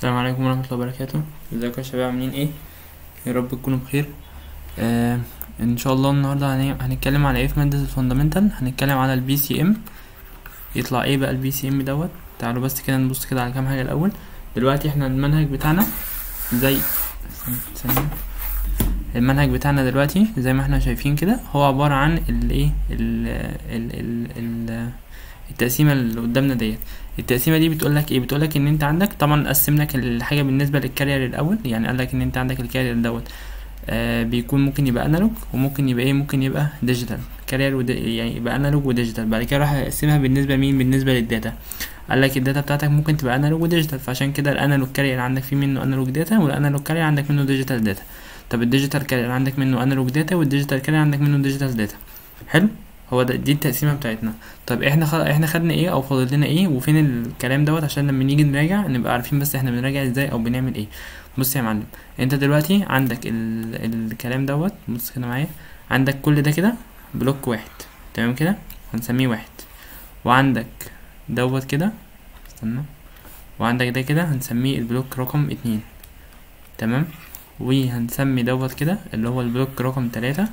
السلام عليكم ورحمة الله وبركاته ازيكم يا شباب عاملين ايه يا رب تكونوا بخير آه ان شاء الله النهارده هن- هنتكلم على ايه في مادة الفوندامنتال هنتكلم على البي سي ام يطلع ايه بقى البي سي ام دوت تعالوا بس كده نبص كده على كام حاجة الاول دلوقتي احنا المنهج بتاعنا زي ثانية. المنهج بتاعنا دلوقتي زي ما احنا شايفين كده هو عبارة عن الايه ال ال ال ال التقسيمة اللي قدامنا ديت التقسيمه دي بتقول لك ايه بتقول لك ان انت عندك طبعا قسم لك الحاجه بالنسبه للكارير الاول يعني قال لك ان انت عندك الكارير دوت آه بيكون ممكن يبقى انالوج وممكن يبقى ايه ممكن يبقى ديجيتال كارير ود... يعني يبقى انالوج وديجيتال بعد كده راح يقسمها بالنسبه لمين بالنسبه للداتا قال لك الداتا بتاعتك ممكن تبقى انالوج وديجيتال فعشان كده الانالوج كارير عندك فيه منه انالوج داتا والانالوج كارير عندك منه ديجيتال داتا طب الديجيتال كارير عندك منه انالوج داتا والديجيتال كارير عندك منه ديجيتال داتا حلو هو ده دي التقسيمه بتاعتنا طب احنا خ... احنا خدنا ايه او فاضل لنا ايه وفين الكلام دوت عشان لما نيجي نراجع نبقى عارفين بس احنا بنراجع ازاي او بنعمل ايه بص يا معلم انت دلوقتي عندك ال... الكلام دوت بص كده معايا عندك كل ده كده بلوك واحد تمام كده هنسميه واحد وعندك دوت كده استنى وعندك ده كده هنسميه البلوك رقم اتنين تمام وهنسمي دوت كده اللي هو البلوك رقم تلاتة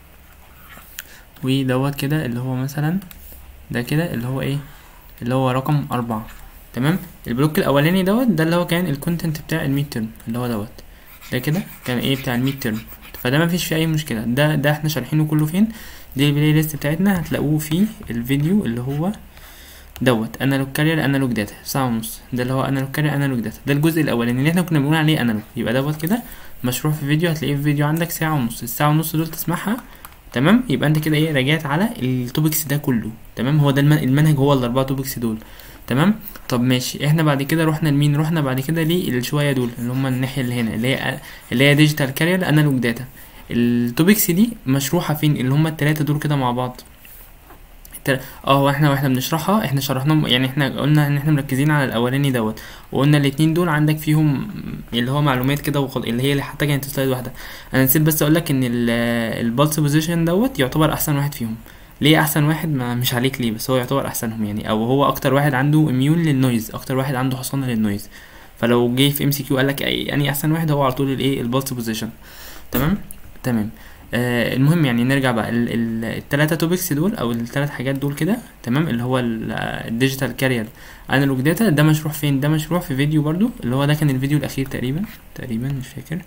ودوت كده اللي هو مثلا ده كده اللي هو ايه اللي هو رقم أربعة تمام البلوك الأولاني دوت ده اللي هو كان الكونتنت بتاع الميد ترم اللي هو دوت ده كده كان ايه بتاع الميد ترم فده مفيش فيه أي مشكلة ده ده احنا شارحينه كله فين دي البلاي ليست بتاعتنا هتلاقوه في الفيديو اللي هو دوت انالوج كارير انالوج داتا ساعة ونص ده اللي هو انالوج كارير انالوج داتا ده الجزء الأولاني اللي احنا كنا بنقول عليه انالوج يبقى دوت كده مشروع في فيديو هتلاقيه في فيديو عندك ساعة ونص الساعة ونص دول تسمعها تمام يبقى انت كده ايه راجعت على التوبكس ده كله تمام هو ده الم- المنهج هو الاربعه توبكس دول تمام طب ماشي احنا بعد كده رحنا لمين رحنا بعد كده للشويه دول اللي هم الناحيه اللي هنا اللي هي اللي هي ديجيتال كارير انالوج داتا التوبكس دي مشروحه فين اللي هم التلاته دول كده مع بعض التل- اه هو احنا واحنا بنشرحها احنا شرحناهم يعني احنا قلنا ان احنا مركزين على الاولاني دوت وقلنا الاتنين دول عندك فيهم اللي هو معلومات كده وخل... اللي هي اللي حتى كانت سلايد واحده انا نسيت بس اقول لك ان البالس بوزيشن دوت يعتبر احسن واحد فيهم ليه احسن واحد ما مش عليك ليه بس هو يعتبر احسنهم يعني او هو اكتر واحد عنده اميون للنويز اكتر واحد عنده حصانه للنويز فلو جه في ام سي كيو قال لك اي يعني احسن واحد هو على طول الايه البالس بوزيشن تمام تمام آه المهم يعني نرجع بقى ال- ال- التلاتة توبكس دول او التلات حاجات دول كده تمام اللي هو الديجيتال كارير انالوج داتا ده مشروع فين ده مشروع في فيديو برضو اللي هو ده كان الفيديو الاخير تقريبا تقريبا مش فاكر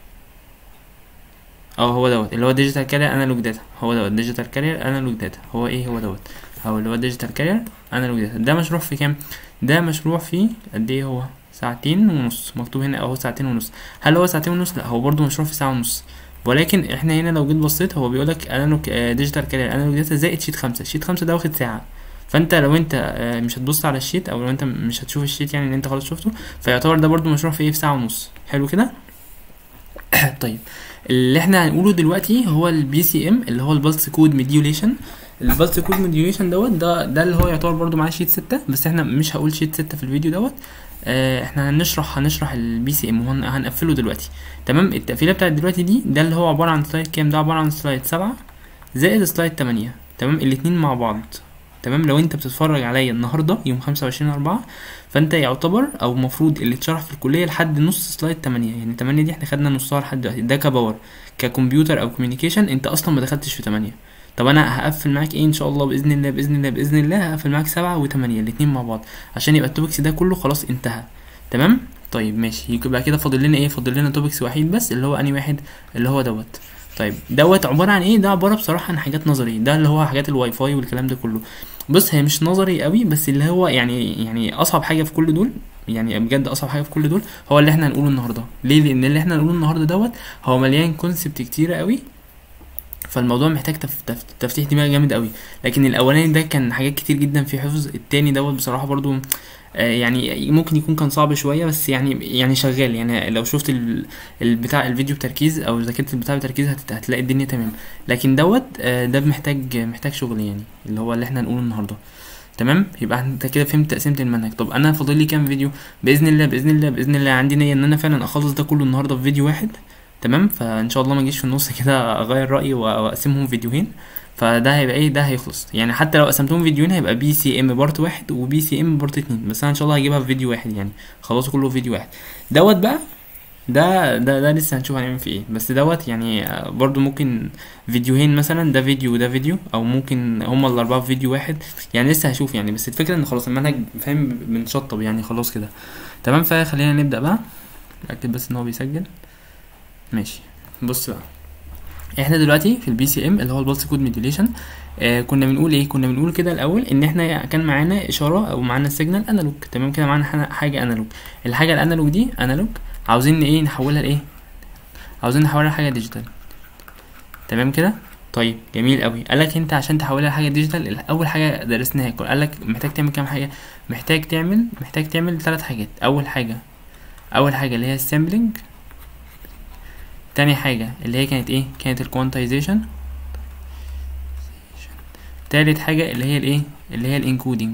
اه هو دوت اللي هو ديجيتال كارير انالوج داتا هو دوت ديجيتال كارير انالوج داتا هو ايه هو دوت هو اللي هو ديجيتال كارير انالوج داتا ده مشروع في كام ده مشروع في قد ايه هو ساعتين ونص مكتوب هنا اهو ساعتين ونص هل هو ساعتين ونص لا هو برضو مشروع في ساعة ونص ولكن احنا هنا لو جيت بصيت هو بيقولك انالوج ديجيتال كارير انالوج داتا زائد شيت خمسة شيت خمسة ده واخد ساعة فانت لو انت آه، مش هتبص على الشيت او لو انت مش هتشوف الشيت يعني اللي انت خلاص شفته فيعتبر ده برضو مشروع في ايه في ساعة ونص حلو كده طيب اللي احنا هنقوله دلوقتي هو البي سي ام اللي هو البلس كود ميديوليشن البلس كود ميديوليشن دوت ده ده اللي هو يعتبر برضو معاه شيت ستة بس احنا مش هقول شيت ستة في الفيديو دوت اه احنا هنشرح هنشرح البي سي ام وهنقفله دلوقتي تمام التقفيله بتاعت دلوقتي دي ده اللي هو عباره عن سلايد كام ده عباره عن سلايد سبعة زائد سلايد تمانية تمام الاتنين مع بعض تمام لو انت بتتفرج عليا النهارده يوم خمسة وعشرين أربعة فانت يعتبر او المفروض اللي اتشرح في الكليه لحد نص سلايد تمانية يعني تمانية دي احنا خدنا نصها لحد دلوقتي ده كباور ككمبيوتر او كوميونيكيشن انت اصلا ما دخلتش في تمانية طب انا هقفل معاك ايه ان شاء الله باذن الله باذن الله باذن الله هقفل معاك سبعة وتمانية الاتنين مع بعض عشان يبقى التوبكس ده كله خلاص انتهى تمام طيب ماشي يبقى كده فاضل لنا ايه فاضل لنا توبكس وحيد بس اللي هو اني واحد اللي هو دوت طيب دوت عباره عن ايه ده عباره بصراحه عن حاجات نظري ده اللي هو حاجات الواي فاي والكلام ده كله بص هي مش نظري قوي بس اللي هو يعني يعني اصعب حاجه في كل دول يعني بجد اصعب حاجه في كل دول هو اللي احنا هنقوله النهارده ليه لان اللي احنا هنقوله النهارده دوت هو مليان كونسبت كتيره قوي فالموضوع محتاج تف... تف... تفتيح دماغ جامد قوي لكن الاولاني ده كان حاجات كتير جدا في حفظ التاني دوت بصراحه برضو آه، يعني ممكن يكون كان صعب شويه بس يعني يعني شغال يعني لو شفت ال- البتاع الفيديو بتركيز او ذاكرت البتاع بتركيز هت- هتلاقي الدنيا تمام لكن دوت آه، ده محتاج محتاج شغل يعني اللي هو اللي احنا هنقوله النهارده تمام يبقى انت كده فهمت تقسيمه المنهج طب انا فاضل لي كام فيديو باذن الله باذن الله باذن الله عندي نيه ان انا فعلا اخلص ده كله النهارده في فيديو واحد تمام فان شاء الله ما اجيش في النص كده اغير رايي وأ- واقسمهم فيديوهين فده هيبقى ايه ده هيخلص يعني حتى لو قسمتهم فيديوهين هيبقى بي سي ام بارت واحد وبي سي ام بارت اتنين بس انا ان شاء الله هجيبها في فيديو واحد يعني خلصوا كله في فيديو واحد دوت بقى ده ده ده لسه هنشوف هنعمل فيه ايه بس دوت يعني آه، برضو ممكن فيديوهين مثلا ده فيديو وده فيديو او ممكن هما الاربعه في فيديو واحد يعني لسه هشوف يعني بس الفكره ان خلاص المنهج فاهم بنشطب يعني خلاص كده تمام فخلينا نبدا بقى اكتب بس ان هو بيسجل ماشي بص بقى احنا دلوقتي في البي سي ام اللي هو البلس كود ميديوليشن آه كنا بنقول ايه كنا بنقول كده الاول ان احنا كان معانا اشاره او معانا سيجنال انالوج تمام كده معانا حاجة- حاجه انالوج الحاجه الانالوج دي انالوج عاوزين ايه نحولها لايه عاوزين نحولها لحاجه ديجيتال تمام كده طيب جميل قوي قالك انت عشان تحولها لحاجه ديجيتال اول حاجه درسناها قالك محتاج تعمل كام حاجه محتاج تعمل محتاج تعمل ثلاث حاجات اول حاجه اول حاجه اللي هي السامبلنج تاني حاجه اللي هي كانت ايه كانت الكوانتايزيشن تالت حاجه اللي هي الايه اللي هي الانكودنج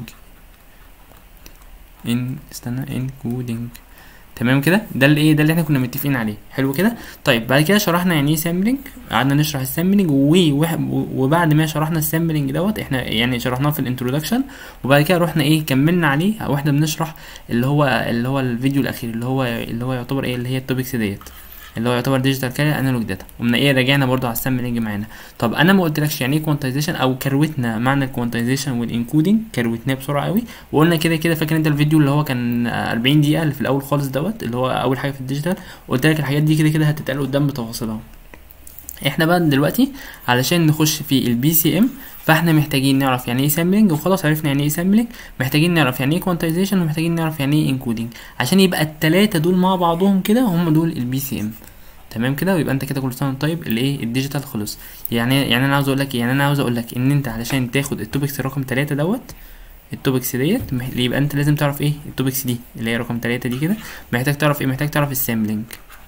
ان استنى انكودنج تمام كده ده اللي ايه ده اللي احنا كنا متفقين عليه حلو كده طيب بعد كده شرحنا يعني ايه سامبلنج قعدنا نشرح السامبلنج وبعد ما شرحنا السامبلنج دوت احنا يعني شرحناه في الانترودكشن وبعد كده رحنا ايه كملنا عليه واحنا بنشرح اللي هو اللي هو الفيديو الاخير اللي هو اللي هو يعتبر ايه اللي هي التوبكس ديت اللي هو يعتبر ديجيتال كارير انالوج داتا ومن ايه رجعنا برضو على السامبلنج معانا طب انا ما قلتلكش يعني ايه كوانتايزيشن او كروتنا معنى الكوانتايزيشن والانكودنج كروتناه بسرعه قوي وقلنا كده كده فاكر انت الفيديو اللي هو كان آه، 40 دقيقه اللي في الاول خالص دوت اللي هو اول حاجه في الديجيتال قلت لك الحاجات دي كده كده هتتقال قدام بتفاصيلها احنا بقى دلوقتي علشان نخش في البي سي ام فاحنا محتاجين نعرف يعني ايه سامبلنج وخلاص عرفنا يعني ايه سامبلنج محتاجين نعرف يعني ايه كوانتايزيشن ومحتاجين نعرف يعني ايه انكودنج عشان يبقى التلاتة دول مع بعضهم كده هم دول البي سي ام تمام كده ويبقى انت كده كل سنه وانت طيب الايه الديجيتال خلص يعني يعني انا عاوز اقول لك ايه يعني انا عاوز اقول لك ان انت علشان تاخد التوبكس رقم 3 دوت التوبكس ديت مح- يبقى انت لازم تعرف ايه التوبكس دي اللي هي رقم 3 دي كده محتاج تعرف ايه محتاج تعرف السامبلنج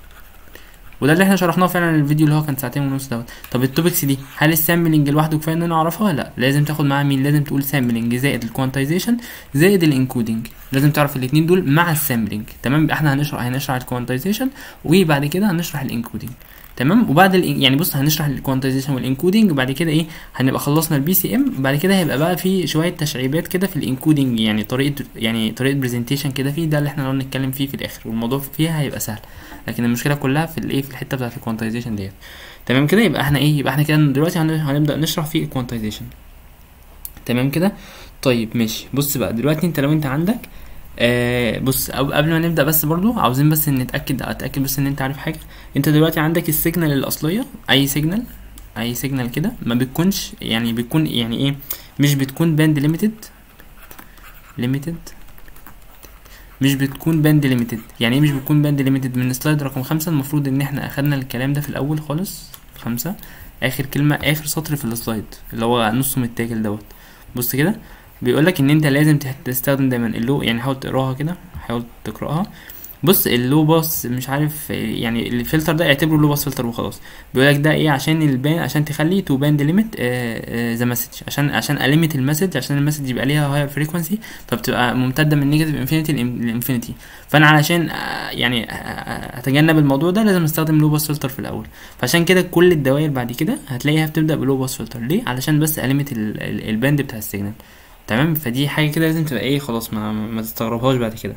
وده اللي احنا شرحناه فعلا الفيديو اللي هو كان ساعتين ونص دوت طب التوبكس دي هل السامبلنج لوحده كفايه ان انا اعرفها لا لازم تاخد معاها مين لازم تقول سامبلنج زائد الكوانتايزيشن زائد الانكودنج لازم تعرف الاثنين دول مع السامبلنج تمام يبقى احنا هنشرح هنشرح الكوانتايزيشن وبعد كده هنشرح الانكودنج تمام وبعد ال يعني بص هنشرح الكوانتايزيشن والانكودنج وبعد كده ايه هنبقى خلصنا البي سي ام بعد كده هيبقى بقى في شويه تشعيبات كده في الانكودنج يعني طريقه يعني طريقه برزنتيشن كده فيه ده اللي احنا هنقعد نتكلم فيه في الاخر والموضوع فيها هيبقى سهل لكن المشكله كلها في الايه في الحته بتاعه الكوانتايزيشن ديت تمام كده يبقى احنا ايه يبقى احنا كده دلوقتي هن- هنبدا نشرح في الكوانتايزيشن تمام كده طيب ماشي بص بقى دلوقتي انت لو انت عندك آه بص أو قبل ما نبدا بس برضو عاوزين بس ان نتاكد اتاكد بس ان انت عارف حاجه انت دلوقتي عندك السيجنال الاصليه اي سيجنال اي سيجنال كده ما بتكونش يعني بتكون يعني ايه مش بتكون باند ليميتد ليميتد مش بتكون باند ليميتد يعني ايه مش بتكون باند ليميتد من سلايد رقم خمسة المفروض ان احنا اخدنا الكلام ده في الاول خالص خمسة اخر كلمة اخر سطر في السلايد اللي هو نصه متاكل دوت بص كده بيقولك ان انت لازم تح- تستخدم دايما اللو يعني حاول تقراها كده حاول تقراها بص اللو باس مش عارف يعني الفلتر ده اعتبره لو باس فلتر وخلاص بيقولك ده ايه عشان البان عشان تخلي تو باند ليميت ذا مسج عشان عشان اليميت المسج عشان المسج يبقى ليها هاير فريكونسي فبتبقى ممتده من نيجاتيف انفينيتي لانفينيتي فانا علشان آه، يعني آه، اتجنب الموضوع ده لازم استخدم لو باس فلتر في الاول فعشان كده كل الدوائر بعد كده هتلاقيها بتبدا بلو باس فلتر ليه علشان بس اليميت الباند بتاع السيجنال تمام فدي حاجه كده لازم تبقى ايه خلاص ما ما تستغربهاش بعد كده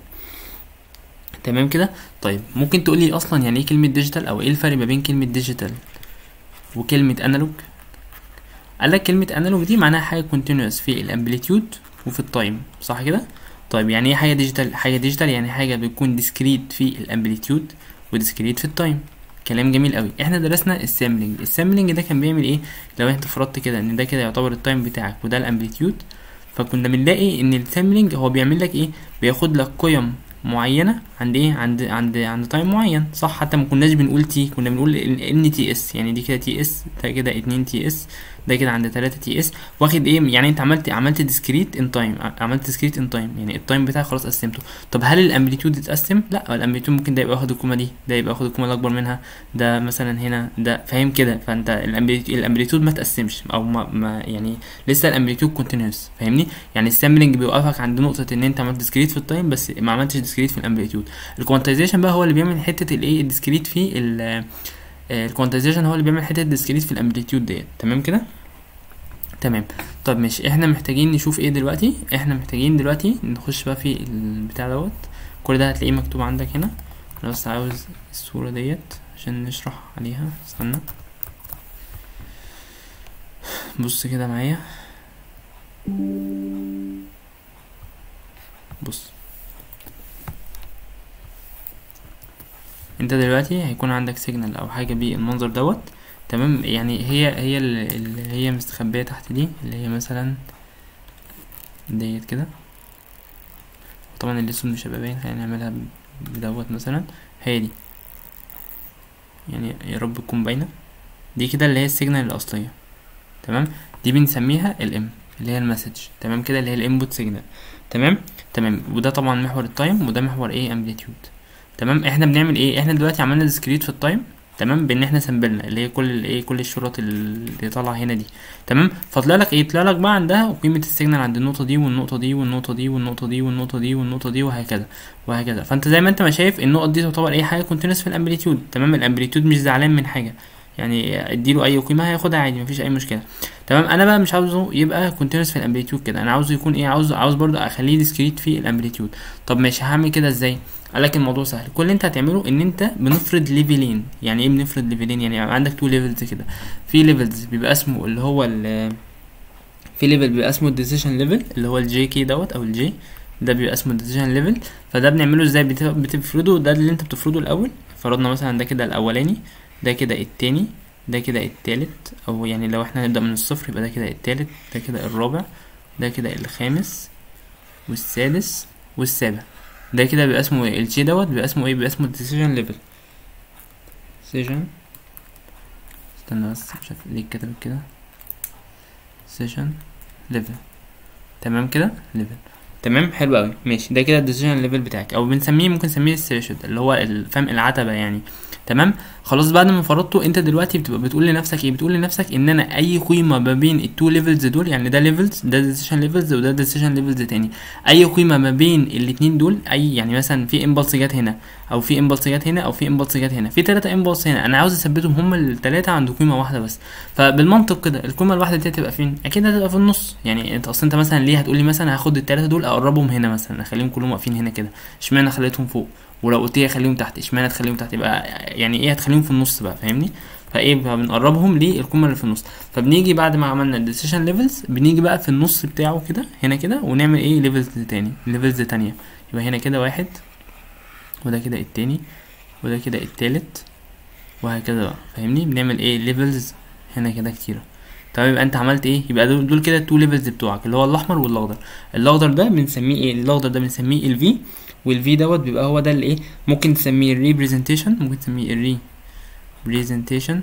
تمام كده طيب ممكن تقول لي اصلا يعني ايه كلمه ديجيتال او ايه الفرق ما بين كلمه ديجيتال وكلمه انالوج قال لك كلمه انالوج دي معناها حاجه كونتينوس في الامبليتيود وفي التايم صح كده طيب يعني ايه حاجه ديجيتال حاجه ديجيتال يعني حاجه بتكون ديسكريت في الامبليتيود وديسكريت في التايم كلام جميل قوي احنا درسنا السامبلنج السامبلنج ده كان بيعمل ايه لو انت فرضت كده ان ده كده يعتبر التايم بتاعك وده الامبليتيود فكنا بنلاقي ان السامبلنج هو بيعمل لك ايه بياخد لك قيم معينه عند ايه عند عند عند تايم معين صح حتى ما كناش بنقول تي كنا بنقول ان تي اس يعني دي كده تي اس ده كده 2 تي اس ده كده عند 3 تي اس واخد ايه يعني انت عملت عملت ديسكريت ان تايم عملت ديسكريت ان تايم يعني التايم بتاعك خلاص قسمته طب هل الامبليتيود اتقسم لا الامبليتيود ممكن ده يبقى واخد القيمه دي ده يبقى واخد القيمه الاكبر منها ده مثلا هنا ده فاهم كده فانت الامبليتيود الامبليتيود ما تقسمش او ما, ما يعني لسه الامبليتيود كونتينوس فاهمني يعني السامبلنج بيوقفك عند نقطه ان انت عملت ديسكريت في التايم بس ما عملتش ديسكريت في الامبليتيود الكوانتايزيشن بقى هو اللي بيعمل حته الايه الديسكريت في ال الكوانتايزيشن هو اللي بيعمل حته الديسكريت في الامبليتيود ديت تمام كده تمام طب ماشي احنا محتاجين نشوف ايه دلوقتي احنا محتاجين دلوقتي نخش بقى في البتاع دوت كل ده هتلاقيه مكتوب عندك هنا انا بس عاوز الصورة ديت عشان نشرح عليها استنى بص كده معايا بص انت دلوقتي هيكون عندك سيجنال او حاجة بالمنظر دوت تمام يعني هي هي ال- اللي هي مستخبية تحت دي اللي هي مثلا ديت كده طبعا الاسود مش هيبقى باين خلينا نعملها ب- بدوت مثلا هي دي يعني يا رب تكون باينة دي كده اللي هي السيجنال الأصلية تمام دي بنسميها الام اللي هي المسج تمام كده اللي هي الانبوت سيجنال تمام تمام وده طبعا محور التايم وده محور ايه امبليتيود تمام احنا بنعمل ايه احنا دلوقتي عملنا ديسكريت في التايم تمام بان احنا سمبلنا اللي هي كل الايه كل الشروط اللي طالعه هنا دي تمام فطلع لك ايه طلع لك بقى عندها قيمه السيجنال عند النقطه دي والنقطه دي والنقطه دي والنقطه دي والنقطه دي والنقطه دي وهكذا وهكذا فانت زي ما انت ما شايف النقط دي تعتبر اي حاجه كونتينوس في الامبليتيود تمام الامبليتيود مش زعلان من حاجه يعني اديله اي قيمه هياخدها عادي مفيش اي مشكله تمام انا بقى مش عاوزه يبقى كونتينوس في الامبليتيود كده انا عاوزه يكون ايه عاوز عاوز برضه اخليه ديسكريت في الامبليتيود طب ماشي هعمل كده ازاي قال لك الموضوع سهل كل اللي انت هتعمله ان انت بنفرض ليفلين يعني ايه بنفرض ليفلين يعني عندك تو ليفلز كده في ليفلز بيبقى اسمه اللي هو ال في ليفل بيبقى اسمه الديسيشن ليفل اللي هو الجي كي دوت او الجي ده بيبقى اسمه الديسيشن ليفل فده بنعمله ازاي بت- بتفرضه ده اللي انت بتفرضه الاول فرضنا مثلا ده كده الاولاني ده كده التاني ده كده التالت او يعني لو احنا هنبدأ من الصفر يبقى ده كده التالت ده كده الرابع ده كده الخامس والسادس والسابع ده كده بيبقى اسمه ايه الجي دوت بيبقى اسمه ايه بيبقى اسمه decision level decision استنى بس مش عارف ليه كتبت كده decision level تمام كده level تمام حلو قوي ماشي ده كده الديسيجن ليفل بتاعك او بنسميه ممكن نسميه الثريشولد اللي هو ال- فاهم العتبه يعني تمام خلاص بعد ما فرضته انت دلوقتي بتبقى بتقول لنفسك ايه بتقول لنفسك ان انا اي قيمه ما بين التو ليفلز دول يعني ده ليفلز ده ديسيشن ليفلز وده ديسيشن ليفلز تاني اي قيمه ما بين الاتنين دول اي يعني مثلا في امبلس جت هنا او في امبلس جت هنا او في امبلس جت هنا في ثلاثه امبلس هنا انا عاوز اثبتهم هما الثلاثه عند قيمه واحده بس فبالمنطق كده القيمه الواحده دي هتبقى فين اكيد هتبقى في النص يعني انت اصلا انت مثلا ليه هتقول لي مثلا هاخد الثلاثه دول اقربهم هنا مثلا اخليهم كلهم واقفين هنا كده اشمعنى خليتهم فوق ولو قلت لي اخليهم تحت اشمعنى تخليهم تحت يبقى يعني ايه هتخليهم في النص بقى فاهمني فايه فبنقربهم للقيمه اللي في النص فبنيجي بعد ما عملنا الديسيشن ليفلز بنيجي بقى في النص بتاعه كده هنا كده ونعمل ايه ليفلز تاني ليفلز تانية يبقى هنا كده واحد وده كده التاني وده كده التالت وهكذا بقى فاهمني بنعمل ايه ليفلز هنا كده كتيرة طب يبقى انت عملت ايه يبقى دول, دول كده التو ليفلز بتوعك اللي هو الاحمر والاخضر الاخضر ده بنسميه ايه الاخضر ده بنسميه الفي والفي دوت بيبقى هو ده اللي ايه ممكن تسميه الريبريزنتيشن ممكن تسميه الري بريزنتيشن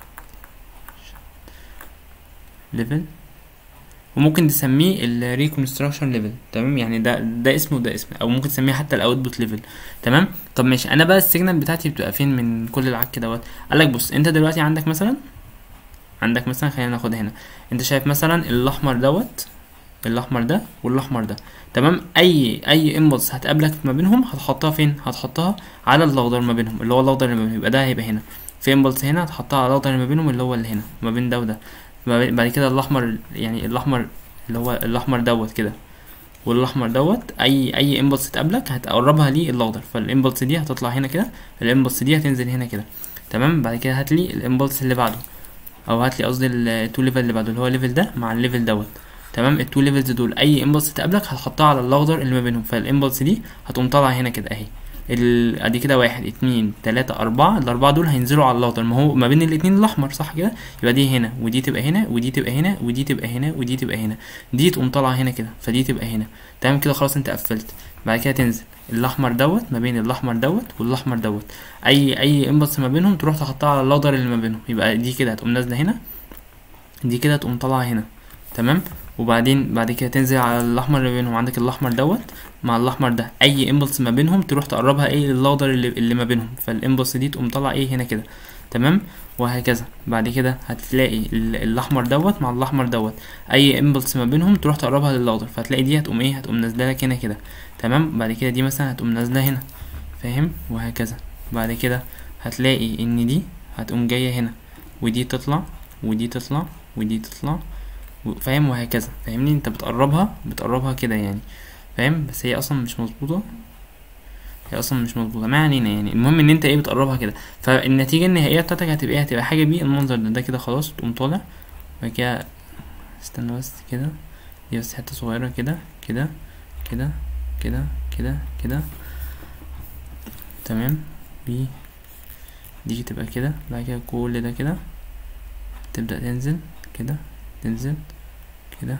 ليفل وممكن تسميه الريكونستراكشن ليفل تمام يعني ده ده اسمه وده اسم او ممكن تسميه حتى الاوتبوت ليفل تمام طب ماشي انا بقى السيجنال بتاعتي بتبقى فين من كل العك دوت قال لك بص انت دلوقتي عندك مثلا عندك مثلا خلينا ناخد هنا انت شايف مثلا الاحمر دوت الاحمر ده والاحمر ده تمام اي اي امبلس هتقابلك ما بينهم هتحطها فين هتحطها على الاخضر ما بينهم اللي هو الاخضر اللي ما بينهم يبقى ده هيبقى هنا في امبلس هنا هتحطها على الاخضر اللي ما بينهم اللي هو اللي هنا ما بين ده وده ما بين- بعد كده الاحمر يعني الاحمر اللي هو الاحمر دوت كده والاحمر دوت اي اي امبلس تقابلك هتقربها للاخضر فالامبلس دي هتطلع هنا كده الامبلس دي هتنزل هنا كده تمام بعد كده هات لي الامبلس اللي بعده او هات لي قصدي التو ليفل اللي بعده اللي هو الليفل ده مع الليفل دوت تمام التو ليفلز دول اي امبلس تقابلك هتحطها على الاخضر اللي ما بينهم فالامبلس دي هتقوم طالعه هنا كده اهي ال- ادي كده واحد اتنين تلاتة اربعة الاربعة دول هينزلوا على الاخضر ما هو ما بين الاتنين الاحمر صح كده يبقى دي هنا ودي تبقى هنا ودي تبقى هنا ودي تبقى هنا ودي تبقى هنا دي تقوم طالعة هنا كده فدي تبقى هنا تمام كده خلاص انت قفلت بعد كده تنزل الاحمر دوت ما بين الاحمر دوت والاحمر دوت اي اي امبلس ما بينهم تروح تحطها على الاخضر اللي ما بينهم يبقى دي كده هتقوم نازله هنا دي كده تقوم طالعه هنا تمام وبعدين بعد كده تنزل على الاحمر اللي بينهم عندك الاحمر دوت مع الاحمر ده اي امبلس ما بينهم تروح تقربها ايه للاخضر اللي, اللي ما بينهم فالامبلس دي تقوم طالعه ايه هنا كده تمام وهكذا بعد كده هتلاقي ال- الاحمر دوت مع الاحمر دوت اي امبلس ما بينهم تروح تقربها للاخضر فهتلاقي دي هتقوم ايه هتقوم نازله لك هنا كده تمام بعد كده دي مثلا هتقوم نازله هنا فاهم وهكذا بعد كده هتلاقي ان دي هتقوم جايه هنا ودي تطلع ودي تطلع ودي تطلع و- فاهم وهكذا فاهمني انت بتقربها بتقربها كده يعني فاهم بس هي اصلا مش مظبوطه هي اصلا مش مظبوطه ما علينا يعني المهم ان انت ايه بتقربها كده فالنتيجه النهائيه بتاعتك هتبقى ايه هتبقى حاجه بيه المنظر ده ده كده خلاص تقوم طالع بعد كده استنى بس كده دي بس حته صغيره كده كده كده كده كده كده تمام بي دي تبقى كده بعد كده كل ده كده تبدأ تنزل كده تنزل كده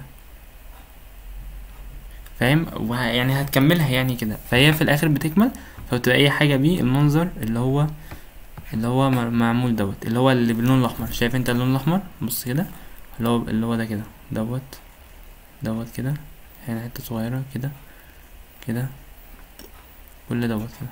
فاهم وه- يعني هتكملها يعني كده فهي في الاخر بتكمل فبتبقى اي حاجه بيه المنظر اللي هو اللي هو م- معمول دوت اللي هو اللي باللون الاحمر شايف انت اللون الاحمر بص كده اللي هو اللي هو ده كده دوت دوت كده هنا حته صغيره كده كده كل دوت كده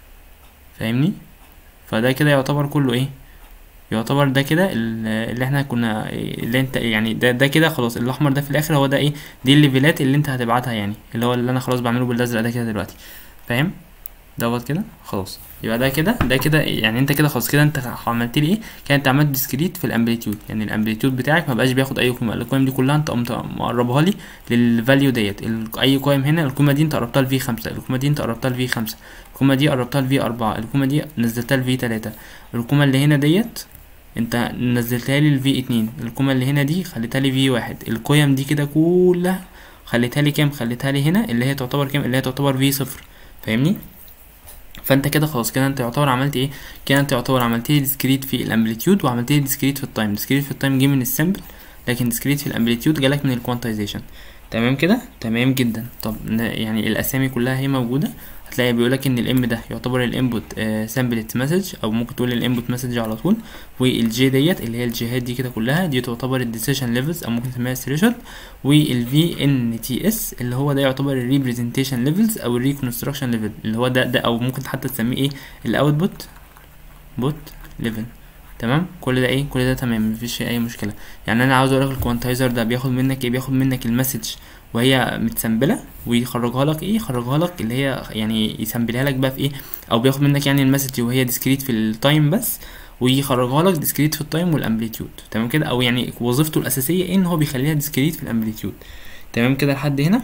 فاهمني فده كده يعتبر كله ايه يعتبر ده كده ال- اللي احنا كنا اللي انت يعني ده ده كده خلاص الاحمر ده في الاخر هو ده ايه دي الليفلات اللي انت هتبعتها يعني اللي هو اللي انا خلاص بعمله بالازرق ده كده دلوقتي فاهم دوت كده خلاص يبقى ده كده ده كده يعني انت كده خلاص كده انت عملت لي ايه كده انت عملت ديسكريت في الامبليتيود يعني الامبليتيود بتاعك ما بقاش بياخد اي قيمه القيم دي كلها انت قمت مقربها لي للفاليو ديت ال- اي قيم هنا القيمه دي انت قربتها لفي 5 القيمه دي انت قربتها لفي 5 القيمه دي قربتها لفي 4 القيمه دي نزلتها لفي 3 القيمه اللي هنا ديت انت نزلتها لي الفي 2 القيمه اللي هنا دي خليتها لي في 1 القيم دي كده كلها خليتها لي كام خليتها لي هنا اللي هي تعتبر كام اللي هي تعتبر في صفر فاهمني فانت كده خلاص كده انت يعتبر عملت ايه كده انت يعتبر عملت لي ديسكريت في الامبليتيود وعملت لي ديسكريت في التايم ديسكريت في التايم جه من السامبل لكن ديسكريت في الامبليتيود جالك من الكوانتايزيشن تمام كده تمام جدا طب ن- يعني الاسامي كلها هي موجوده هتلاقي بيقولك ان الام ده يعتبر الانبوت سامبلت مسج او ممكن تقول الانبوت مسج على طول والجي ديت اللي هي الجيهات دي كده كلها دي تعتبر الديسيشن ليفلز او ممكن تسميها الثريشولد والفي ان تي اس اللي هو ده يعتبر الريبريزنتيشن ليفلز او الريكونستراكشن ليفل اللي هو ده ده او ممكن حتى تسميه ايه الاوتبوت بوت ليفل تمام كل ده ايه كل ده تمام مفيش اي مشكله يعني انا عاوز اقول لك الكوانتايزر ده بياخد منك ايه بياخد منك المسج وهي متسمبله ويخرجها لك ايه يخرجها لك اللي هي يعني يسمبلها لك بقى في ايه او بياخد منك يعني المسج وهي ديسكريت في التايم بس ويخرجها لك ديسكريت في التايم والامبليتيود تمام كده او يعني وظيفته الاساسيه ايه ان هو بيخليها ديسكريت في الامبليتيود تمام كده لحد هنا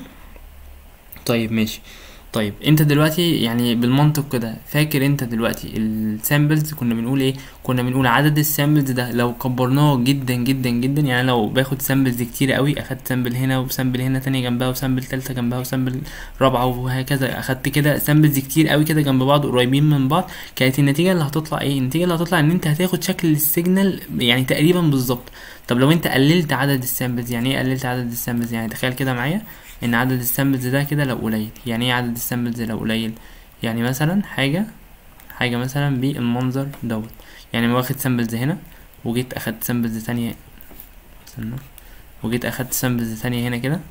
طيب ماشي طيب انت دلوقتي يعني بالمنطق كده فاكر انت دلوقتي السامبلز كنا بنقول ايه كنا بنقول عدد السامبلز ده لو كبرناه جدا جدا جدا يعني لو باخد سامبلز كتير قوي اخدت سامبل هنا وسامبل هنا تاني جنبها وسامبل تالتة جنبها وسامبل رابعة وهكذا اخدت كده سامبلز كتير قوي كده جنب بعض قريبين من بعض كانت النتيجة اللي هتطلع ايه النتيجة اللي هتطلع ان انت هتاخد شكل السيجنال يعني تقريبا بالظبط طب لو انت قللت عدد السامبلز يعني ايه قللت عدد السامبلز يعني تخيل كده معايا ان عدد السامبلز ده كده لو قليل يعني ايه عدد السامبلز لو قليل يعني مثلا حاجة حاجة مثلا بالمنظر دوت يعني ما واخد سامبلز هنا وجيت اخدت سامبلز تانية استنى وجيت اخدت سامبلز تانية هنا كده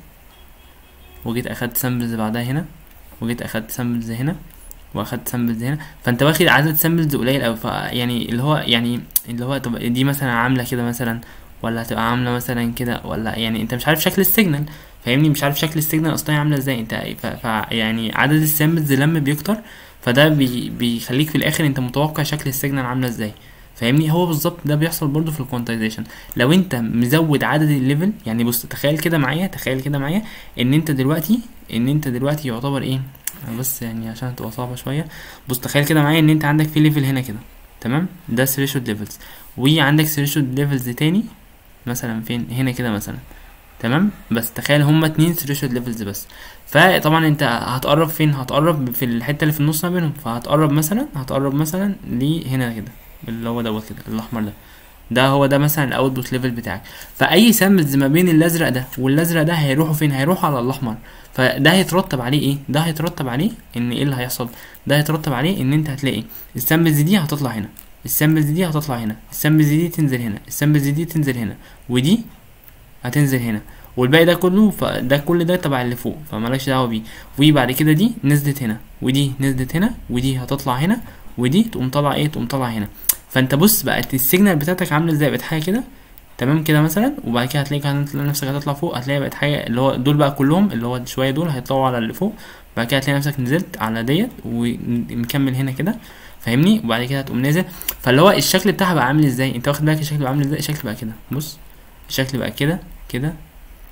وجيت اخدت سامبلز بعدها هنا وجيت اخدت سامبلز هنا واخدت سامبلز هنا فانت واخد عدد سامبلز قليل اوي يعني اللي هو يعني اللي هو طب دي مثلا عاملة كده مثلا ولا هتبقى عاملة مثلا كده ولا يعني انت مش عارف شكل السيجنال فاهمني مش عارف شكل السيجنال اصلا عامله ازاي انت ف... ف... يعني عدد السامبلز لما بيكتر فده بي... بيخليك في الاخر انت متوقع شكل السيجنال عامله ازاي فاهمني هو بالظبط ده بيحصل برضو في الكوانتايزيشن لو انت مزود عدد الليفل يعني بص تخيل كده معايا تخيل كده معايا ان انت دلوقتي ان انت دلوقتي يعتبر ايه بس يعني عشان تبقى صعبه شويه بص تخيل كده معايا ان انت عندك في ليفل هنا كده تمام ده ثريشولد ليفلز وعندك ثريشولد ليفلز تاني مثلا فين هنا كده مثلا تمام بس تخيل هما اتنين ثريشولد ليفلز بس فطبعا انت هتقرب فين هتقرب في الحته اللي في النص ما بينهم فهتقرب مثلا هتقرب مثلا لهنا كده اللي هو دوت كده الاحمر ده ده هو ده مثلا الاوتبوت ليفل بتاعك فاي سامبلز ما بين الازرق ده والازرق ده هيروحوا فين هيروحوا على الاحمر فده هيترتب عليه ايه ده هيترتب عليه ان ايه اللي هيحصل ده هيترتب عليه ان انت هتلاقي السامبلز دي هتطلع هنا السامبلز دي هتطلع هنا السامبلز دي تنزل هنا السامبلز دي تنزل هنا ودي هتنزل هنا والباقي ده كله فده كل ده تبع اللي فوق فمالكش دعوه بيه وبعد كده دي نزلت هنا ودي نزلت هنا ودي هتطلع هنا ودي تقوم طالعه ايه تقوم طالعه هنا فانت بص بقت السيجنال بتاعتك عامله ازاي بقت حاجه كده تمام كده مثلا وبعد كده هتلاقيك هتلاقي نفسك هتطلع فوق هتلاقي بقت حاجه اللي هو دول بقى كلهم اللي هو شويه دول هيطلعوا على اللي فوق بعد كده هتلاقي نفسك نزلت على ديت ومكمل هنا كده فاهمني وبعد كده هتقوم نازل فاللي هو الشكل بتاعها بقى عامل ازاي انت واخد بالك الشكل بقى عامل ازاي الشكل بقى كده بص الشكل بقى كده كده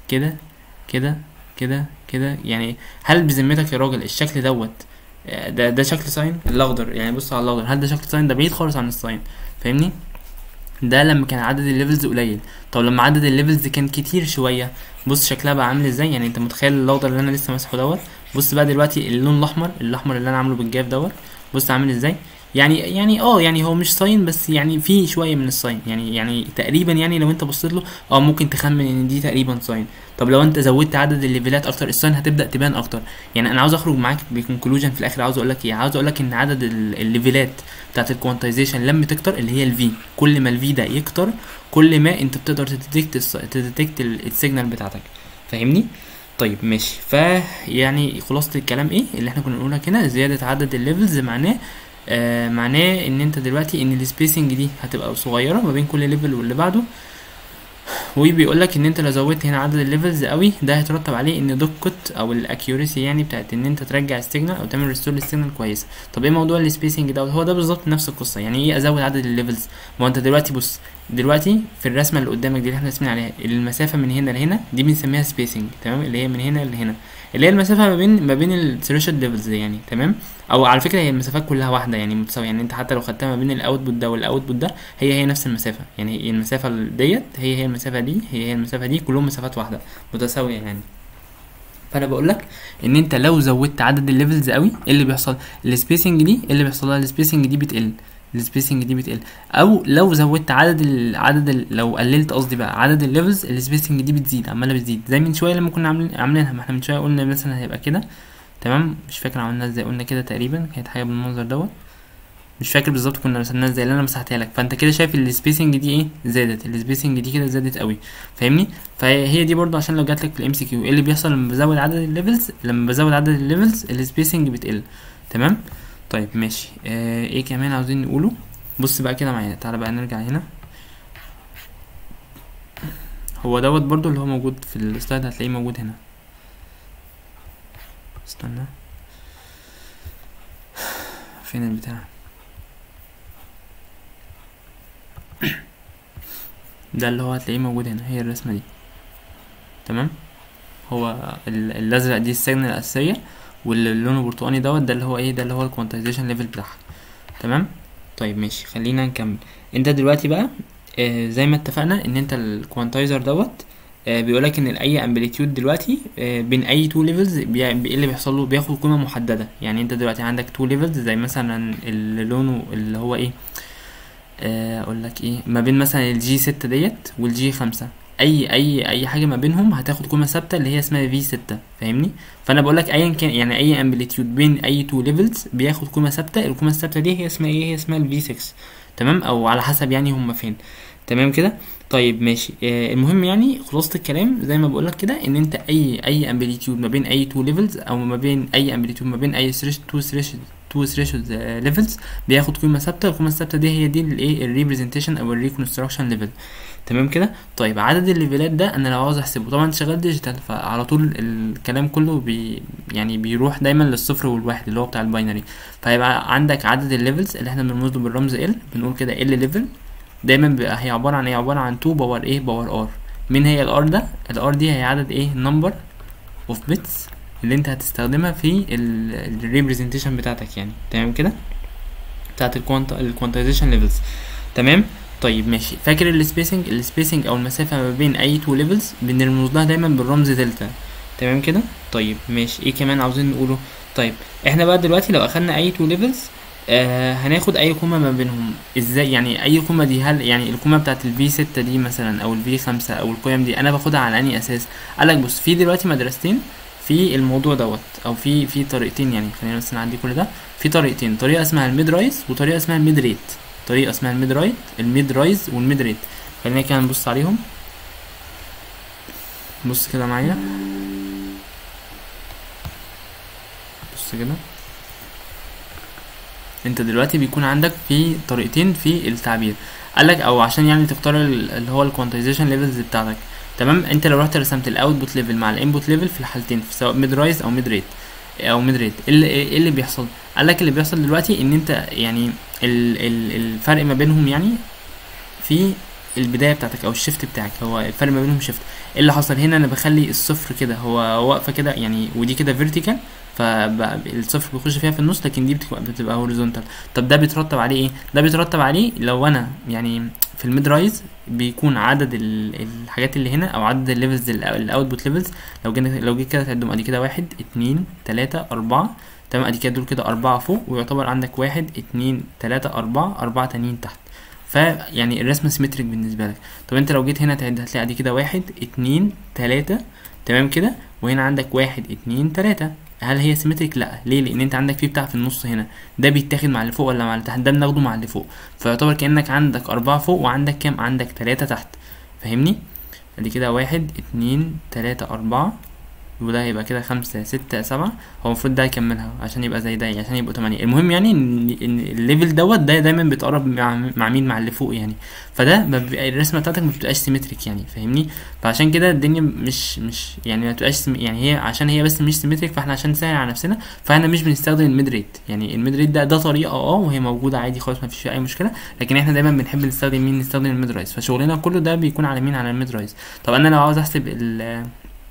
كده كده كده كده يعني هل بذمتك يا راجل الشكل دوت آه، ده ده شكل ساين الاخضر يعني بص على الاخضر هل ده شكل ساين ده بعيد خالص عن الساين فاهمني ده لما كان عدد الليفلز قليل طب لما عدد الليفلز كان كتير شويه بص شكلها بقى عامل ازاي يعني انت متخيل الاخضر اللي انا لسه ماسحه دوت بص بقى دلوقتي اللون الاحمر الاحمر اللي انا عامله بالجاف دوت بص عامل ازاي يعني يعني اه يعني هو مش ساين بس يعني في شويه من الساين يعني يعني تقريبا يعني لو انت بصيت له اه ممكن تخمن ان دي تقريبا ساين طب لو انت زودت عدد الليفلات اكتر الساين هتبدا تبان اكتر يعني انا عاوز اخرج معاك بكونكلوجن في الاخر عاوز اقول لك ايه عاوز اقول لك ان عدد ال- الليفلات بتاعت الكوانتايزيشن لما تكتر اللي هي الفي كل ما الفي ده يكتر كل ما انت بتقدر تديتكت تديتكت السيجنال بتاعتك فاهمني طيب ماشي ف يعني خلاصه الكلام ايه اللي احنا كنا بنقولها كده زياده عدد الليفلز معناه آه معناه ان انت دلوقتي ان السبيسنج دي هتبقى صغيره ما بين كل ليفل واللي بعده وبيقول لك ان انت لو زودت هنا عدد الليفلز قوي ده هيترتب عليه ان دقه او الاكيوريسي يعني بتاعت ان انت ترجع السيجنال او تعمل ريستور للسيجنال كويسه طب ايه موضوع السبيسنج ده هو ده بالظبط نفس القصه يعني ايه ازود عدد الليفلز ما هو انت دلوقتي بص دلوقتي في الرسمه اللي قدامك دي اللي احنا راسمين عليها المسافه من هنا لهنا دي بنسميها سبيسنج تمام اللي هي من هنا لهنا اللي هي المسافه ما بين ما بين الثريشولد ليفلز يعني تمام او على فكره هي المسافات كلها واحده يعني متساويه يعني انت حتى لو خدتها ما بين الاوتبوت ده والاوتبوت ده هي هي نفس المسافه يعني هي المسافه ديت هي هي المسافه دي هي هي المسافه دي كلهم مسافات واحده متساويه يعني فانا بقول لك ان انت لو زودت عدد الليفلز قوي ايه اللي بيحصل السبيسنج دي إيه اللي بيحصل لها السبيسنج دي بتقل السبيسنج دي بتقل او لو زودت عدد ال عدد ال لو قللت قصدي بقى عدد الليفلز السبيسنج دي بتزيد عماله بتزيد زي من شويه لما كنا عاملين عاملينها ما احنا من شويه قلنا مثلا هيبقى كده تمام مش فاكر عملناها ازاي قلنا كده تقريبا كانت حاجه بالمنظر دوت مش فاكر بالظبط كنا رسمناها ازاي اللي انا مسحتها لك فانت كده شايف السبيسنج دي ايه زادت السبيسنج دي كده زادت قوي فاهمني فهي دي برضو عشان لو جات لك في الام سي كيو ايه اللي بيحصل لما بزود عدد الليفلز لما بزود عدد الليفلز السبيسنج بتقل تمام طيب ماشي آه ايه كمان عاوزين نقوله بص بقى كده معايا تعالى بقى نرجع هنا هو دوت برضو اللي هو موجود في السلايد هتلاقيه موجود هنا استنى فين البتاع ده اللي هو هتلاقيه موجود هنا هي الرسمة دي تمام هو ال- الازرق دي السجن الاساسية واللي لونه برتقاني دوت ده اللي هو ايه ده اللي هو الكوانتايزيشن ليفل بتاعها تمام طيب ماشي خلينا نكمل انت دلوقتي بقى آه زي ما اتفقنا ان انت الكوانتايزر دوت آه بيقولك ان اي امبليتيود دلوقتي آه بين اي تو ليفلز ايه اللي بيحصل له بياخد قيمه محدده يعني انت دلوقتي عندك تو ليفلز زي مثلا اللي لونه اللي هو ايه آه، اقول لك ايه ما بين مثلا الجي 6 ديت والجي 5 اي اي اي حاجه ما بينهم هتاخد قيمه ثابته اللي هي اسمها في 6 فاهمني فانا بقول لك ايا كان يعني اي امبليتيود بين اي تو ليفلز بياخد قيمه ثابته القيمه الثابته دي هي اسمها ايه هي اسمها الفي 6 تمام او على حسب يعني هم فين تمام كده طيب ماشي آه المهم يعني خلاصه الكلام زي ما بقول لك كده ان انت اي اي امبليتيود ما بين اي تو ليفلز او ما بين اي امبليتيود ما بين اي ثريش تو ثريش تو ثريشولد ليفلز بياخد قيمه ثابته القيمه الثابته دي هي دي الايه الريبريزنتيشن او الريكونستراكشن ليفل تمام كده طيب عدد الليفلات ده انا لو عاوز احسبه طبعا شغال ديجيتال فعلى طول الكلام كله بي يعني بيروح دايما للصفر والواحد اللي هو بتاع الباينري فهيبقى عندك عدد الليفلز اللي احنا بنرمز له بالرمز ال بنقول كده ال ليفل دايما بيبقى هي عباره عن ايه عباره عن 2 باور ايه باور ار مين هي الار ده الار دي هي عدد ايه نمبر اوف بيتس اللي انت هتستخدمها في الريبريزنتيشن بتاعتك يعني تمام كده بتاعت الكوانتايزيشن ليفلز تمام طيب ماشي فاكر السبيسنج السبيسنج او المسافه ما بين اي تو ليفلز بنرمز لها دايما بالرمز دلتا تمام كده طيب ماشي ايه كمان عاوزين نقوله طيب احنا بقى دلوقتي لو اخدنا اي تو ليفلز آه هناخد اي قيمه ما بينهم ازاي يعني اي قيمه دي هل يعني القيمه بتاعت الفي 6 دي مثلا او الفي 5 او القيم دي انا باخدها على انهي اساس قالك بص في دلوقتي مدرستين في الموضوع دوت او في في طريقتين يعني خلينا بس نعدي كل ده في طريقتين طريقه اسمها الميد رايز وطريقه اسمها الميد ريت طريقه اسمها الميد رايت الميد رايز والميد ريت خلينا كده نبص عليهم بص كده معايا بص كده انت دلوقتي بيكون عندك في طريقتين في التعبير قالك او عشان يعني تختار اللي هو الكوانتايزيشن ليفلز بتاعتك تمام انت لو رحت رسمت الاوتبوت ليفل مع الانبوت ليفل في الحالتين سواء ميد رايز او ميد ريت او ميد ريت ايه اللي, ايه اللي بيحصل قال لك اللي بيحصل دلوقتي ان انت يعني ال ال الفرق ما بينهم يعني في البدايه بتاعتك او الشيفت بتاعك هو الفرق ما بينهم شيفت ايه اللي حصل هنا انا بخلي الصفر كده هو واقفه كده يعني ودي كده فيرتيكال فالصفر بيخش فيها في النص لكن دي بتبقى, بتبقى هوريزونتال طب ده بيترتب عليه ايه ده بيترتب عليه لو انا يعني في الميد رايز بيكون عدد ال- الحاجات اللي هنا او عدد الليفلز الاوتبوت ليفلز لو جينا لو جيت كده تعدهم ادي كده واحد اتنين تلاتة اربعة تمام ادي كده دول كده اربعة فوق ويعتبر عندك واحد اتنين تلاتة اربعة اربعة تانيين تحت فيعني الرسمة سيمتريك بالنسبة لك طب انت لو جيت هنا تعد هتلاقي ادي كده واحد اتنين تلاتة تمام كده وهنا عندك واحد اتنين تلاتة هل هي سيمتريك لا ليه لان انت عندك في بتاع في النص هنا ده بيتاخد مع اللي فوق ولا مع اللي تحت ده بناخده مع اللي فوق فيعتبر كانك عندك اربعة فوق وعندك كام عندك تلاتة تحت فاهمني ادي كده واحد اتنين تلاتة اربعة وده هيبقى كده خمسة ستة سبعة هو المفروض ده يكملها عشان يبقى زي ده عشان يبقوا تمانية المهم يعني ان ان الليفل دوت ده دايما بيتقرب مع مع مين مع اللي فوق يعني فده ما بيبقى- الرسمه بتاعتك ما بتبقاش سيمتريك يعني فاهمني فعشان كده الدنيا مش مش يعني ما بتبقاش سم- يعني هي عشان هي بس مش سيمتريك فاحنا عشان نسهل على نفسنا فاحنا مش بنستخدم الميد ريت يعني الميد ريت ده ده طريقه اه وهي موجوده عادي خالص ما فيش فيها اي مشكله لكن احنا دايما بنحب نستخدم مين نستخدم الميد رايز فشغلنا كله ده بيكون على مين على الميد رايز طب انا لو عاوز احسب ال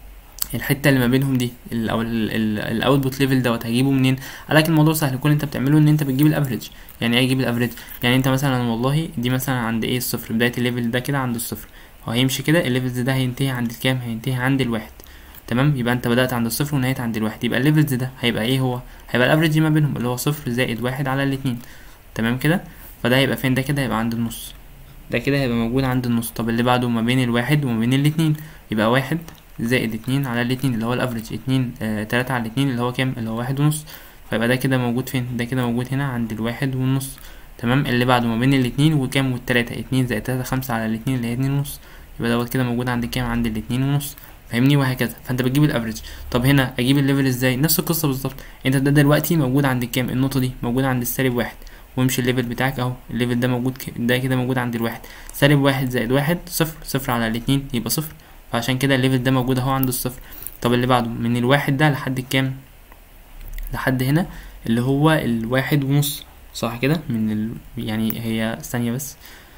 الحته اللي ما بينهم دي ال- او الاوتبوت ليفل دوت هجيبه منين قالك الموضوع سهل كل اللي انت بتعمله ان انت بتجيب الافريج يعني ايه اجيب الافريج يعني انت مثلا والله دي مثلا عند ايه الصفر بدايه الليفل ده كده عند الصفر هو هيمشي كده الليفلز ده هينتهي عند الكام هينتهي عند الواحد تمام يبقى انت بدات عند الصفر ونهيت عند الواحد يبقى الليفلز ده هيبقى ايه هو هيبقى الافريج ما بينهم اللي هو صفر زائد واحد على الاتنين تمام كده فده هيبقى فين ده كده هيبقى عند النص ده كده هيبقى موجود عند النص طب اللي بعده ما بين الواحد وما بين الاتنين يبقى واحد زائد اتنين على الاتنين اللي هو الافريج اتنين آه تلاتة على الاتنين اللي هو كام اللي هو واحد ونص فيبقى ده كده موجود فين ده كده موجود هنا عند الواحد والنص تمام اللي بعده ما بين الاتنين وكام والتلاتة اتنين زائد تلاتة خمسة على الاتنين اللي هي اتنين ونص يبقى دوت كده موجود عند كام عند الاتنين ونص فاهمني وهكذا فانت بتجيب الافريج طب هنا اجيب الليفل ازاي نفس القصه بالظبط انت ده دلوقتي موجود عند كام النقطه دي موجوده عند السالب واحد وامشي الليفل بتاعك اهو الليفل ده موجود ك... ده كده موجود عند الواحد سالب واحد زائد واحد صفر صفر على الاتنين يبقى صفر فعشان كده الليفل ده موجود اهو عند الصفر طب اللي بعده من الواحد ده لحد الكام لحد هنا اللي هو الواحد ونص صح كده من ال... يعني هي ثانية بس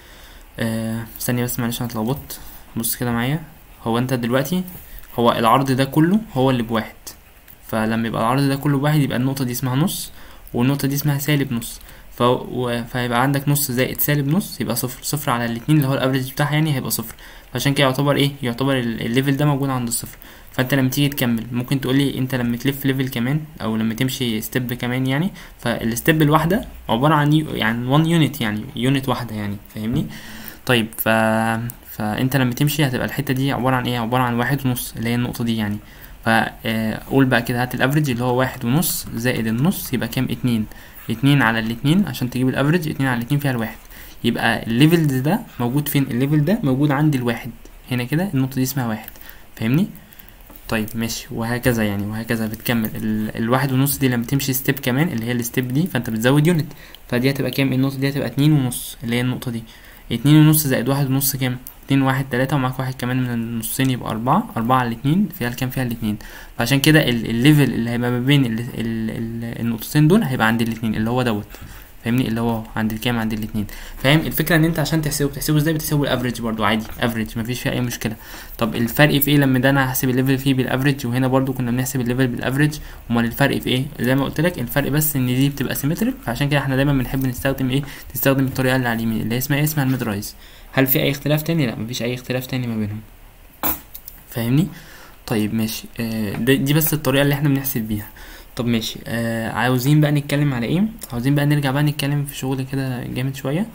آه ثانية بس معلش انا اتلخبطت بص كده معايا هو انت دلوقتي هو العرض ده كله هو اللي بواحد فلما يبقى العرض ده كله بواحد يبقى النقطة دي اسمها نص والنقطة دي اسمها سالب نص ف... و... فهيبقى عندك نص زائد سالب نص يبقى صفر صفر على الاتنين اللي هو الافريج بتاعها يعني هيبقى صفر فعشان كده يعتبر ايه يعتبر ال- الليفل ده موجود عند الصفر فانت لما تيجي تكمل ممكن تقولي انت لما تلف ليفل كمان او لما تمشي ستيب كمان يعني فالستيب الواحده عباره عن يو يعني 1 يونت يعني يونت واحده يعني فاهمني طيب ف فانت لما تمشي هتبقى الحته دي عباره عن ايه عباره عن واحد ونص اللي هي النقطه دي يعني فقول بقى كده هات الافريج اللي هو واحد ونص زائد النص يبقى كام اتنين اتنين على الاتنين عشان تجيب الافريج اتنين على الاتنين فيها الواحد يبقى الليفل ده موجود فين الليفل ده موجود عند الواحد هنا كده النقطة دي اسمها واحد فاهمني طيب ماشي وهكذا يعني وهكذا بتكمل ال... الواحد ونص دي لما تمشي ستيب كمان اللي هي الستيب دي فانت بتزود يونت فدي هتبقى كام النقطة دي هتبقى اتنين ونص اللي هي النقطة دي اتنين ونص زائد واحد ونص كام اتنين واحد تلاتة ومعاك واحد كمان من النصين يبقى أربعة أربعة على الاتنين فيها الكام فيها الاتنين فعشان كده ال- الليفل اللي هيبقى ما بين ال... ال... ال... النقطتين دول هيبقى عند الاتنين اللي هو دوت فاهمني اللي هو عند الكام عند الاتنين فاهم الفكره ان انت عشان تحسبه بتحسبه ازاي بتحسبه الافريج برضو عادي افريج مفيش فيها اي مشكله طب الفرق في ايه لما ده انا هحسب الليفل فيه بالافريج وهنا برضو كنا بنحسب الليفل بالافريج امال الفرق في ايه زي ما قلت لك الفرق بس ان دي بتبقى سيمتريك فعشان كده احنا دايما بنحب نستخدم ايه نستخدم الطريقه اللي على اليمين اللي هي اسمها ايه اسمها الميد رايز هل في اي اختلاف تاني لا مفيش اي اختلاف تاني ما بينهم فاهمني طيب ماشي آه دي دي بس الطريقه اللي احنا بنحسب بيها طب ماشي آه عاوزين بقى نتكلم على ايه عاوزين بقى نرجع بقى نتكلم في شغل كده جامد شويه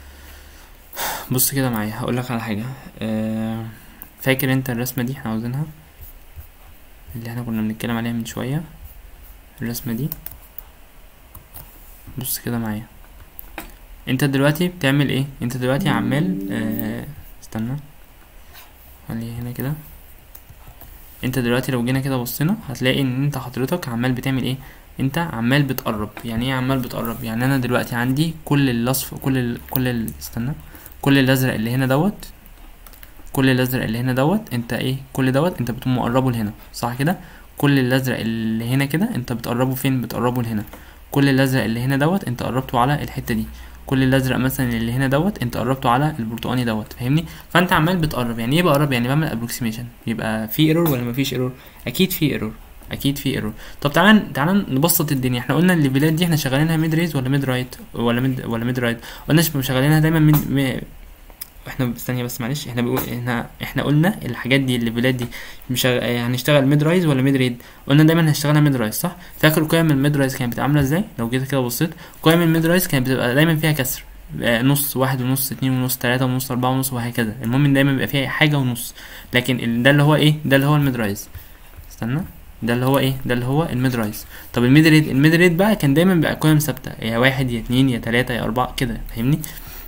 بص كده معايا هقول لك على حاجه آه فاكر انت الرسمه دي احنا عاوزينها اللي احنا كنا بنتكلم عليها من شويه الرسمه دي بص كده معايا انت دلوقتي بتعمل ايه انت دلوقتي عمال آه استنى خليه هنا كده انت دلوقتي لو جينا كده بصينا هتلاقي ان انت حضرتك عمال بتعمل ايه انت عمال بتقرب يعني ايه عمال بتقرب يعني انا دلوقتي عندي كل الاصفر كل ال... كل ال... استنى كل الازرق اللي هنا دوت كل الازرق اللي هنا دوت انت ايه كل دوت انت بتقوم مقربه لهنا صح كده كل الازرق اللي هنا كده انت بتقربه فين بتقربه لهنا كل الازرق اللي هنا دوت انت قربته على الحته دي كل الازرق مثلا اللي هنا دوت انت قربته على البرتقاني دوت فاهمني فانت عمال بتقرب يعني ايه بقرب يعني بعمل ابروكسيميشن يبقى في ايرور ولا مفيش ايرور اكيد في ايرور اكيد في ايرور طب تعالى تعالى نبسط الدنيا احنا قلنا الليفلات دي احنا شغالينها ميد ريز ولا ميد رايت ولا ميد ولا ميد رايت قلنا شغالينها دايما ميد مي... احنا ثانيه بس معلش احنا بنقول احنا احنا قلنا الحاجات دي الليفلات دي مش هنشتغل ميد رايز ولا ميد ريد قلنا دايما هنشتغلها ميد رايز صح فاكر قيم الميد رايز كانت بتبقى عامله ازاي لو جيت كده بصيت قيم الميد رايز كانت بتبقى دايما فيها كسر نص واحد ونص اتنين ونص تلاتة ونص أربعة ونص وهكذا المهم ان دايما بيبقى فيها حاجة ونص لكن ده اللي هو ايه ده اللي هو الميد رايز استنى ده اللي هو ايه ده اللي هو الميد رايز طب الميد ريد الميد ريد بقى كان دايما بيبقى قيم ثابته يا واحد يا اتنين يا تلاتة يا اربعة كده فاهمني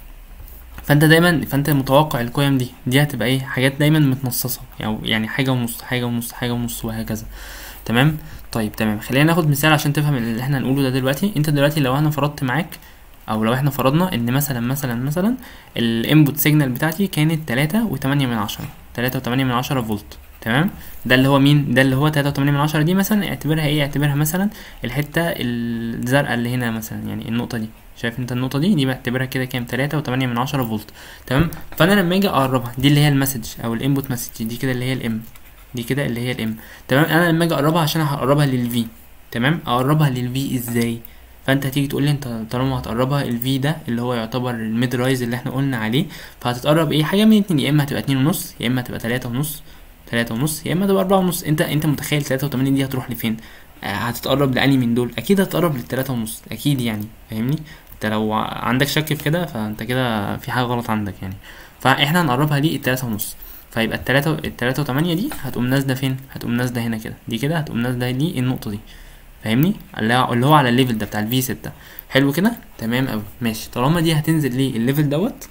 فانت دايما فانت متوقع القيم دي دي هتبقى ايه حاجات دايما متنصصه يعني يعني حاجه ونص حاجه ونص حاجه ونص وهكذا تمام طيب تمام خلينا ناخد مثال عشان تفهم اللي احنا هنقوله ده دلوقتي انت دلوقتي لو انا فرضت معاك او لو احنا فرضنا ان مثلا مثلا مثلا الانبوت سيجنال بتاعتي كانت تلاتة وتمانية من عشرة تلاتة وتمانية من عشرة فولت تمام ده اللي هو مين ده اللي هو تلاتة وتمانية من عشرة دي مثلا اعتبرها ايه اعتبرها مثلا الحتة الزرقاء اللي هنا مثلا يعني النقطة دي شايف انت النقطة دي دي بعتبرها كده كام تلاتة وتمانية من عشرة فولت تمام فانا لما اجي اقربها دي اللي هي المسج او الانبوت مسج دي كده اللي هي الام دي كده اللي هي الام تمام انا لما اجي اقربها عشان هقربها للفي تمام اقربها للفي ازاي فانت هتيجي تقول لي انت طالما هتقربها الفي ده اللي هو يعتبر الميد رايز اللي احنا قلنا عليه فهتتقرب ايه حاجه من اتنين يا اما هتبقى اتنين ونص يا اما هتبقى تلاتة ونص تلاتة ونص يا اما تبقى أربعة ونص انت انت متخيل تلاتة وتمانين دي هتروح لفين آه هتتقرب لأني من دول اكيد هتقرب للتلاتة ونص اكيد يعني فاهمني انت لو عندك شك في كده فانت كده في حاجه غلط عندك يعني فاحنا هنقربها ليه التلاتة ونص فيبقى التلاتة التلاتة وتمانية دي هتقوم نازلة فين هتقوم نازلة هنا كده دي كده هتقوم نازلة ليه النقطة دي فاهمني اللي هو على الليفل ده بتاع الفي ستة حلو كده تمام قوي ماشي طالما دي هتنزل ليه الليفل دوت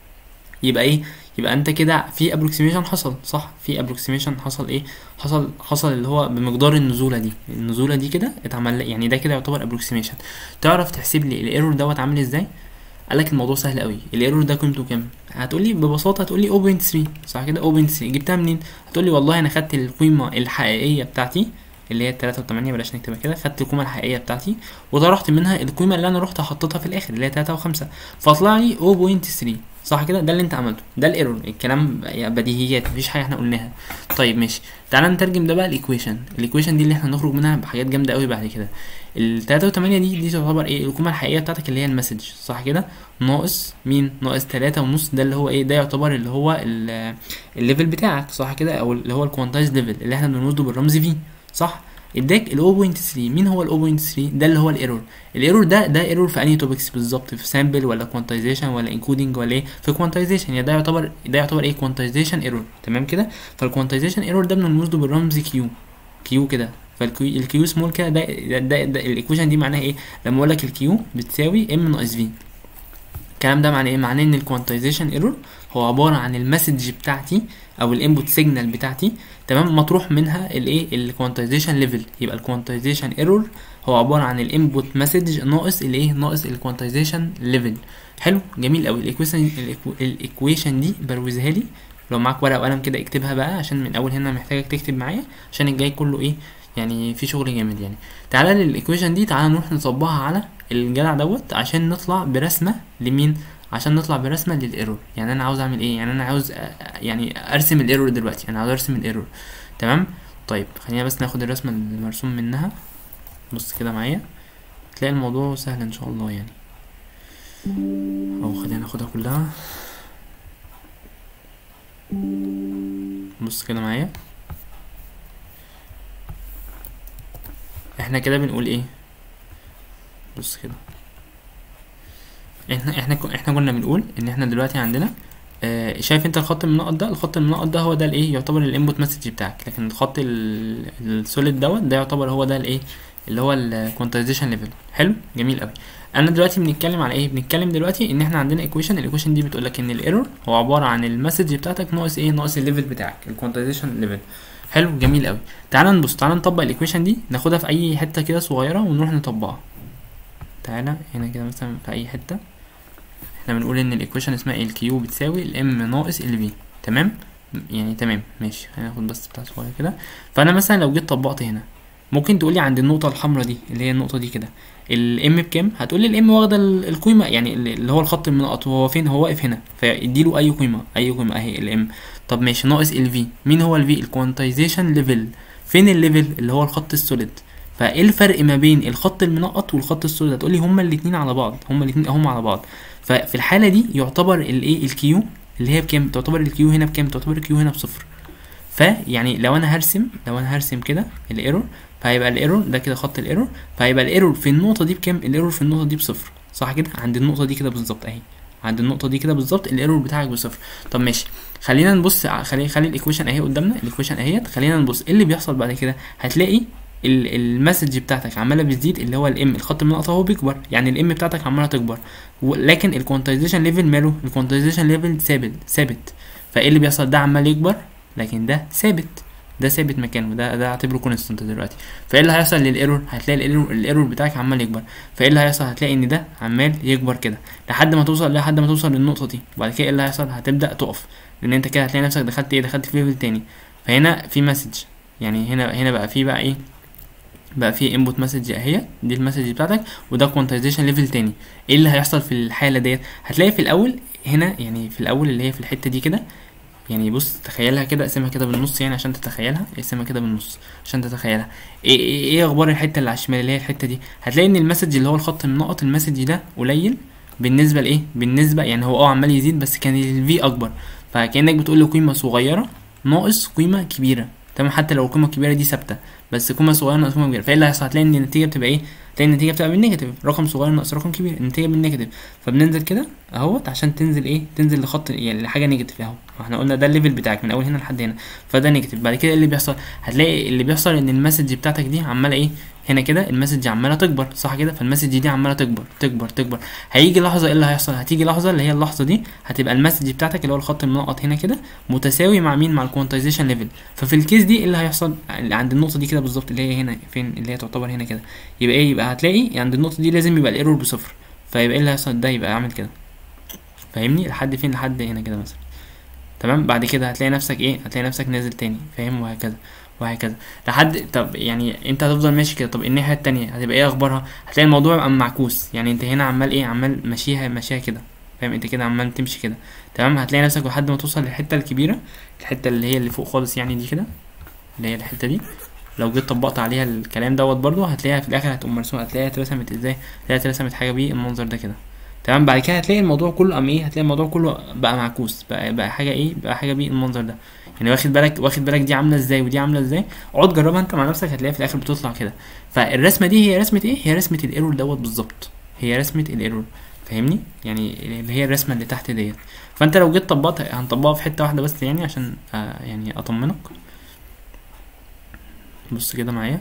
يبقى ايه يبقى انت كده في ابروكسيميشن حصل صح في ابروكسيميشن حصل ايه حصل حصل اللي هو بمقدار النزوله دي النزوله دي كده اتعمل يعني ده كده يعتبر ابروكسيميشن تعرف تحسب لي الايرور دوت عامل ازاي قال لك الموضوع سهل قوي الايرور ده قيمته كام هتقول لي ببساطه هتقول لي 0.3 صح كده 0.3 جبتها منين هتقول لي والله انا خدت القيمه الحقيقيه بتاعتي اللي هي التلاتة وتمانية بلاش نكتبها كده خدت القيمة الحقيقية بتاعتي وطرحت منها القيمة اللي أنا رحت حطيتها في الآخر اللي هي تلاتة وخمسة فطلع لي 0.3 صح كده ده اللي انت عملته ده الايرور الكلام بديهيات مفيش حاجه احنا قلناها طيب ماشي تعالى نترجم ده بقى الايكويشن الايكويشن دي اللي احنا هنخرج منها بحاجات جامده قوي بعد كده ال 3 و8 دي دي تعتبر ايه القيمه الحقيقيه بتاعتك اللي هي المسج صح كده ناقص مين ناقص 3 ونص ده اللي هو ايه ده يعتبر اللي هو الليفل بتاعك صح كده او اللي هو الكوانتايز ليفل اللي احنا بنرده بالرمز في صح اداك ال 0.3 مين هو ال 0.3 ده اللي هو الايرور الايرور ده ده ايرور في انهي توبكس بالظبط في سامبل ولا كوانتايزيشن ولا انكودنج ولا ايه في كوانتايزيشن يعني ده يعتبر ده يعتبر ايه كوانتايزيشن ايرور تمام كده فالكوانتايزيشن ايرور ده بنرمز له بالرمز كيو كيو كده فالكيو سمول كده ده ده, ده, ده الايكويشن دي معناها ايه لما اقول لك الكيو بتساوي ام ناقص في الكلام ده معناه ايه معناه ان الكوانتايزيشن ايرور هو عباره عن المسج بتاعتي او الانبوت سيجنال بتاعتي تمام مطروح منها الايه الكوانتايزيشن ليفل يبقى الكوانتايزيشن ايرور هو عباره عن الانبوت مسج ناقص الايه ناقص الكوانتايزيشن ليفل حلو جميل قوي الايكويشن الايكويشن دي بروزها لي لو معاك ورقه وقلم كده اكتبها بقى عشان من اول هنا محتاجك تكتب معايا عشان الجاي كله ايه يعني في شغل جامد يعني تعالى للايكويشن دي تعالى نروح نطبقها على الجدع دوت عشان نطلع برسمه لمين عشان نطلع برسمه للايرور يعني انا عاوز اعمل ايه يعني انا عاوز يعني ارسم الايرور دلوقتي انا عاوز ارسم الايرور تمام طيب خلينا بس ناخد الرسمه المرسوم منها بص كده معايا تلاقي الموضوع سهل ان شاء الله يعني او خلينا ناخدها كلها بص كده معايا احنا كده بنقول ايه بص كده احنا احنا احنا كنا بنقول ان احنا دلوقتي عندنا آه شايف انت الخط المنقط ده الخط المنقط ده هو ده الايه يعتبر الانبوت مسج بتاعك لكن الخط السوليد دوت ده يعتبر هو ده الايه اللي هو الكوانتايزيشن ليفل حلو جميل قوي انا دلوقتي بنتكلم على ايه بنتكلم دلوقتي ان احنا عندنا ايكويشن الايكويشن دي بتقول لك ان الايرور هو عباره عن المسج بتاعتك ناقص ايه ناقص الليفل بتاعك الكوانتايزيشن ليفل حلو جميل قوي تعال نبص تعال نطبق الايكويشن دي ناخدها في اي حته كده صغيره ونروح نطبقها تعالى هنا كده مثلا في اي حته احنا بنقول ان الايكويشن اسمها الكيو بتساوي الام ناقص ال في تمام يعني تمام ماشي هناخد بس بتاع صغير كده فانا مثلا لو جيت طبقت هنا ممكن تقولي عند النقطه الحمراء دي اللي هي النقطه دي كده الام بكام هتقولي الام واخده ال- القيمه يعني ال- اللي هو الخط المنقط وهو فين هو واقف هنا فاديله اي قيمه اي قيمه اهي الام طب ماشي ناقص الفي مين هو الفي الكوانتايزيشن ليفل فين الليفل اللي هو الخط السوليد فايه الفرق ما بين الخط المنقط والخط السوليد هتقولي هما الاتنين على بعض هما الاتنين هما على بعض ففي الحاله دي يعتبر الايه الكيو اللي هي بكام تعتبر الكيو هنا بكام تعتبر الكيو هنا بصفر فيعني لو انا هرسم لو انا هرسم كده الايرور فهيبقى الايرور ده كده خط الايرور فهيبقى الايرور في النقطه دي بكام الايرور في النقطه دي بصفر صح كده عند النقطه دي كده بالظبط اهي عند النقطه دي كده بالظبط الايرور بتاعك بصفر طب ماشي خلينا نبص ع- خلي خلي الايكويشن اهي قدامنا الايكويشن اهيت خلينا نبص ايه اللي بيحصل بعد كده هتلاقي ال- المسج بتاعتك عماله بتزيد اللي هو الام الخط المنقط هو بيكبر يعني الام بتاعتك عماله تكبر و- لكن الكوانتايزيشن ليفل ماله الكوانتايزيشن ليفل ثابت ثابت فايه اللي بيحصل ده عمال يكبر لكن ده ثابت ده ثابت مكانه ده ده اعتبره كونستنت دلوقتي فايه اللي هيحصل للايرور هتلاقي الايرور الايرور بتاعك عمال يكبر فايه اللي هيحصل هتلاقي ان ده عمال يكبر كده لحد ما توصل لحد ما توصل للنقطه دي وبعد كده ايه اللي هيحصل هتبدا تقف لان انت كده هتلاقي نفسك دخلت ايه دخلت في ليفل تاني فهنا في مسج يعني هنا هنا بقى في بقى ايه بقى في انبوت مسج اهي دي المسج بتاعتك وده كوانتايزيشن ليفل تاني ايه اللي هيحصل في الحاله ديت هتلاقي في الاول هنا يعني في الاول اللي هي في الحته دي كده يعني بص تخيلها كده اقسمها كده بالنص يعني عشان تتخيلها اقسمها كده بالنص عشان تتخيلها ايه ايه, إيه اخبار الحته اللي على الشمال اللي هي الحته دي هتلاقي ان المسج اللي هو الخط المنقط المسج ده قليل بالنسبه لايه بالنسبه يعني هو اه عمال يزيد بس كان الفي اكبر فكانك بتقول له قيمه صغيره ناقص قيمه كبيره تمام حتى لو القيمه الكبيره دي ثابته بس قيمه صغيره ناقص قيمه كبيره فايه اللي هيحصل هتلاقي ان النتيجه بتبقى ايه هتلاقي النتيجه بتبقى بالنيجاتيف رقم صغير ناقص رقم كبير النتيجه بالنيجاتيف فبننزل كده اهوت عشان تنزل ايه تنزل لخط يعني لحاجه نيجاتيف اهو احنا قلنا ده الليفل بتاعك من اول هنا لحد هنا فده نيجاتيف بعد كده إيه اللي بيحصل هتلاقي اللي بيحصل ان المسج بتاعتك دي عماله ايه هنا كده المسج عماله تكبر صح كده فالمسج دي عماله تكبر تكبر تكبر هيجي لحظه ايه اللي هيحصل هتيجي لحظه اللي هي اللحظه دي هتبقى المسج بتاعتك اللي هو الخط المنقط هنا كده متساوي مع مين مع الكوانتايزيشن ليفل ففي الكيس دي ايه اللي هيحصل عند النقطه دي كده بالظبط اللي هي هنا فين اللي هي تعتبر هنا كده يبقى ايه يبقى هتلاقي عند النقطه دي لازم يبقى الايرور بصفر فيبقى ايه اللي هيحصل ده يبقى عامل كده فاهمني لحد فين لحد هنا كده مثلا تمام بعد كده هتلاقي نفسك ايه هتلاقي نفسك نازل تاني فاهم وهكذا وهكذا لحد طب يعني انت هتفضل ماشي كده طب الناحيه التانية هتبقى ايه اخبارها هتلاقي الموضوع يبقى معكوس يعني انت هنا عمال ايه عمال ماشيها ماشيها كده فاهم انت كده عمال تمشي كده تمام هتلاقي نفسك لحد ما توصل للحته الكبيره الحته اللي هي اللي فوق خالص يعني دي كده اللي هي الحته دي لو جيت طبقت عليها الكلام دوت برضو هتلاقيها في الاخر هتقوم مرسومه هتلاقيها اترسمت ازاي هتلاقيها اترسمت حاجه بالمنظر ده كده تمام بعد كده هتلاقي الموضوع كله قام ايه هتلاقي الموضوع كله بقى معكوس بقى بقى حاجه ايه بقى حاجه بالمنظر ده يعني واخد بالك واخد بالك دي عامله ازاي ودي عامله ازاي اقعد جربها انت مع نفسك هتلاقيها في الاخر بتطلع كده فالرسمه دي هي رسمه ايه هي رسمه الايرور دوت بالظبط هي رسمه الايرور فاهمني يعني اللي هي الرسمه اللي تحت ديت فانت لو جيت طبقتها هنطبقها في حته واحده بس يعني عشان آه يعني اطمنك بص كده معايا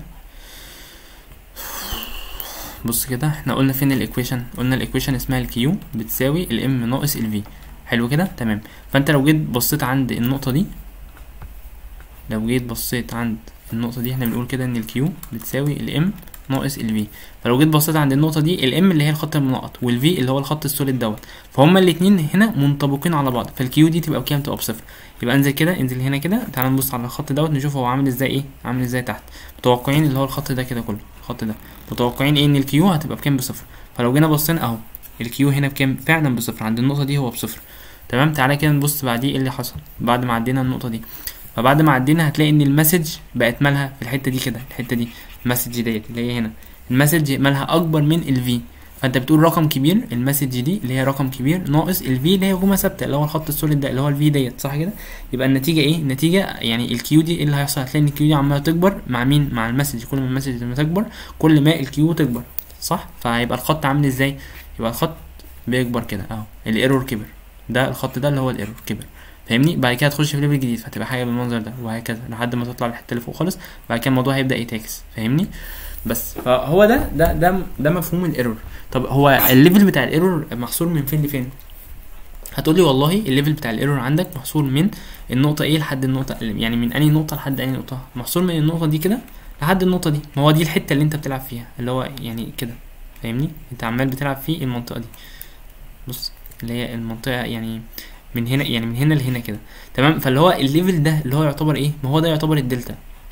بص كده احنا قلنا فين الايكويشن قلنا الايكويشن اسمها الكيو بتساوي الام ناقص الفي حلو كده تمام فانت لو جيت بصيت عند النقطه دي لو جيت بصيت عند النقطه دي احنا بنقول كده ان الكيو بتساوي الام ناقص الفي فلو جيت بصيت عند النقطه دي الام اللي هي الخط المنقط والفي اللي هو الخط السوليد دوت فهما الاثنين هنا منطبقين على بعض فالكيو دي تبقى بكام تبقى بصفر يبقى انزل كده انزل هنا كده تعال نبص على الخط دوت نشوف هو عامل ازاي ايه عامل ازاي تحت متوقعين اللي هو الخط ده كده كله الخط ده متوقعين ايه ان الكيو هتبقى بكام بصفر فلو جينا بصينا اهو الكيو هنا بكام فعلا بصفر عند النقطه دي هو بصفر تمام تعالى كده نبص بعديه ايه اللي حصل بعد ما عدينا النقطه دي فبعد ما عدينا هتلاقي ان المسج بقت مالها في الحته دي كده الحته دي المسج ديت اللي هي هنا المسج مالها اكبر من الفي فانت بتقول رقم كبير المسج دي اللي هي رقم كبير ناقص الفي اللي هي قيمه ثابته اللي هو الخط السوليد ده اللي هو الفي ديت صح كده يبقى النتيجه ايه النتيجه يعني الكيو دي ايه اللي هيحصل هتلاقي ان الكيو دي عماله تكبر مع مين مع المسج كل ما المسج لما تكبر كل ما الكيو تكبر صح فهيبقى الخط عامل ازاي يبقى الخط بيكبر كده اهو الايرور كبر ده الخط ده اللي هو الايرور كبر فاهمني بعد كده هتخش في ليفل جديد فهتبقى حاجه بالمنظر ده وهكذا لحد ما تطلع للحته اللي فوق خالص بعد كده الموضوع هيبدا يتعكس فاهمني بس فهو ده ده ده ده مفهوم الايرور طب هو الليفل بتاع الايرور محصور من فين لفين هتقولي والله الليفل بتاع الايرور عندك محصور من النقطه ايه لحد النقطه يعني من انهي نقطه لحد انهي نقطه محصور من النقطه دي كده لحد النقطه دي ما هو دي الحته اللي انت بتلعب فيها اللي هو يعني كده فاهمني انت عمال بتلعب في المنطقه دي بص اللي هي المنطقه يعني من هنا يعني من هنا لهنا كده تمام فاللي هو الليفل ده اللي هو يعتبر ايه ما هو ده يعتبر الدلتا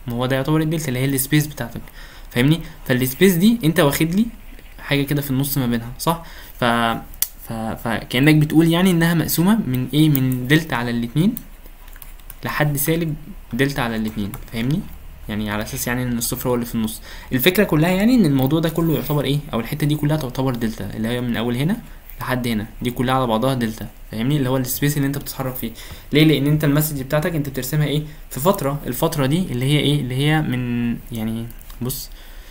ما هو ده يعتبر الدلتا اللي هي السبيس بتاعتك فاهمني فالسبيس دي انت واخد لي حاجه كده في النص ما بينها صح ف ف... فكانك بتقول يعني انها مقسومه من ايه من دلتا على الاتنين لحد سالب دلتا على الاتنين فاهمني يعني على اساس يعني ان الصفر هو اللي في النص الفكره كلها يعني ان الموضوع ده كله يعتبر ايه او الحته دي كلها تعتبر دلتا اللي هي من اول هنا لحد هنا دي كلها على بعضها دلتا فاهمني اللي هو السبيس اللي انت بتتحرك فيه ليه لان انت المسج بتاعتك انت بترسمها ايه في فتره الفتره دي اللي هي ايه اللي هي من يعني بص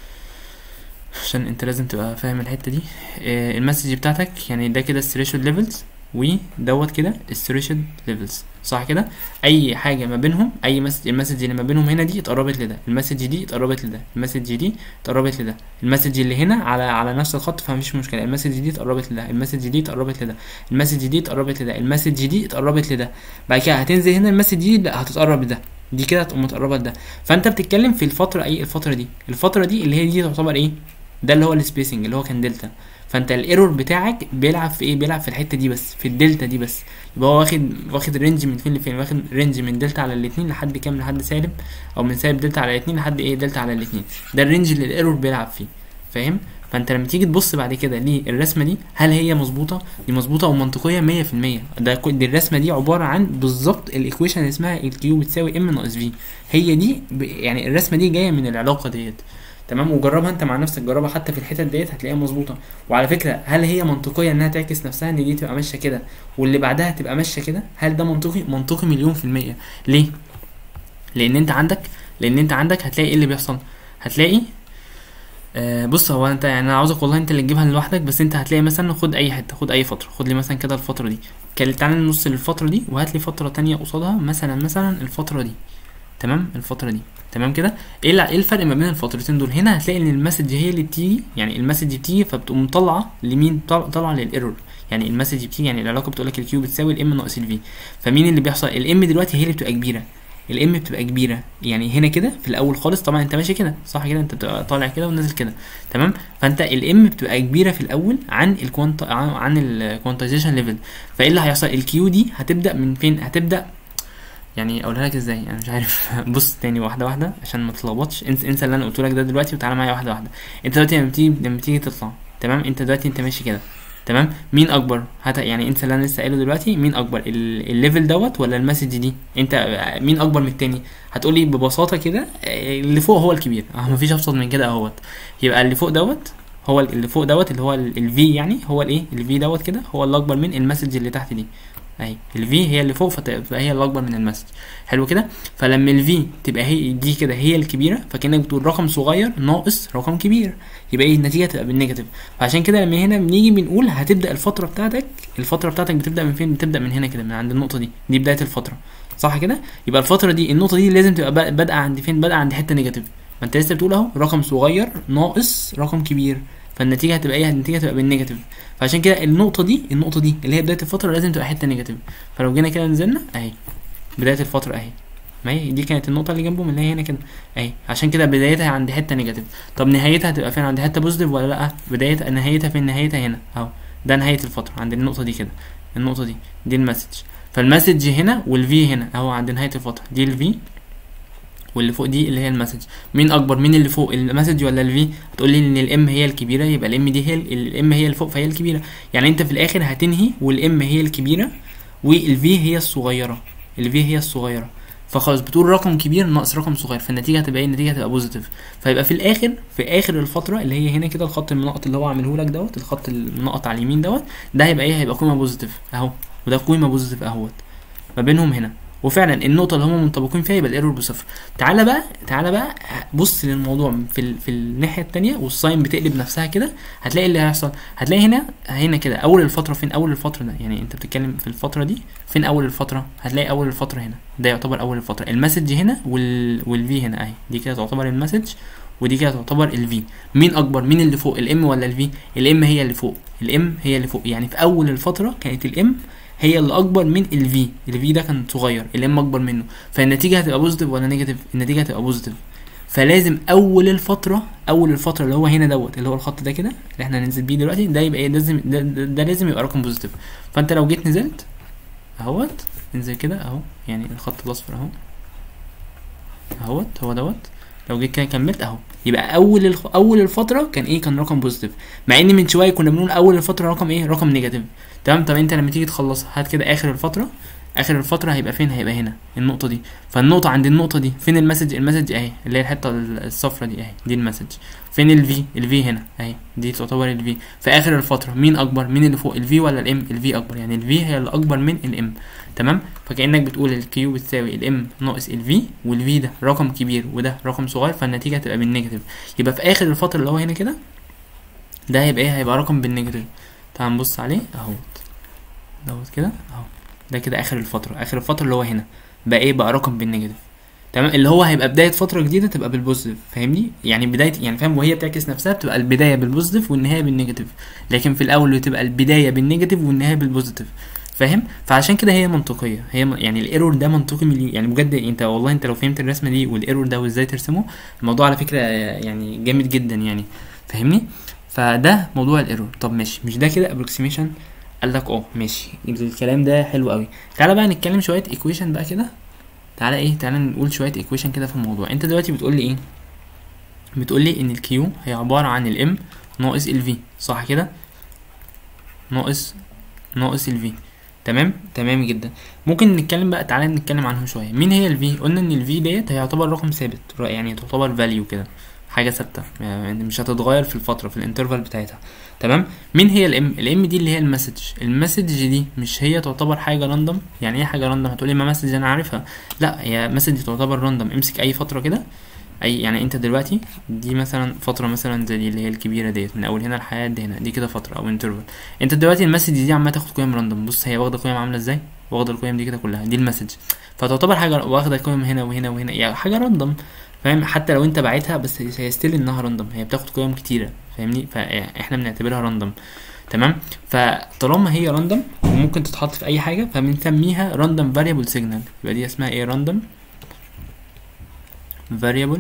عشان انت لازم تبقى فاهم الحته دي آه المسج بتاعتك يعني ده كده الثريشولد ليفلز ودوت كده الثريشولد ليفلز صح كده اي حاجه ما بينهم اي مسج المسج اللي ما بينهم هنا دي اتقربت لده المسج دي اتقربت لده المسج دي اتقربت لده المسج اللي هنا على على نفس الخط فمفيش مشكله المسج دي اتقربت لده المسج دي اتقربت لده المسج دي اتقربت لده المسج دي اتقربت لده بعد كده هتنزل هنا المسج دي لا هتتقرب لده دي كده هتقوم متقربه لده فانت بتتكلم في الفتره اي الفتره دي الفتره دي اللي هي دي تعتبر ايه ده اللي هو السبيسنج اللي هو كان دلتا فانت الايرور بتاعك بيلعب في ايه بيلعب في الحته دي بس في الدلتا دي بس يبقى هو واخد واخد رينج من فين لفين واخد رينج من دلتا على الاثنين لحد كام لحد سالب او من سالب دلتا على الاثنين لحد ايه دلتا على الاثنين ده الرينج اللي الايرور بيلعب فيه فاهم فانت لما تيجي تبص بعد كده للرسمه دي هل هي مظبوطه دي مظبوطه ومنطقيه 100% ده كل دي الرسمه دي عباره عن بالظبط الايكويشن اللي اسمها الكيو بتساوي ام ناقص في هي دي ب... يعني الرسمه دي جايه من العلاقه ديت تمام وجربها انت مع نفسك جربها حتى في الحتت ديت هتلاقيها مظبوطه وعلى فكره هل هي منطقيه انها تعكس نفسها ان دي تبقى ماشيه كده واللي بعدها تبقى ماشيه كده هل ده منطقي منطقي مليون في الميه ليه لان انت عندك لان انت عندك هتلاقي ايه اللي بيحصل هتلاقي آه بص هو انت يعني انا عاوزك والله انت اللي تجيبها لوحدك بس انت هتلاقي مثلا خد اي حته خد اي فتره خد لي مثلا كده الفتره دي كان تعالى نبص للفتره دي وهات لي فتره تانية قصادها مثلا مثلا الفتره دي تمام الفتره دي تمام كده ايه الع- ايه الفرق ما بين الفترتين دول هنا هتلاقي ان المسج هي اللي بتيجي يعني المسج بتيجي فبتقوم طالعه لمين طال- طالعه للايرور يعني المسج بتيجي يعني العلاقه بتقول لك الكيو بتساوي الام ناقص الفي فمين اللي بيحصل الام دلوقتي هي اللي بتبقى كبيره الام بتبقى كبيره يعني هنا كده في الاول خالص طبعا انت ماشي كده صح كده انت بتبقى طالع كده ونازل كده تمام فانت الام بتبقى كبيره في الاول عن الكوانت عن, عن الكوانتايزيشن ليفل فايه اللي هيحصل الكيو دي هتبدا من فين هتبدا يعني اقولها لك ازاي انا مش عارف بص تاني واحده واحده عشان ما تتلخبطش انسى انسى اللي انا قلته لك ده دلوقتي وتعالى معايا واحده واحده انت دلوقتي لما تيجي لما تيجي تطلع تمام انت دلوقتي انت ماشي كده تمام مين اكبر هات يعني انسى اللي انا لسه قايله دلوقتي مين اكبر ال- الليفل دوت ولا المسج دي انت مين اكبر من التاني هتقولي ببساطه كده اه، اللي فوق هو الكبير اه مفيش ابسط من كده اهوت يبقى اللي فوق دوت هو ال- اللي فوق دوت اللي هو الفي يعني هو الايه الفي دوت كده هو اللي اكبر من المسج اللي تحت دي اهي الفي هي اللي فوق فتبقى هي اللي اكبر من المسج حلو كده فلما الفي تبقى هي دي كده هي الكبيره فكانك بتقول رقم صغير ناقص رقم كبير يبقى ايه النتيجه تبقى بالنيجاتيف فعشان كده لما هنا بنيجي بنقول هتبدا الفتره بتاعتك الفتره بتاعتك بتبدا من فين بتبدا من هنا كده من عند النقطه دي دي بدايه الفتره صح كده يبقى الفتره دي النقطه دي لازم تبقى باد- بادئه عند فين بادئه عند حته نيجاتيف ما انت لسه بتقول اهو رقم صغير ناقص رقم كبير فالنتيجه هتبقى ايه النتيجه هتبقى بالنيجاتيف فعشان كده النقطه دي النقطه دي اللي هي بدايه الفتره لازم تبقى حته نيجاتيف فلو جينا كده نزلنا اهي بدايه الفتره اهي ما هي دي كانت النقطه اللي جنبهم اللي هي هنا كده اهي عشان كده بدايتها عند حته نيجاتيف طب نهايتها هتبقى فين عند حته بوزيتيف ولا لا بدايه نهايتها فين نهايتها هنا اهو ده نهايه الفتره عند النقطه دي كده النقطه دي دي المسج فالمسج هنا والفي هنا اهو عند نهايه الفتره دي الفي واللي فوق دي اللي هي المسج مين اكبر مين اللي فوق المسج ولا الفي هتقول لي ان الام هي الكبيره يبقى الام دي هي الام هي اللي فوق فهي الكبيره يعني انت في الاخر هتنهي والام هي الكبيره والفي هي الصغيره الفي هي الصغيره فخلاص بتقول رقم كبير ناقص رقم صغير فالنتيجه هتبقى ايه النتيجه هتبقى بوزيتيف فيبقى في الاخر في اخر الفتره اللي هي هنا كده الخط المنقط اللي هو عامله لك دوت الخط المنقط على اليمين دوت ده هيبقى ايه هيبقى قيمه بوزيتيف اهو وده قيمه بوزيتيف اهوت ما بينهم هنا وفعلا النقطة اللي هم منطبقين فيها يبقى الايرور بصفر. تعالى بقى تعالى بقى بص للموضوع في ال... في الناحية التانية والساين بتقلب نفسها كده هتلاقي اللي هيحصل هتلاقي هنا هنا كده أول الفترة فين أول الفترة ده يعني أنت بتتكلم في الفترة دي فين أول الفترة هتلاقي أول الفترة هنا ده يعتبر أول الفترة المسج هنا وال والفي هنا أهي دي كده تعتبر المسج ودي كده تعتبر الفي مين اكبر مين اللي فوق الام ولا الفي الام هي اللي فوق الام هي اللي فوق يعني في اول الفتره كانت الام هي اللي اكبر من الفي الفي ده كان صغير الام اكبر منه فالنتيجه هتبقى بوزيتيف ولا نيجاتيف النتيجه هتبقى بوزيتيف فلازم اول الفتره اول الفتره اللي هو هنا دوت اللي هو الخط ده كده اللي احنا هننزل بيه دلوقتي ده يبقى ايه لازم ده, ده, ده لازم يبقى رقم بوزيتيف فانت لو جيت نزلت اهوت انزل كده اهو يعني الخط الاصفر اهو اهوت هو دوت لو جيت كده كملت اهو يبقى اول الخ... اول الفتره كان ايه كان رقم بوزيتيف مع ان من شويه كنا بنقول اول الفتره رقم ايه رقم نيجاتيف تمام طب انت لما تيجي تخلصها هات كده اخر الفتره اخر الفتره هيبقى فين هيبقى هنا النقطه دي فالنقطه عند النقطه دي فين المسج المسج اهي اللي هي الحته الصفرا دي اهي دي المسج فين الفي الفي هنا اهي دي تعتبر الفي في اخر الفتره مين اكبر مين اللي فوق الفي ولا الام الفي اكبر يعني الفي هي اللي اكبر من الام تمام فكانك بتقول الكيو بتساوي الام ناقص الفي والفي ده رقم كبير وده رقم صغير فالنتيجه هتبقى بالنيجاتيف يبقى في اخر الفتره اللي هو هنا كده ده هيبقى ايه هيبقى رقم بالنيجاتيف تعال نبص عليه اهوت دوت كده اهو ده كده اخر الفتره اخر الفتره اللي هو هنا بقى ايه بقى رقم بالنيجاتيف تمام اللي هو هيبقى بدايه فتره جديده تبقى بالبوزيتيف فاهمني يعني بدايه يعني فاهم وهي بتعكس نفسها بتبقى البدايه بالبوزيتيف والنهايه بالنيجاتيف لكن في الاول بتبقى البدايه بالنيجاتيف والنهايه بالبوزيتيف فاهم فعشان كده هي منطقيه هي م- يعني الايرور ده منطقي مليون يعني بجد انت والله انت لو فهمت الرسمه دي والايرور ده وازاي ترسمه الموضوع على فكره آه، يعني جامد جدا يعني فاهمني فده موضوع الايرور طب ماشي مش ده كده ابروكسيميشن قال لك اه ماشي الكلام ده حلو قوي تعالى بقى نتكلم شويه ايكويشن بقى كده تعالى ايه تعالى نقول شويه ايكويشن كده في الموضوع انت دلوقتي بتقول لي ايه بتقول لي ان الكيو هي عباره عن الام ناقص الفي صح كده ناقص ناقص الفي تمام تمام جدا ممكن نتكلم بقى تعالى نتكلم عنهم شويه مين هي الفي قلنا ان الفي ديت هي يعتبر رقم ثابت يعني تعتبر فاليو كده حاجه ثابته يعني مش هتتغير في الفتره في الانترفال بتاعتها تمام مين هي الام الام دي اللي هي المسج المسج دي مش هي تعتبر حاجه راندوم يعني ايه حاجه راندوم هتقولي ما مسج انا عارفها لا هي مسج تعتبر راندوم امسك اي فتره كده اي يعني انت دلوقتي دي مثلا فتره مثلا زي دي اللي هي الكبيره ديت من اول هنا لحد هنا دي كده فتره او انترفال انت دلوقتي المسج دي عماله تاخد قيم راندوم بص هي واخده قيم عامله ازاي واخده القيم دي كده كلها دي المسج فتعتبر حاجه واخده قيم هنا وهنا وهنا يعني حاجه راندوم فاهم حتى لو انت باعتها بس هي ستيل انها راندوم هي بتاخد قيم كتيره فاهمني فاحنا بنعتبرها راندوم تمام فطالما هي راندوم وممكن تتحط في اي حاجه فبنسميها راندوم فاريبل سيجنال يبقى دي اسمها ايه راندوم فاريبل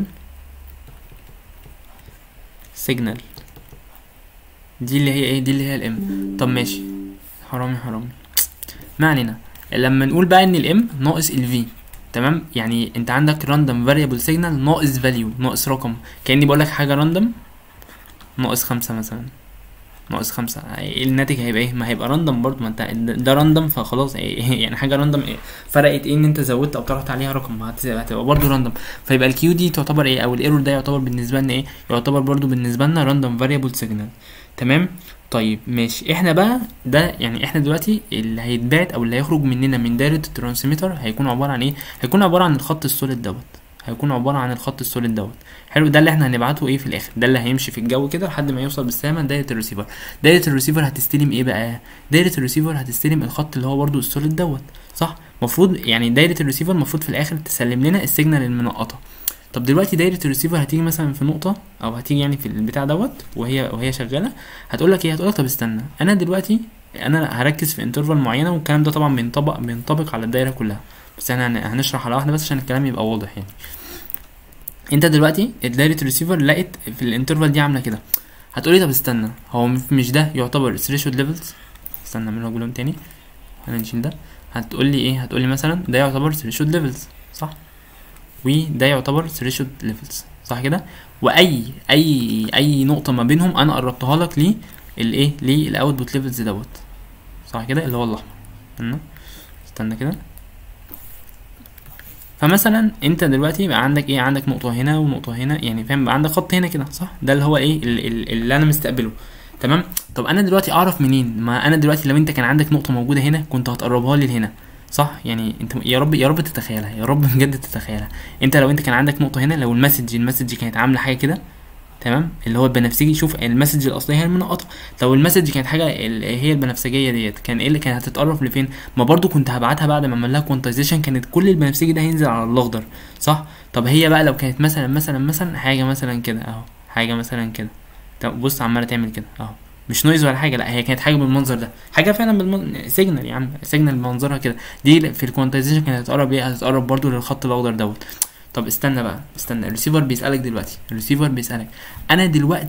سيجنال دي اللي هي ايه دي اللي هي الام طب ماشي حرامي حرامي ما علينا لما نقول بقى ان الام ناقص الفي تمام يعني انت عندك راندوم فاريبل سيجنال ناقص فاليو ناقص رقم كاني بقول لك حاجه راندوم ناقص خمسة مثلا ناقص خمسة الناتج هيبقى ايه ما هيبقى راندوم برضه ما انت ده راندوم فخلاص إيه يعني حاجه راندوم إيه فرقت ايه ان انت زودت او طرحت عليها رقم هتبقى برضه راندوم فيبقى الكيو دي تعتبر ايه او الايرور ده يعتبر بالنسبه لنا ايه يعتبر برضه بالنسبه لنا راندوم فاريبل سيجنال تمام طيب ماشي احنا بقى ده يعني احنا دلوقتي اللي هيتبعت او اللي هيخرج مننا من دايره الترانسميتر هيكون عباره عن ايه هيكون عباره عن الخط السوليد دوت هيكون عباره عن الخط السوليد دوت حلو ده اللي احنا هنبعته ايه في الاخر ده اللي هيمشي في الجو كده لحد ما يوصل بالسلامه لدايره الريسيفر دايره الريسيفر هتستلم ايه بقى دايره الريسيفر هتستلم الخط اللي هو برضو السوليد دوت صح المفروض يعني دايره الريسيفر المفروض في الاخر تسلم لنا السيجنال المنقطه طب دلوقتي دايره الريسيفر هتيجي مثلا في نقطه او هتيجي يعني في البتاع دوت وهي وهي شغاله هتقول لك ايه هتقول لك طب استنى انا دلوقتي انا هركز في انترفال معينه والكلام ده طبعا بينطبق بينطبق على الدايره كلها بس احنا هنشرح على واحده بس عشان الكلام يبقى واضح يعني انت دلوقتي دايره الريسيفر لقيت في الانترفال دي عامله كده هتقولي طب استنى هو مش ده يعتبر ثريشولد ليفلز استنى اعملها بلون تاني هنشيل ده هتقولي ايه هتقولي مثلا ده يعتبر ثريشولد ليفلز صح وده يعتبر ثريشولد ليفلز صح كده واي اي اي نقطه ما بينهم انا قربتها لك ليه الايه للاوتبوت ليفلز دوت صح كده اللي هو الاحمر استنى كده فمثلا انت دلوقتي بقى عندك ايه عندك نقطه هنا ونقطه هنا يعني فاهم بقى عندك خط هنا كده صح ده اللي هو ايه اللي, اللي انا مستقبله تمام طب انا دلوقتي اعرف منين ما انا دلوقتي لو انت كان عندك نقطه موجوده هنا كنت هتقربها لي لهنا صح يعني انت يا رب يا رب تتخيلها يا رب بجد تتخيلها انت لو انت كان عندك نقطه هنا لو المسج المسج كانت عامله حاجه كده تمام اللي هو البنفسجي شوف المسج الاصليه هي المنقطه لو المسج كانت حاجه هي البنفسجيه ديت كان ايه اللي كانت هتتقرب لفين ما برضو كنت هبعتها بعد ما اعمل لها كوانتايزيشن كانت كل البنفسجي ده هينزل على الاخضر صح طب هي بقى لو كانت مثلا مثلا مثلا حاجه مثلا كده اهو حاجه مثلا كده طب بص عماله تعمل كده اهو مش نويز ولا حاجه لا هي كانت حاجه بالمنظر ده حاجه فعلا بالمن... سيجنال يا عم سيجنال بمنظرها كده دي في الكوانتايزيشن كانت هتقرب ايه هتتقرب برضو للخط الاخضر دوت طب استنى بقى استنى الريسيفر بيسالك دلوقتي الريسيفر بيسالك انا دلوقتي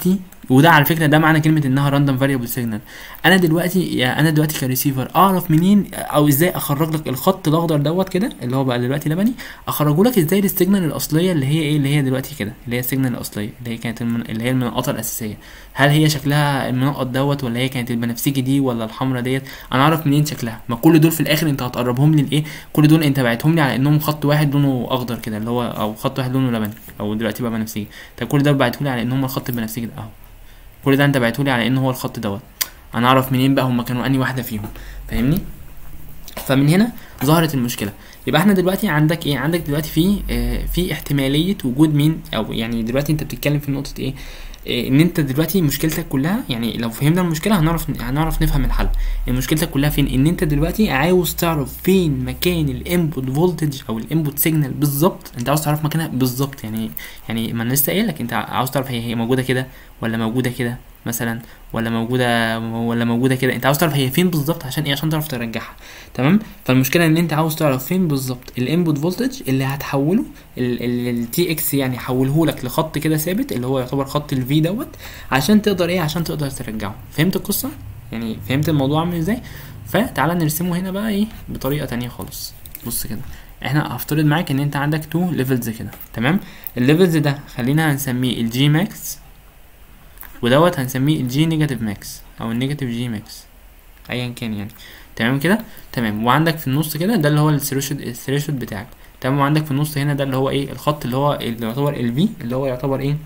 وده على فكره ده معنى كلمه انها راندوم فاريبل سيجنال انا دلوقتي يا انا دلوقتي كريسيفر اعرف منين او ازاي اخرج لك الخط الاخضر دوت كده اللي هو بقى دلوقتي لبني اخرجه لك ازاي للسيجنال الاصليه اللي هي ايه اللي هي دلوقتي كده اللي هي السيجنال الاصليه اللي هي كانت المن... اللي هي المنقطه الاساسيه هل هي شكلها المنقط دوت ولا هي كانت البنفسجي دي ولا الحمراء ديت انا اعرف منين شكلها ما كل دول في الاخر انت هتقربهم لي لايه كل دول انت بعتهم لي على انهم خط واحد لونه اخضر كده اللي هو او خط واحد لونه لبني او دلوقتي بقى بنفسجي طب كل ده بعته لي على ان هم الخط البنفسجي ده اهو كل ده انت بعته لي على ان هو الخط دوت انا اعرف منين بقى هم كانوا انهي واحده فيهم فاهمني فمن هنا ظهرت المشكله يبقى احنا دلوقتي عندك ايه عندك دلوقتي في اه في احتماليه وجود مين او يعني دلوقتي انت بتتكلم في نقطه ايه إيه ان انت دلوقتي مشكلتك كلها يعني لو فهمنا المشكله هنعرف هنعرف نفهم الحل مشكلتك كلها فين ان انت دلوقتي عاوز تعرف فين مكان الانبوت فولتج او الانبوت سيجنال بالظبط انت عاوز تعرف مكانها بالظبط يعني يعني ما انا لسه قايل لك انت عاوز تعرف هي هي موجوده كده ولا موجوده كده مثلا ولا موجوده ولا موجوده كده انت عاوز تعرف هي فين بالظبط عشان ايه عشان تعرف ترجعها تمام فالمشكله ان انت عاوز تعرف فين بالظبط الانبوت فولتج اللي هتحوله التي اكس يعني حوله لك لخط كده ثابت اللي هو يعتبر خط الفي دوت عشان تقدر ايه عشان تقدر ترجعه فهمت القصه يعني فهمت الموضوع عامل ازاي فتعالى نرسمه هنا بقى ايه بطريقه تانية خالص بص كده احنا هفترض معاك ان انت عندك تو ليفلز كده تمام الليفلز ده خلينا هنسميه الجي ماكس ودوت هنسميه الجي نيجاتيف ماكس او النيجاتيف جي ماكس ايا كان يعني تمام كده تمام وعندك في النص كده ده اللي هو الثريشولد الثريشولد بتاعك تمام وعندك في النص هنا ده اللي هو ايه الخط اللي هو اللي يعتبر الفي اللي هو يعتبر ايه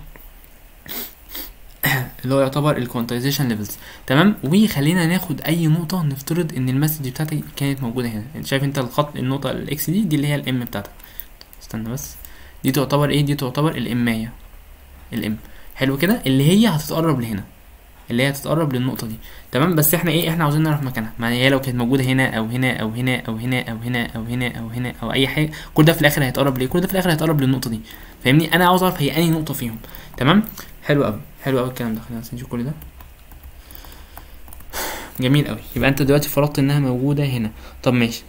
اللي هو يعتبر الكوانتايزيشن ليفلز تمام وخلينا ناخد اي نقطه نفترض ان المسج بتاعتك كانت موجوده هنا انت شايف انت الخط النقطه الاكس دي دي اللي هي الام بتاعتك استنى بس دي تعتبر ايه دي تعتبر الامايه الام حلو كده اللي هي هتتقرب لهنا اللي هي هتتقرب للنقطه دي تمام بس احنا ايه احنا عاوزين نعرف مكانها ما هي لو كانت موجوده هنا او هنا او هنا او هنا او هنا او هنا او هنا او اي حاجه كل ده في الاخر هيتقرب ليه كل ده في الاخر هيتقرب للنقطه دي فاهمني انا عاوز اعرف هي انهي نقطه فيهم تمام حلو قوي حلو قوي الكلام ده خلينا نشوف كل ده جميل قوي يبقى انت دلوقتي فرضت انها موجوده هنا طب ماشي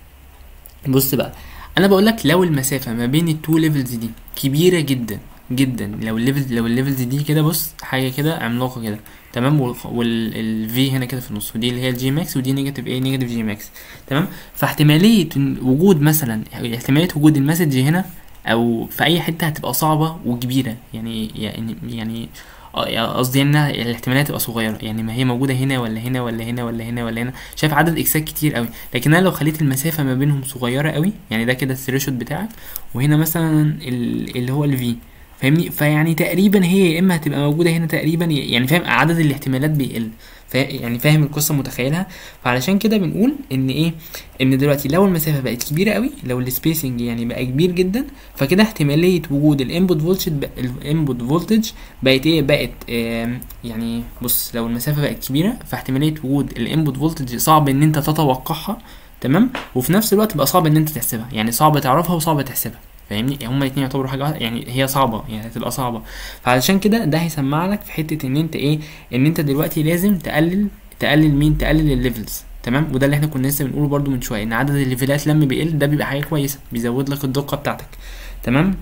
بص بقى انا بقول لك لو المسافه ما بين التو ليفلز دي كبيره جدا جدا لو الليفلز لو الليفلز دي كده بص حاجه كده عملاقه كده تمام والفي هنا كده في النص ودي اللي هي الجي ماكس ودي نيجاتيف ايه نيجاتيف جي ماكس تمام فاحتماليه وجود مثلا احتماليه وجود المسج هنا او في اي حته هتبقى صعبه وكبيره يعني يعني يعني قصدي انها الاحتمالات تبقى صغيره يعني ما هي موجوده هنا ولا هنا ولا هنا ولا هنا ولا هنا شايف عدد اكسات كتير قوي لكن انا لو خليت المسافه ما بينهم صغيره قوي يعني ده كده الثريشولد بتاعك وهنا مثلا اللي هو الفي فاهمني فيعني تقريبا هي يا اما هتبقى موجوده هنا تقريبا يعني فاهم عدد الاحتمالات بيقل فا يعني فاهم القصه متخيلها فعلشان كده بنقول ان ايه ان دلوقتي لو المسافه بقت كبيره قوي لو السبيسنج يعني بقى كبير جدا فكده احتماليه وجود الانبوت فولتج الانبوت فولتج بقت ايه بقت إيه يعني بص لو المسافه بقت كبيره فاحتماليه وجود الانبوت فولتج صعب ان انت تتوقعها تمام وفي نفس الوقت بقى صعب ان انت تحسبها يعني صعب تعرفها وصعب تحسبها فاهمني هما الاثنين يعتبروا حاجه واحده يعني هي صعبه يعني هتبقى صعبه فعلشان كده ده هيسمع لك في حته ان انت ايه ان انت دلوقتي لازم تقلل تقلل مين تقلل الليفلز تمام وده اللي احنا كنا لسه بنقوله برده من شويه ان عدد الليفلات لما بيقل ده بيبقى حاجه كويسه بيزود لك الدقه بتاعتك تمام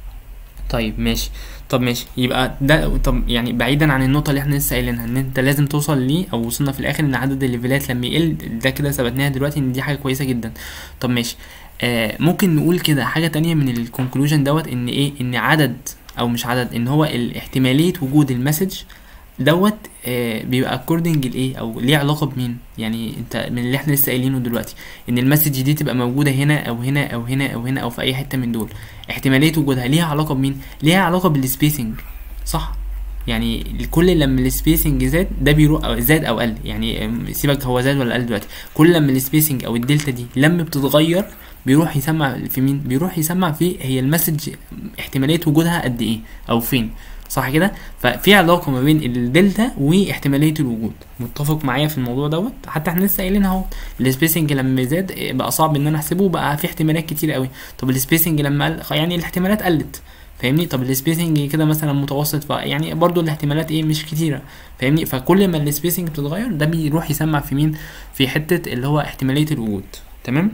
طيب ماشي طب ماشي يبقى ده طب يعني بعيدا عن النقطه اللي احنا لسه قايلينها ان انت لازم توصل ليه او وصلنا في الاخر ان عدد الليفلات لما يقل ده كده ثبتناها دلوقتي ان دي حاجه كويسه جدا طب ماشي آه ممكن نقول كده حاجة تانية من الكونكلوجن دوت ان ايه ان عدد او مش عدد ان هو احتمالية وجود المسج دوت آه بيبقى اكوردنج لايه او ليه علاقه بمين يعني انت من اللي احنا لسه قايلينه دلوقتي ان المسج دي تبقى موجوده هنا او هنا او هنا او هنا او في اي حته من دول احتماليه وجودها ليها علاقه بمين ليها علاقه بالسبيسنج صح يعني كل لما السبيسنج زاد ده بيروح او زاد او قل يعني سيبك هو زاد ولا قل دلوقتي كل لما السبيسنج او الدلتا دي لما بتتغير بيروح يسمع في مين بيروح يسمع في هي المسج احتماليه وجودها قد ايه او فين صح كده ففي علاقه ما بين الدلتا واحتماليه الوجود متفق معايا في الموضوع دوت حتى احنا لسه قايلين اهو السبيسنج لما زاد بقى صعب ان انا احسبه بقى في احتمالات كتير قوي طب السبيسنج لما قل يعني الاحتمالات قلت فاهمني طب السبيسنج كده مثلا متوسط ف يعني برضو الاحتمالات ايه مش كتيره فاهمني فكل ما السبيسنج بتتغير ده بيروح يسمع في مين في حته اللي هو احتماليه الوجود تمام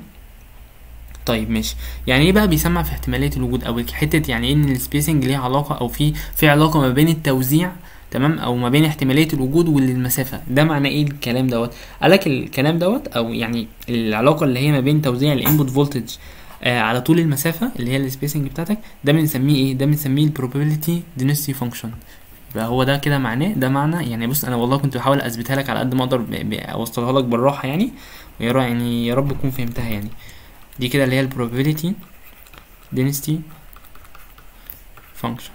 طيب ماشي يعني ايه بقى بيسمع في احتماليه الوجود او حته يعني ايه ان السبيسنج ليه علاقه او في في علاقه ما بين التوزيع تمام او ما بين احتماليه الوجود والمسافه ده معناه ايه الكلام دوت قالك الكلام دوت او يعني العلاقه اللي هي ما بين توزيع الانبوت فولتج آه على طول المسافه اللي هي السبيسنج بتاعتك ده بنسميه ايه ده بنسميه البروبابيلتي density فانكشن يبقى هو ده كده معناه ده معنى يعني بص انا والله كنت بحاول اثبتها لك على قد ما اقدر ب- ب- اوصلها لك بالراحه يعني ويا رب يعني يا رب تكون فهمتها يعني دي كده اللي هي البروبابيلتي density function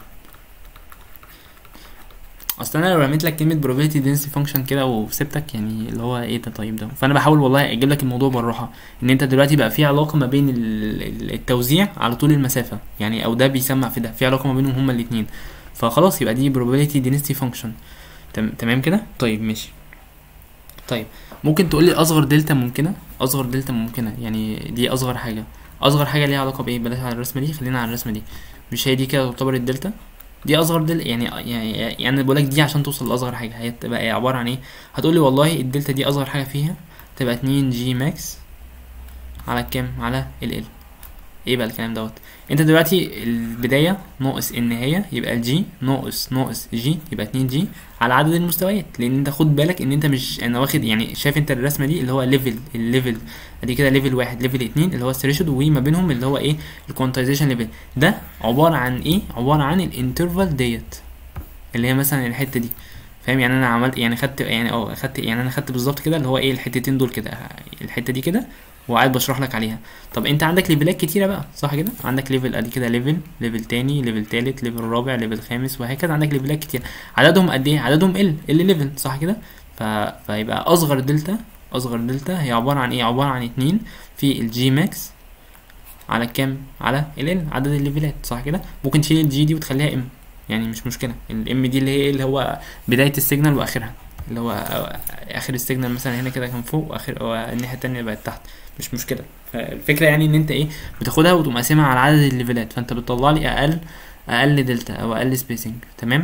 اصل انا لو رميت لك كلمه probability density function كده وسبتك يعني اللي هو ايه ده طيب ده فانا بحاول والله اجيب لك الموضوع بالراحه ان انت دلوقتي بقى في علاقه ما بين ال- ال- التوزيع على طول المسافه يعني او ده بيسمع في ده في علاقه ما بينهم هما الاثنين فخلاص يبقى دي probability density function تم- تمام كده طيب ماشي طيب ممكن تقول لي اصغر دلتا ممكنه اصغر دلتا ممكنه يعني دي اصغر حاجه اصغر حاجه ليها علاقه بايه بلاش على الرسمه دي خلينا على الرسمه دي مش هي دي كده تعتبر الدلتا دي اصغر دل يعني يعني يعني انا بقول لك دي عشان توصل لاصغر حاجه هي تبقى إيه عباره عن ايه هتقول لي والله الدلتا دي اصغر حاجه فيها تبقى 2 جي ماكس على كام على ال ال ايه بقى الكلام دوت انت دلوقتي البدايه ناقص النهايه يبقى الجي ناقص ناقص جي يبقى 2 جي على عدد المستويات لان انت خد بالك ان انت مش انا واخد يعني شايف انت الرسمه دي اللي هو ليفل الليفل ادي كده ليفل واحد ليفل اتنين اللي هو الثريشولد وما بينهم اللي هو ايه الكوانتايزيشن ليفل ده عباره عن ايه عباره عن الانترفال ديت اللي هي مثلا الحته دي فاهم يعني انا عملت يعني خدت يعني اه خدت يعني انا خدت بالظبط كده اللي هو ايه الحتتين دول كده الحته دي كده وقاعد بشرح لك عليها طب انت عندك ليفلات كتيره بقى صح كده عندك ليفل ادي كده ليفل ليفل تاني ليفل تالت ليفل رابع ليفل خامس وهكذا عندك ليفلات كتير عددهم قد ايه عددهم ال ال ليفل صح كده ف... فيبقى اصغر دلتا اصغر دلتا هي عباره عن ايه عباره عن اتنين في الجي ماكس على كام على ال ال عدد الليفلات صح كده ممكن تشيل الجي دي وتخليها ام يعني مش مشكله الام دي اللي هي ايه اللي هو بدايه السيجنال واخرها اللي هو اخر السيجنال مثلا هنا كده كان فوق واخر والناحيه التانية بقت تحت مش مشكله فالفكره يعني ان انت ايه بتاخدها وتقوم قاسمها على عدد الليفلات فانت بتطلع لي اقل اقل دلتا او اقل سبيسنج تمام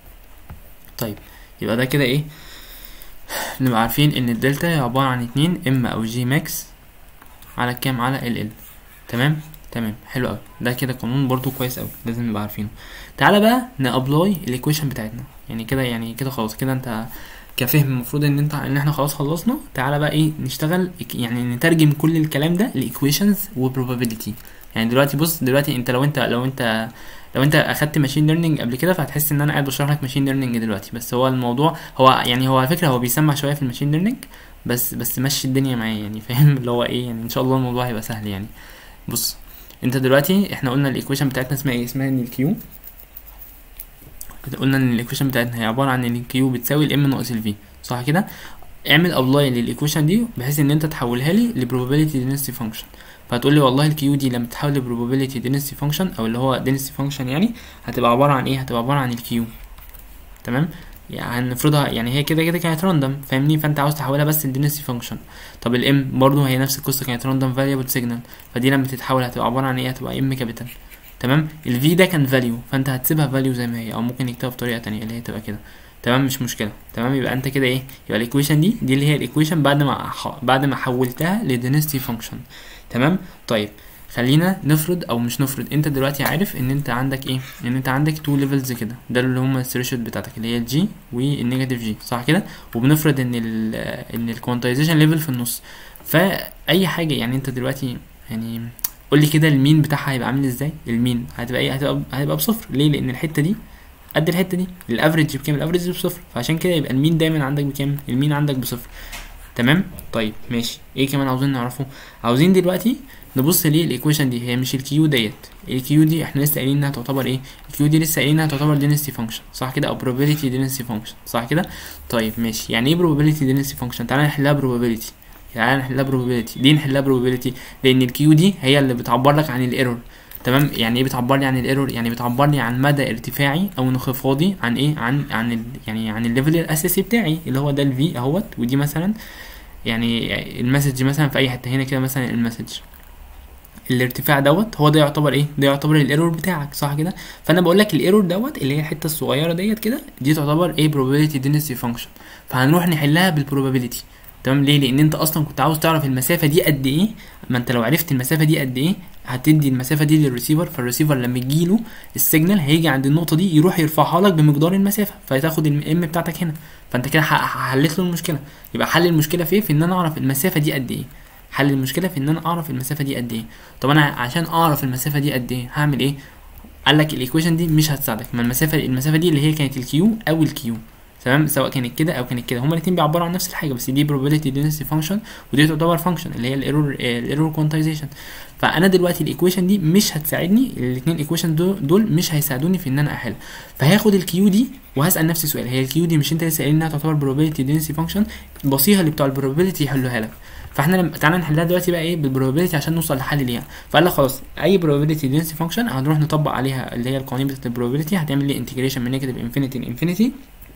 طيب يبقى ده كده ايه نبقى عارفين ان الدلتا هي عباره عن اتنين ام او جي ماكس على كام على ال ال تمام تمام حلو قوي ده كده قانون برضو كويس قوي لازم نبقى عارفينه تعالى بقى نابلاي الايكويشن بتاعتنا يعني كده يعني كده خلاص كده انت كفهم المفروض ان انت ان احنا خلاص خلصنا تعالى بقى ايه نشتغل يعني نترجم كل الكلام ده لايكويشنز وبروبابيلتي يعني دلوقتي بص دلوقتي انت لو انت لو انت لو انت اخدت ماشين ليرنينج قبل كده فهتحس ان انا قاعد بشرح لك ماشين ليرنينج دلوقتي بس هو الموضوع هو يعني هو على فكره هو بيسمع شويه في الماشين ليرنينج بس بس مشي الدنيا معايا يعني فاهم اللي هو ايه يعني ان شاء الله الموضوع هيبقى سهل يعني بص انت دلوقتي احنا قلنا الايكويشن بتاعتنا اسمها ايه اسمها ان الكيو قلنا ان الايكويشن بتاعتنا هي عباره عن ان الكيو بتساوي الام ناقص الفي صح كده اعمل ابلاي للايكويشن دي بحيث ان انت تحولها لي لبروبابيلتي دينستي فانكشن فهتقول لي والله الكيو دي لما تحول لبروبابيلتي دينستي فانكشن او اللي هو دينستي فانكشن يعني هتبقى عباره عن ايه هتبقى عباره عن الكيو تمام يعني هنفرضها يعني هي كده كده كانت راندوم فاهمني فانت عاوز تحولها بس لدينستي فانكشن طب الام برضو هي نفس القصه كانت راندوم فاريبل سيجنال فدي لما تتحول هتبقى عباره عن ايه هتبقى ام كابيتال تمام الفي ده كان فاليو فانت هتسيبها فاليو زي ما هي او ممكن نكتبها بطريقه تانية اللي هي تبقى كده تمام مش مشكله تمام يبقى انت كده ايه يبقى الايكويشن دي دي اللي هي الايكويشن بعد ما ح... بعد ما حولتها لدينستي فانكشن تمام طيب خلينا نفرض او مش نفرض انت دلوقتي عارف ان انت عندك ايه ان انت عندك تو ليفلز كده ده اللي هما الثريشولد بتاعتك اللي هي الجي والنيجاتيف جي صح كده وبنفرض ان ال ان الكوانتايزيشن ليفل في النص فاي حاجه يعني انت دلوقتي يعني قول لي كده المين بتاعها هيبقى عامل ازاي المين هتبقى ايه هتبقى هيبقى بصفر ليه لان الحته دي قد الحته دي الافريج بكام الافريج بصفر فعشان كده يبقى المين دايما عندك بكام المين عندك بصفر تمام طيب ماشي ايه كمان عاوزين نعرفه عاوزين دلوقتي نبص ليه الايكويشن دي هي مش الكيو ديت الكيو دي احنا لسه قايلين انها تعتبر ايه الكيو دي لسه قايلين انها تعتبر دينستي فانكشن صح كده او probability density فانكشن صح كده طيب ماشي يعني ايه probability density فانكشن تعالى نحلها probability تعالى نحلها probability ليه نحلها probability لان الكيو دي هي اللي بتعبر لك عن الايرور تمام يعني ايه بتعبر لي عن الايرور يعني بتعبر لي عن مدى ارتفاعي او انخفاضي عن ايه عن عن ال يعني عن الليفل الاساسي بتاعي اللي هو ده الفي اهوت ودي مثلا يعني المسج مثلا في اي حته هنا كده مثلا المسج الارتفاع دوت هو ده يعتبر ايه ده يعتبر الايرور بتاعك صح كده فانا بقول لك الايرور دوت اللي هي الحته الصغيره ديت كده دي تعتبر ايه probability density function فهنروح نحلها بالprobability تمام ليه لان انت اصلا كنت عاوز تعرف المسافه دي قد ايه ما انت لو عرفت المسافه دي قد ايه هتدي المسافه دي للريسيفر فالريسيفر لما يجيله السيجنال هيجي عند النقطه دي يروح يرفعها لك بمقدار المسافه فتاخد الام بتاعتك هنا فانت كده ح- حلت له المشكله يبقى حل المشكله في ايه في ان انا اعرف المسافه دي قد ايه حل المشكله في ان انا اعرف المسافه دي قد ايه طب انا عشان اعرف المسافه دي قد ايه هعمل ايه قال لك الايكويشن دي مش هتساعدك ما المسافه المسافه دي اللي هي كانت الكيو او الكيو تمام سواء كانت كده او كانت كده هما الاثنين بيعبروا عن نفس الحاجه بس دي probability density function ودي تعتبر function اللي هي الايرور الايرور كوانتايزيشن فانا دلوقتي الايكويشن دي مش هتساعدني الاثنين ايكويشن دول, دول مش هيساعدوني في ان انا احل فهاخد الكيو دي وهسال نفسي سؤال هي الكيو دي مش انت لسه قايل انها تعتبر probability density function بصيها اللي بتوع البروبابيلتي يحلوها لك فاحنا لما تعالى نحلها دلوقتي بقى ايه بالبروبابيلتي عشان نوصل لحل ليها فقال لك خلاص اي probability density function هنروح نطبق عليها اللي هي القوانين بتاعت البروبابيلتي هتعمل لي انتجريشن من نيجاتيف انفينيتي لانفينيتي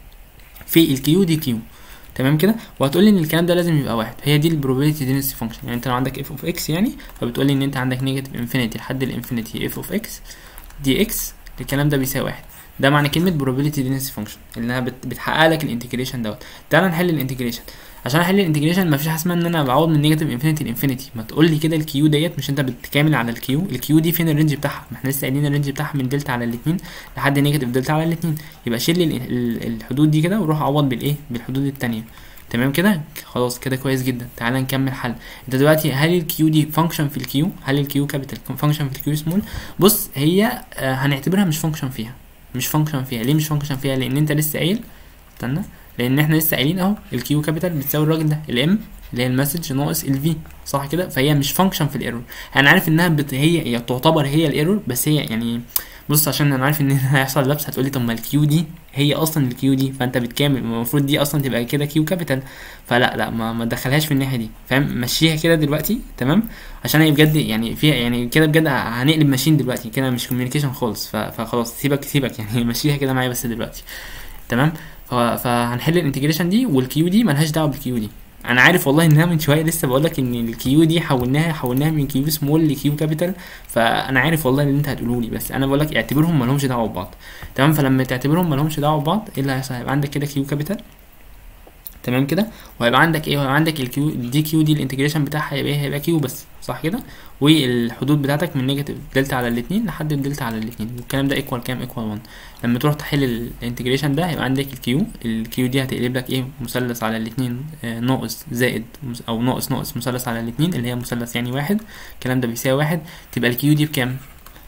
في الكيو دي كيو تمام كده وهتقول لي ان الكلام ده لازم يبقى واحد هي دي البروبابيلتي دينسي فانكشن يعني انت لو عندك اف اوف اكس يعني فبتقول لي ان انت عندك نيجاتيف انفينيتي لحد الانفينيتي اف اوف اكس دي اكس الكلام ده بيساوي واحد ده معنى كلمه probability density function انها بت- بتحقق لك الانتجريشن دوت تعال نحل الانتجريشن عشان احل الانتجريشن مفيش حاجه اسمها ان انا بعوض من نيجاتيف انفينيتي لانفينيتي ما تقول لي كده الكيو ديت مش انت بتكامل على الكيو الكيو دي فين الرينج بتاعها ما احنا لسه قايلين الرينج بتاعها من دلتا على الاثنين لحد نيجاتيف دلتا على الاثنين يبقى شيل لي ال- ال- الحدود دي كده وروح عوض بالايه بالحدود التانية تمام كده خلاص كده كويس جدا تعال نكمل حل انت دلوقتي هل الكيو دي فانكشن في الكيو هل الكيو كابيتال فانكشن في الكيو سمول بص هي آه هنعتبرها مش فانكشن فيها مش فانكشن فيها ليه مش فانكشن فيها لان انت لسه قايل استنى لان احنا لسه قايلين اهو الكيو كابيتال بتساوي الراجل ده الام اللي هي المسج ناقص الفي صح كده فهي مش فانكشن في الايرور انا عارف انها بت... هي هي تعتبر هي الايرور بس هي يعني بص عشان انا عارف ان هيحصل لبس هتقولي طب ما الكيو دي هي اصلا الكيو دي فانت بتكامل المفروض دي اصلا تبقى كده كيو كابيتال فلا لا ما ما تدخلهاش في الناحيه دي فاهم مشيها كده دلوقتي تمام عشان هي بجد يعني فيها يعني كده بجد هنقلب ماشين دلوقتي كده مش كوميونيكيشن خالص ف- فخلاص سيبك سيبك يعني مشيها كده معايا بس دلوقتي تمام ف- فهنحل الانتجريشن دي والكيو دي ملهاش دعوه بالكيو دي انا عارف والله انها من شويه لسه بقول لك ان الكيو دي حولناها حولناها من كيو سمول لكيو كابيتال فانا عارف والله اللي انت هتقوله لي بس انا بقول لك اعتبرهم مالهمش دعوه ببعض تمام فلما تعتبرهم مالهمش دعوه ببعض ايه اللي هيحصل هيبقى عندك كده كيو كابيتال تمام كده وهيبقى عندك ايه وهيبقى عندك الكيو دي كيو دي الانتجريشن بتاعها هيبقى ايه هيبقى كيو بس صح كده والحدود بتاعتك من نيجاتيف دلتا على الاثنين لحد الدلتا على الاثنين والكلام ده ايكوال كام ايكوال 1 لما تروح تحل الانتجريشن ده هيبقى عندك الكيو الكيو دي هتقلب لك ايه مثلث على الاثنين ناقص زائد مس- او ناقص ناقص مثلث على الاثنين اللي هي مثلث يعني واحد الكلام ده بيساوي واحد تبقى الكيو دي بكام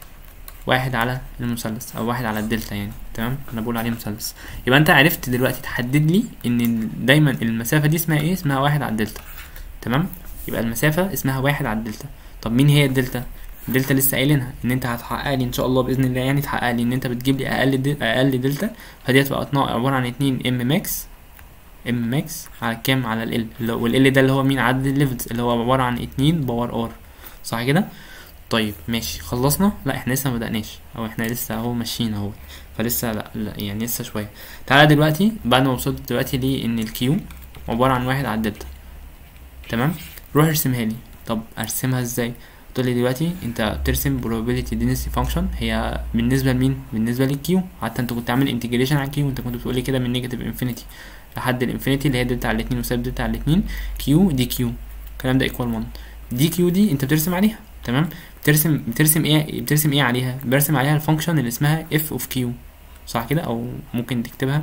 واحد على المثلث او واحد على الدلتا يعني تمام انا بقول عليه مثلث يبقى انت عرفت دلوقتي تحدد لي ان ال- دايما المسافه دي اسمها ايه اسمها واحد على الدلتا تمام يبقى المسافه اسمها واحد على الدلتا طب مين هي الدلتا الدلتا لسه قايلينها ان انت هتحقق لي ان شاء الله باذن الله يعني تحقق لي ان انت بتجيب لي اقل دل... اقل دلتا فدي هتبقى أطنا- عباره عن اتنين ام ماكس ام ماكس على كام على ال ال والال ده اللي هو مين عدد الليفلز اللي هو عباره عن اتنين باور ار صح كده طيب ماشي خلصنا لا احنا لسه ما بدأناش او احنا لسه اهو ماشيين اهو فلسه لا, لا يعني لسه شويه تعالى دلوقتي بعد ما وصلت دلوقتي ليه ان الكيو عباره عن واحد على الدلتا تمام روح ارسمها لي طب ارسمها ازاي تقول لي دلوقتي انت بترسم probability density function هي بالنسبه لمين بالنسبه للكيو حتى انت كنت عامل انتجريشن على الكيو انت كنت بتقول لي كده من نيجاتيف انفينيتي لحد الانفينيتي اللي هي دلتا على الاتنين وسالب دلتا على الاتنين كيو دي كيو الكلام ده ايكوال 1 دي كيو دي انت بترسم عليها تمام بترسم بترسم ايه بترسم ايه عليها برسم عليها الفانكشن اللي اسمها اف اوف كيو صح كده او ممكن تكتبها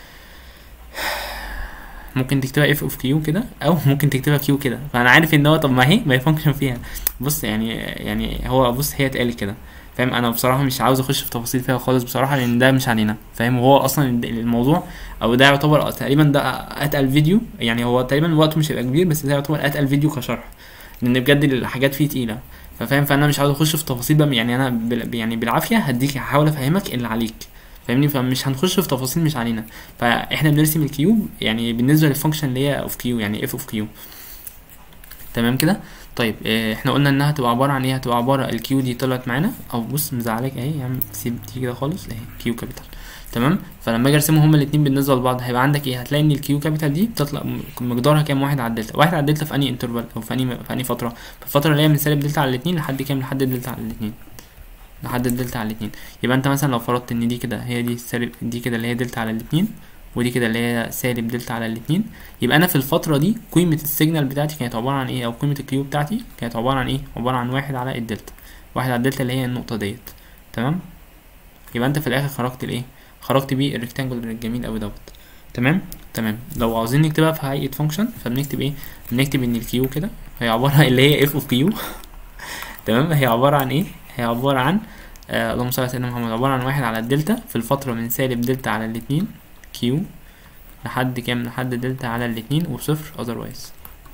ممكن تكتبها اف اوف كيو كده او ممكن تكتبها كيو كده فانا عارف ان هو طب ما هي ما هي فانكشن فيها بص يعني يعني هو بص هي اتقالت كده فاهم انا بصراحه مش عاوز اخش في تفاصيل فيها خالص بصراحه لان ده مش علينا فاهم وهو اصلا الموضوع او ده يعتبر تقريبا ده اتقل فيديو يعني هو تقريبا وقته مش هيبقى كبير بس ده يعتبر اتقل فيديو كشرح لان بجد الحاجات فيه تقيله فاهم فانا مش عاوز اخش في تفاصيل بقى يعني انا بال يعني بالعافيه هديك هحاول افهمك اللي عليك فاهمني فمش هنخش في تفاصيل مش علينا فاحنا بنرسم الكيوب يعني بالنسبه للفانكشن اللي هي اوف كيو يعني اف اوف كيو تمام كده طيب اه احنا قلنا انها هتبقى عباره عن ايه هتبقى عباره الكيو دي طلعت معانا او بص مزعلك اهي يا عم سيب دي كده خالص اهي كيو كابيتال تمام فلما اجي ارسمهم هما الاثنين بالنسبه لبعض هيبقى عندك ايه هتلاقي ان الكيو كابيتال دي بتطلع م- مقدارها كام واحد على الدلتا واحد على الدلتا في انهي انترفال او في انهي في انهي فتره في الفتره اللي هي من سالب دلتا على الاثنين لحد كام لحد الدلتا على الاثنين لحد الدلتا على الاثنين يبقى انت مثلا لو فرضت ان دي كده هي دي سالب دي كده اللي هي دلتا على الاثنين ودي كده اللي هي سالب دلتا على الاثنين يبقى انا في الفتره دي قيمه السيجنال بتاعتي كانت عباره عن ايه او قيمه الكيو بتاعتي كانت عباره عن ايه عباره عن واحد على الدلتا واحد على الدلتا اللي هي النقطه ديت تمام يبقى انت في الاخر خرجت الايه خرجت بيه الريكتانجل الجميل قوي دوت تمام تمام لو عاوزين نكتبها في هيئه فانكشن فبنكتب ايه بنكتب ان الكيو كده هي عباره اللي هي اف اوف كيو تمام هي عباره عن ايه هي عباره عن آه اللهم صل على سيدنا محمد عباره عن واحد على الدلتا في الفتره من سالب دلتا على الاتنين كيو لحد كام لحد دلتا على الاتنين وصفر اذروايز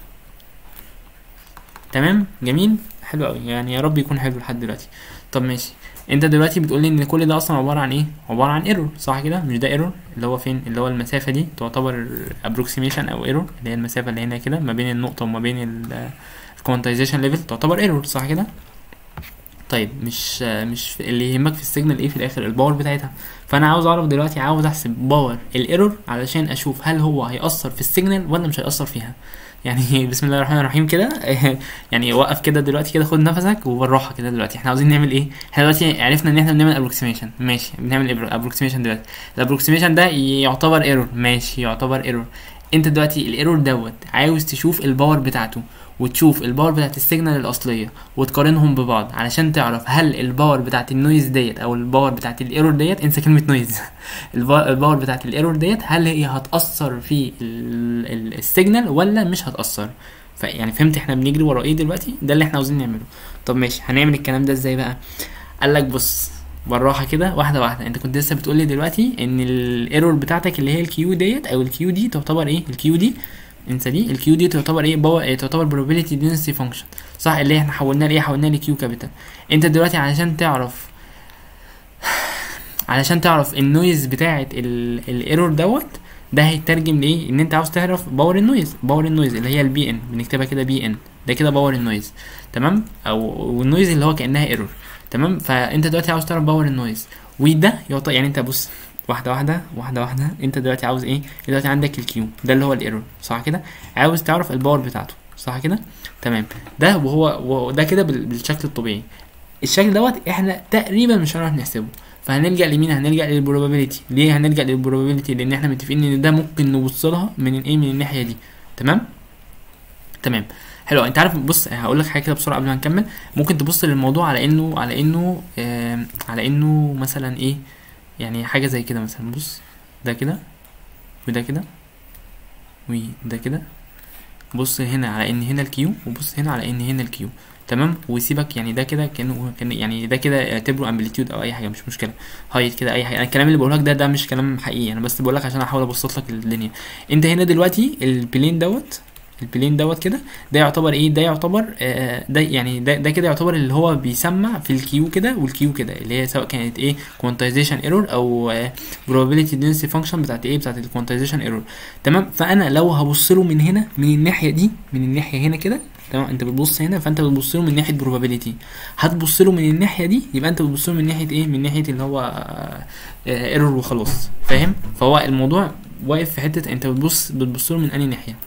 تمام جميل حلو قوي يعني يا رب يكون حلو لحد دلوقتي طب ماشي انت دلوقتي بتقول لي ان كل ده اصلا عباره عن ايه عباره عن ايرور صح كده مش ده ايرور اللي هو فين اللي هو المسافه دي تعتبر ابروكسيميشن او ايرور اللي هي المسافه اللي هنا كده ما بين النقطه وما بين الكوانتايزيشن ليفل تعتبر ايرور صح كده طيب مش مش اللي يهمك في السيجنال ايه في الاخر الباور بتاعتها فانا عاوز اعرف دلوقتي عاوز احسب باور الايرور علشان اشوف هل هو هيأثر في السيجنال ولا مش هيأثر فيها يعني بسم الله الرحمن الرحيم كده يعني وقف كده دلوقتي كده خد نفسك وبالراحه كده دلوقتي احنا عاوزين نعمل ايه احنا دلوقتي عرفنا ان احنا بنعمل ابروكسيميشن ماشي بنعمل ابروكسيميشن دلوقتي الابروكسيميشن ده يعتبر ايرور ماشي يعتبر ايرور انت دلوقتي الايرور دوت عاوز تشوف الباور بتاعته وتشوف الباور بتاعت السيجنال الاصليه وتقارنهم ببعض علشان تعرف هل الباور بتاعت النويز ديت او الباور بتاعت الايرور ديت انسى كلمه نويز الباور بتاعت الايرور ديت هل هي هتاثر في السيجنال ولا مش هتاثر فيعني فهمت احنا بنجري ورا ايه دلوقتي ده اللي احنا عاوزين نعمله طب ماشي هنعمل الكلام ده ازاي بقى قال لك بص بالراحه كده واحده واحده انت كنت لسه بتقول لي دلوقتي ان الايرور بتاعتك اللي هي الكيو ديت او الكيو دي تعتبر ايه الكيو دي انسى دي الكيو دي تعتبر ايه باور ايه تعتبر probability density function صح اللي احنا حولناه لايه حولناه لكيو كابيتال انت دلوقتي علشان تعرف علشان تعرف النويز بتاعه الايرور دوت ده هيترجم لايه ان انت عاوز تعرف باور النويز باور النويز اللي هي البي ان بنكتبها كده بي ان ده كده باور النويز تمام او النويز اللي هو كانها ايرور تمام فانت دلوقتي عاوز تعرف باور النويز وده يعطي يعني انت بص واحده واحده واحده واحده انت دلوقتي عاوز ايه دلوقتي عندك الكيو ده اللي هو الايرور صح كده عاوز تعرف الباور بتاعته صح كده تمام ده وهو ده كده بالشكل الطبيعي الشكل دوت احنا تقريبا مش هنعرف نحسبه فهنلجا لمين هنلجا للبروبابيلتي ليه هنلجا للبروبابيلتي لان احنا متفقين ان ده ممكن نبص لها من ايه من الناحيه دي تمام تمام حلو انت عارف بص هقول لك حاجه كده بسرعه قبل ما نكمل ممكن تبص للموضوع على انه على انه آه على انه مثلا ايه يعني حاجه زي كده مثلا بص ده كده وده كده وده كده بص هنا على ان هنا الكيو وبص هنا على ان هنا الكيو تمام وسيبك يعني ده كده كانه كان يعني ده كده اعتبره امبليتيود او اي حاجه مش مشكله هايت كده اي حاجه انا الكلام اللي بقوله لك ده ده مش كلام حقيقي انا بس بقول لك عشان احاول ابسط لك الدنيا انت هنا دلوقتي البلين دوت البلين دوت كده ده يعتبر ايه ده يعتبر آه ده يعني ده ده كده يعتبر اللي هو بيسمع في الكيو كده والكيو كده اللي هي سواء كانت ايه كوانتايزيشن ايرور او آه probability density function بتاعت ايه بتاعت الكوانتايزيشن ايرور تمام فانا لو هبص له من هنا من الناحيه دي من الناحيه هنا كده تمام انت بتبص هنا فانت بتبص له من ناحيه probability هتبص له من الناحيه دي يبقى انت بتبص له من ناحيه ايه من ناحيه اللي هو ايرور آه وخلاص فاهم فهو الموضوع واقف في حته انت بتبص بتبص له من انهي ناحيه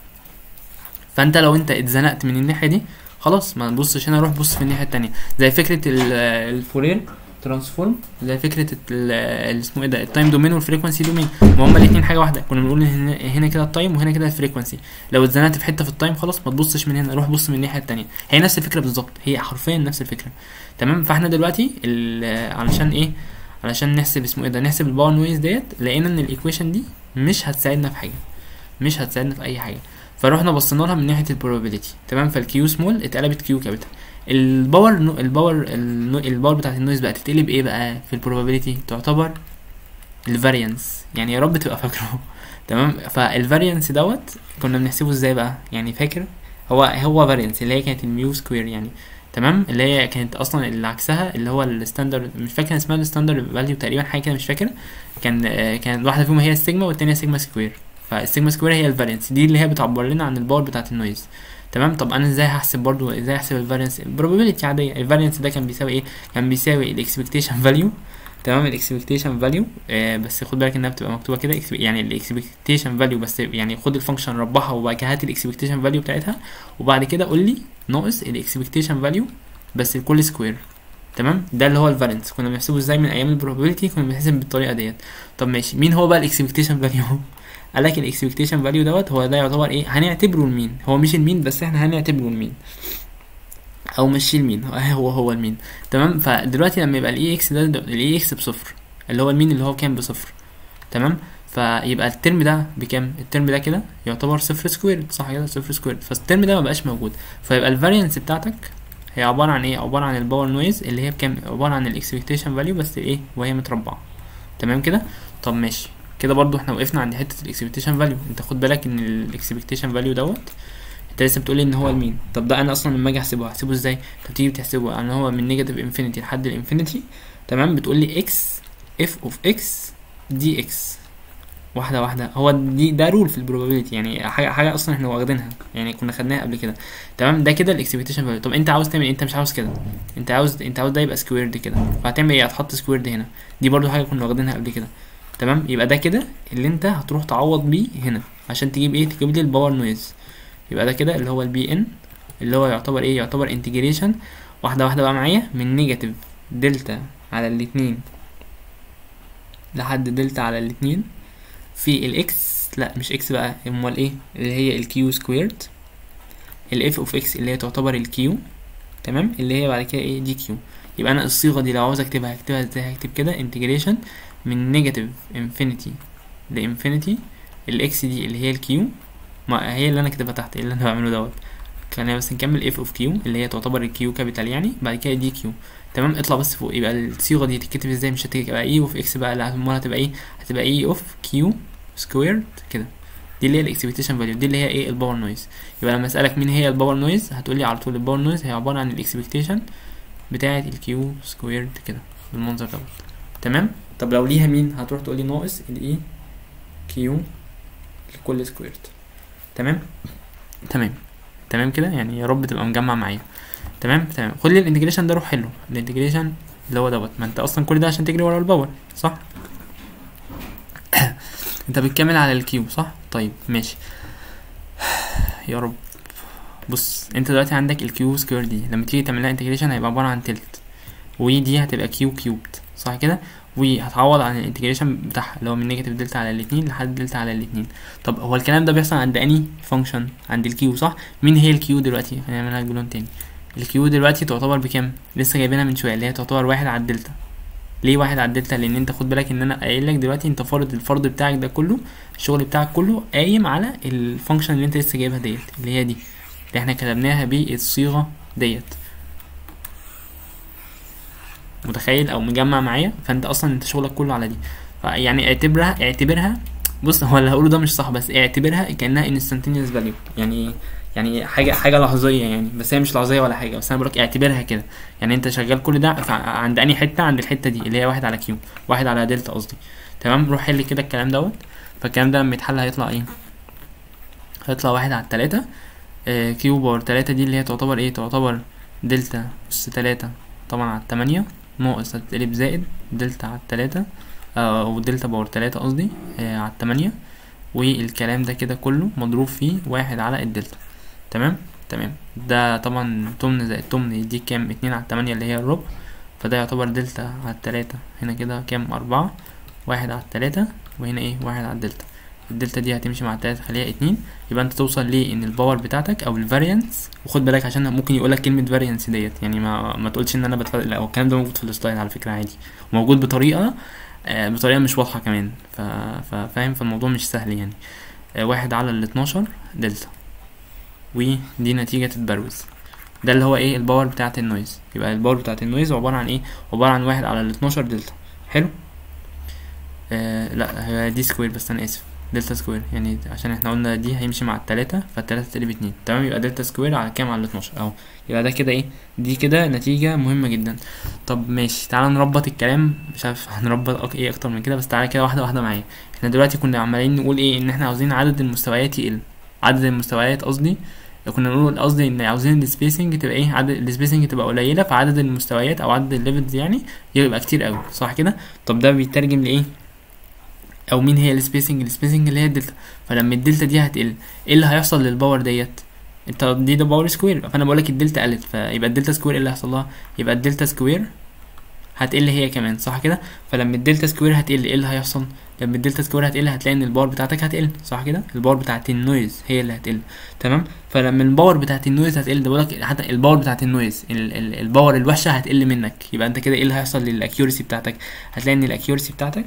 فانت لو انت اتزنقت من الناحيه دي خلاص ما تبصش هنا روح بص في الناحيه التانية زي فكره الفورير ترانسفورم زي فكره اسمه ايه ده التايم دومين والفريكونسي دومين ما هما الاثنين حاجه واحده كنا بنقول هنا, هنا كده التايم وهنا كده الفريكونسي لو اتزنقت في حته في التايم خلاص ما تبصش من هنا روح بص من الناحيه التانية هي نفس الفكره بالظبط هي حرفيا نفس الفكره تمام فاحنا دلوقتي علشان ايه علشان نحسب اسمه ايه ده نحسب الباور نويز ديت لقينا ان الايكويشن دي مش هتساعدنا في حاجه مش هتساعدنا في اي حاجه فروحنا بصينا لها من ناحيه البروبابيلتي تمام فالكيو سمول اتقلبت كيو كابيتال الباور نو الباور الباور بتاعت النويز بقى تتقلب ايه بقى في البروبابيلتي تعتبر الفاريانس يعني يا رب تبقى فاكره تمام فالفاريانس دوت كنا بنحسبه ازاي بقى يعني فاكر هو هو فاريانس اللي هي كانت الميو سكوير يعني تمام اللي هي كانت اصلا اللي عكسها اللي هو الستاندرد مش فاكر اسمها الستاندرد فاليو تقريبا حاجه كده مش فاكر كان آه كان واحده فيهم هي السيجما والتانيه سيجما سكوير فالسيجما سكوير هي الفاريانس دي اللي هي بتعبر لنا عن الباور بتاعت النويز تمام طب انا ازاي هحسب برضو ازاي احسب الفاريانس البروبابيلتي عاديه الفاريانس ده كان بيساوي ايه كان بيساوي الاكسبكتيشن فاليو تمام الاكسبكتيشن فاليو آه بس خد بالك انها بتبقى مكتوبه كده يعني الاكسبكتيشن فاليو بس يعني خد الفانكشن ربحها وبعد كده هات الاكسبكتيشن فاليو بتاعتها وبعد كده قول لي ناقص الاكسبكتيشن فاليو بس الكل سكوير تمام ده اللي هو الفالنس كنا بنحسبه ازاي من ايام البروبابيلتي كنا بنحسب بالطريقه ديت طب ماشي مين هو بقى الاكسبكتيشن فاليو قال لك الاكسبكتيشن فاليو دوت هو ده يعتبر ايه هنعتبره المين هو مش المين بس احنا هنعتبره المين او مشي المين هو هو المين تمام فدلوقتي لما يبقى الاي اكس ده الاي اكس بصفر اللي هو المين اللي هو كام بصفر تمام فيبقى الترم ده بكام الترم ده كده يعتبر صفر سكويرد صح كده صفر سكويرد فالترم ده مبقاش موجود فيبقى الفاريانس بتاعتك هي عبارة عن ايه عبارة عن الباور نويز اللي هي بكام عبارة عن الاكسبكتيشن فاليو بس ايه وهي متربعة تمام كده طب ماشي كده برضو احنا وقفنا عند حتة الاكسبكتيشن فاليو انت خد بالك ان الاكسبكتيشن فاليو دوت انت لسه بتقولي ان هو المين طب ده انا اصلا لما اجي احسبه هحسبه ازاي انت بتيجي بتحسبه ان هو من نيجاتيف انفينيتي لحد الانفينيتي تمام بتقول لي اكس اف اوف اكس دي اكس واحده واحده هو دي ده رول في البروبابيلتي يعني حاجه حاجه اصلا احنا واخدينها يعني كنا خدناها قبل كده تمام ده كده الاكسبكتيشن فاليو طب انت عاوز تعمل إيه؟ انت مش عاوز كده انت عاوز انت عاوز ده يبقى سكويرد كده فهتعمل ايه هتحط سكويرد هنا دي برضو حاجه كنا واخدينها قبل كده تمام يبقى ده كده اللي انت هتروح تعوض بيه هنا عشان تجيب ايه تجيب لي الباور نويز يبقى ده كده اللي هو البي ان اللي هو يعتبر ايه يعتبر انتجريشن واحده واحده بقى معايا من نيجاتيف دلتا على الاتنين لحد دلتا على الاتنين في الاكس لا مش اكس بقى امال ايه اللي هي الكيو سكويرد الاف اوف اكس اللي هي تعتبر الكيو تمام اللي هي بعد كده ايه دي كيو يبقى انا الصيغه دي لو عاوز اكتبها هكتبها ازاي هكتب كده انتجريشن من نيجاتيف انفينيتي لانفينيتي الاكس دي اللي هي الكيو ما هي اللي انا كاتبها تحت اللي انا بعمله دوت خلينا بس نكمل اف اوف كيو اللي هي تعتبر الكيو كابيتال يعني بعد كده دي كيو تمام اطلع بس فوق يبقى الصيغه دي تتكتب ازاي مش هتبقى اي اوف اكس بقى لا امال هتبقى ايه هتبقى اي اوف كيو سكويرد كده دي اللي هي الاكسبكتيشن فاليو دي اللي هي ايه الباور نويز يبقى لما اسالك مين هي الباور نويز هتقولي على طول الباور نويز هي عباره عن الاكسبكتيشن بتاعه الكيو سكويرد كده بالمنظر دوت تمام طب لو ليها مين هتروح تقولي ناقص الاي كيو لكل سكويرد تمام تمام تمام كده يعني يا رب تبقى مجمع معايا تمام تمام خد لي الانتجريشن ده روح حله الانتجريشن اللي هو دوت ما انت اصلا كل ده عشان تجري ورا الباور صح انت بتكمل على الكيو صح طيب ماشي يا رب بص انت دلوقتي عندك الكيو سكوير دي لما تيجي تعمل لها انتجريشن هيبقى عباره عن تلت ودي هتبقى كيو كيوبد صح كده وهتعوض عن الانتجريشن بتاعها اللي هو من نيجاتيف دلتا على الاتنين لحد دلتا على الاتنين طب هو الكلام ده بيحصل عند اني فانكشن عند الكيو صح مين هي الكيو دلوقتي هنعملها بلون تاني الكيو دلوقتي تعتبر بكام لسه جايبينها من شويه اللي هي تعتبر واحد على الدلتا ليه واحد على الدلتا لان انت خد بالك ان انا قايل لك دلوقتي انت فارض الفرض بتاعك ده كله الشغل بتاعك كله قايم على الفانكشن اللي انت لسه جايبها ديت اللي هي دي اللي احنا كتبناها بالصيغه ديت متخيل او مجمع معايا فانت اصلا انت شغلك كله على دي يعني اعتبرها اعتبرها بص هو اللي هقوله ده مش صح بس اعتبرها كانها انستنتينيوس فاليو يعني يعني حاجه حاجه لحظيه يعني بس هي مش لحظيه ولا حاجه بس انا بقولك اعتبرها كده يعني انت شغال كل ده عند انهي حته عند الحته دي اللي هي واحد على كيو واحد على دلتا قصدي تمام روح حل كده الكلام دوت فالكلام ده لما يتحل هيطلع ايه هيطلع واحد على التلاتة آه كيو باور تلاتة دي اللي هي تعتبر ايه تعتبر دلتا أس تلاتة طبعا على التمانية ناقص هتتقلب زائد دلتا على التلاتة آه او دلتا باور تلاتة قصدي آه على التمانية والكلام ده كده كله مضروب فيه واحد على الدلتا تمام تمام ده طبعا تمن زائد تمن يديك كام اتنين على التمانية اللي هي الربع فده يعتبر دلتا على التلاتة هنا كده كام أربعة واحد على التلاتة وهنا ايه واحد على الدلتا الدلتا دي هتمشي مع التلاتة خليها اتنين يبقى انت توصل ليه ان الباور بتاعتك او الفاريانس وخد بالك عشان ممكن يقولك كلمة فاريانس ديت يعني ما ما تقولش ان انا بتفرق لا هو الكلام ده موجود في السلايد على فكرة عادي موجود بطريقة آه بطريقة مش واضحة كمان ف... فاهم فالموضوع مش سهل يعني آه واحد على الاتناشر دلتا ودي نتيجة تتبروز ده اللي هو ايه الباور بتاعة النويز يبقى الباور بتاعة النويز عبارة عن ايه عبارة عن واحد على الاتناشر دلتا حلو آه لا هي دي سكوير بس انا اسف دلتا سكوير يعني عشان احنا قلنا دي هيمشي مع التلاتة فالتلاتة تقلب اتنين تمام يبقى دلتا سكوير على كام على الاتناشر اهو يبقى ده كده ايه دي كده نتيجة مهمة جدا طب ماشي تعالى نربط الكلام مش عارف هنربط أك- ايه اكتر من كده بس تعالى كده واحدة واحدة معايا احنا دلوقتي كنا عمالين نقول ايه ان احنا عاوزين عدد المستويات يقل عدد المستويات قصدي كنا نقول قصدي ان عاوزين السبيسنج تبقى ايه عدد السبيسنج تبقى قليله فعدد المستويات او عدد الليفلز يعني يبقى كتير قوي صح كده طب ده بيترجم لايه او مين هي السبيسنج السبيسنج اللي هي الدلتا فلما الدلتا دي هتقل ايه اللي هيحصل للباور ديت انت دي ده باور سكوير فانا بقول لك الدلتا قلت فيبقى الدلتا سكوير ايه اللي هيحصل لها يبقى الدلتا سكوير هتقل هي كمان صح كده فلما الدلتا سكوير هتقل ايه اللي هيحصل لما الدلتا سكوير هتقل هتلاقي ان الباور بتاعتك هتقل صح كده الباور بتاعت النويز هي اللي هتقل تمام فلما الباور بتاعت النويز هتقل ده بقولك حتى الباور بتاعت النويز ال- ال- الباور الوحشه هتقل منك يبقى انت كده ايه اللي هيحصل للاكيورسي بتاعتك هتلاقي ان الاكيورسي بتاعتك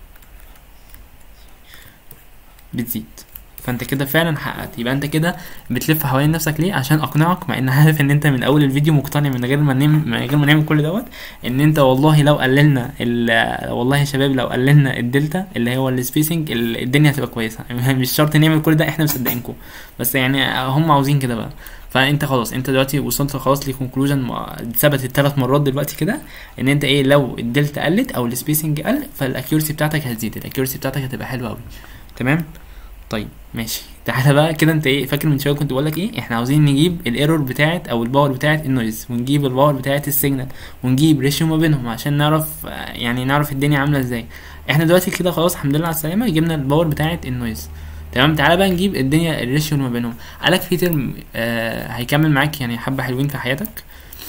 بتزيد فانت كده فعلا حققت يبقى انت كده بتلف حوالين نفسك ليه عشان اقنعك مع ان عارف ان انت من اول الفيديو مقتنع من غير ما نعمل من غير ما نعمل كل دوت ان انت والله لو قللنا ال- والله يا شباب لو قللنا الدلتا اللي هو السبيسنج الدنيا هتبقى كويسه مش شرط نعمل كل ده احنا مصدقينكم بس يعني هم عاوزين كده بقى فانت خلاص انت دلوقتي وصلت خلاص لكونكلوجن ثبت الثلاث مرات دلوقتي كده ان انت ايه لو الدلتا قلت او السبيسنج قل فالاكيورسي بتاعتك هتزيد الاكيورسي بتاعتك هتبقى حلوه قوي تمام طيب ماشي تعالى بقى كده انت ايه فاكر من شويه كنت بقول لك ايه احنا عاوزين نجيب الايرور بتاعت او الباور بتاعت النويز ونجيب الباور بتاعت السيجنال ونجيب ريشيو ما بينهم عشان نعرف آه، يعني نعرف الدنيا عامله ازاي احنا دلوقتي كده خلاص الحمد لله على السلامه جبنا الباور بتاعت النويز تمام تعالى بقى نجيب الدنيا الريشيو ما بينهم قالك في ترم آه هيكمل معاك يعني حبه حلوين في حياتك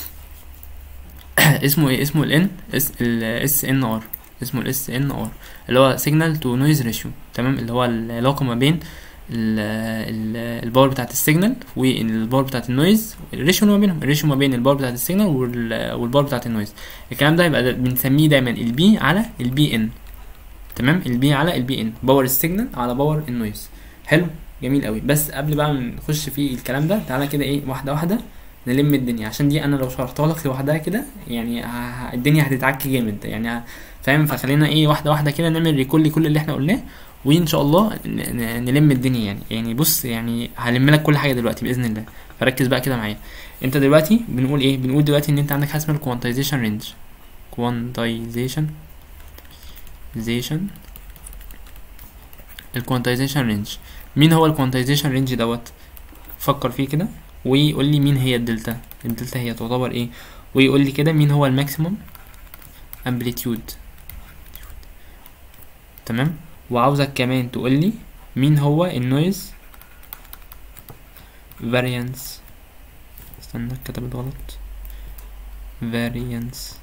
اسمه ايه اسمه الان اس الاس ان ار اسمه الاس ان ار اللي هو سيجنال تو نويز ريشيو تمام اللي هو العلاقه ما بين ال- ال- الباور بتاعت السيجنال والباور بتاعت النويز الريشيو ما بينهم الريشيو ما بين الباور بتاعت السيجنال وال- والباور بتاعت النويز الكلام ده يبقى ده بنسميه دايما البي على البي ان تمام البي على البي ان باور السيجنال على باور النويز حلو جميل قوي بس قبل بقى ما نخش في الكلام ده تعالى كده ايه واحده واحده نلم الدنيا عشان دي انا لو شرحتها لك لوحدها كده يعني ه- ه- الدنيا هتتعك جامد يعني ه- فاهم فخلينا ايه واحده واحده كده نعمل ريكول لكل اللي احنا قلناه وان شاء الله ن- ن- نلم الدنيا يعني يعني بص يعني هلم لك كل حاجه دلوقتي باذن الله فركز بقى كده معايا انت دلوقتي بنقول ايه بنقول دلوقتي ان انت عندك حاجه اسمها الكوانتايزيشن رينج كوانتايزيشن زيشن الكوانتايزيشن رينج مين هو الكوانتايزيشن رينج دوت فكر فيه كده ويقول لي مين هي الدلتا الدلتا هي تعتبر ايه ويقول لي كده مين هو الماكسيموم امبليتيود تمام وعاوزك كمان تقول لي مين هو النويز فاريانس استنى كتبت غلط فاريانس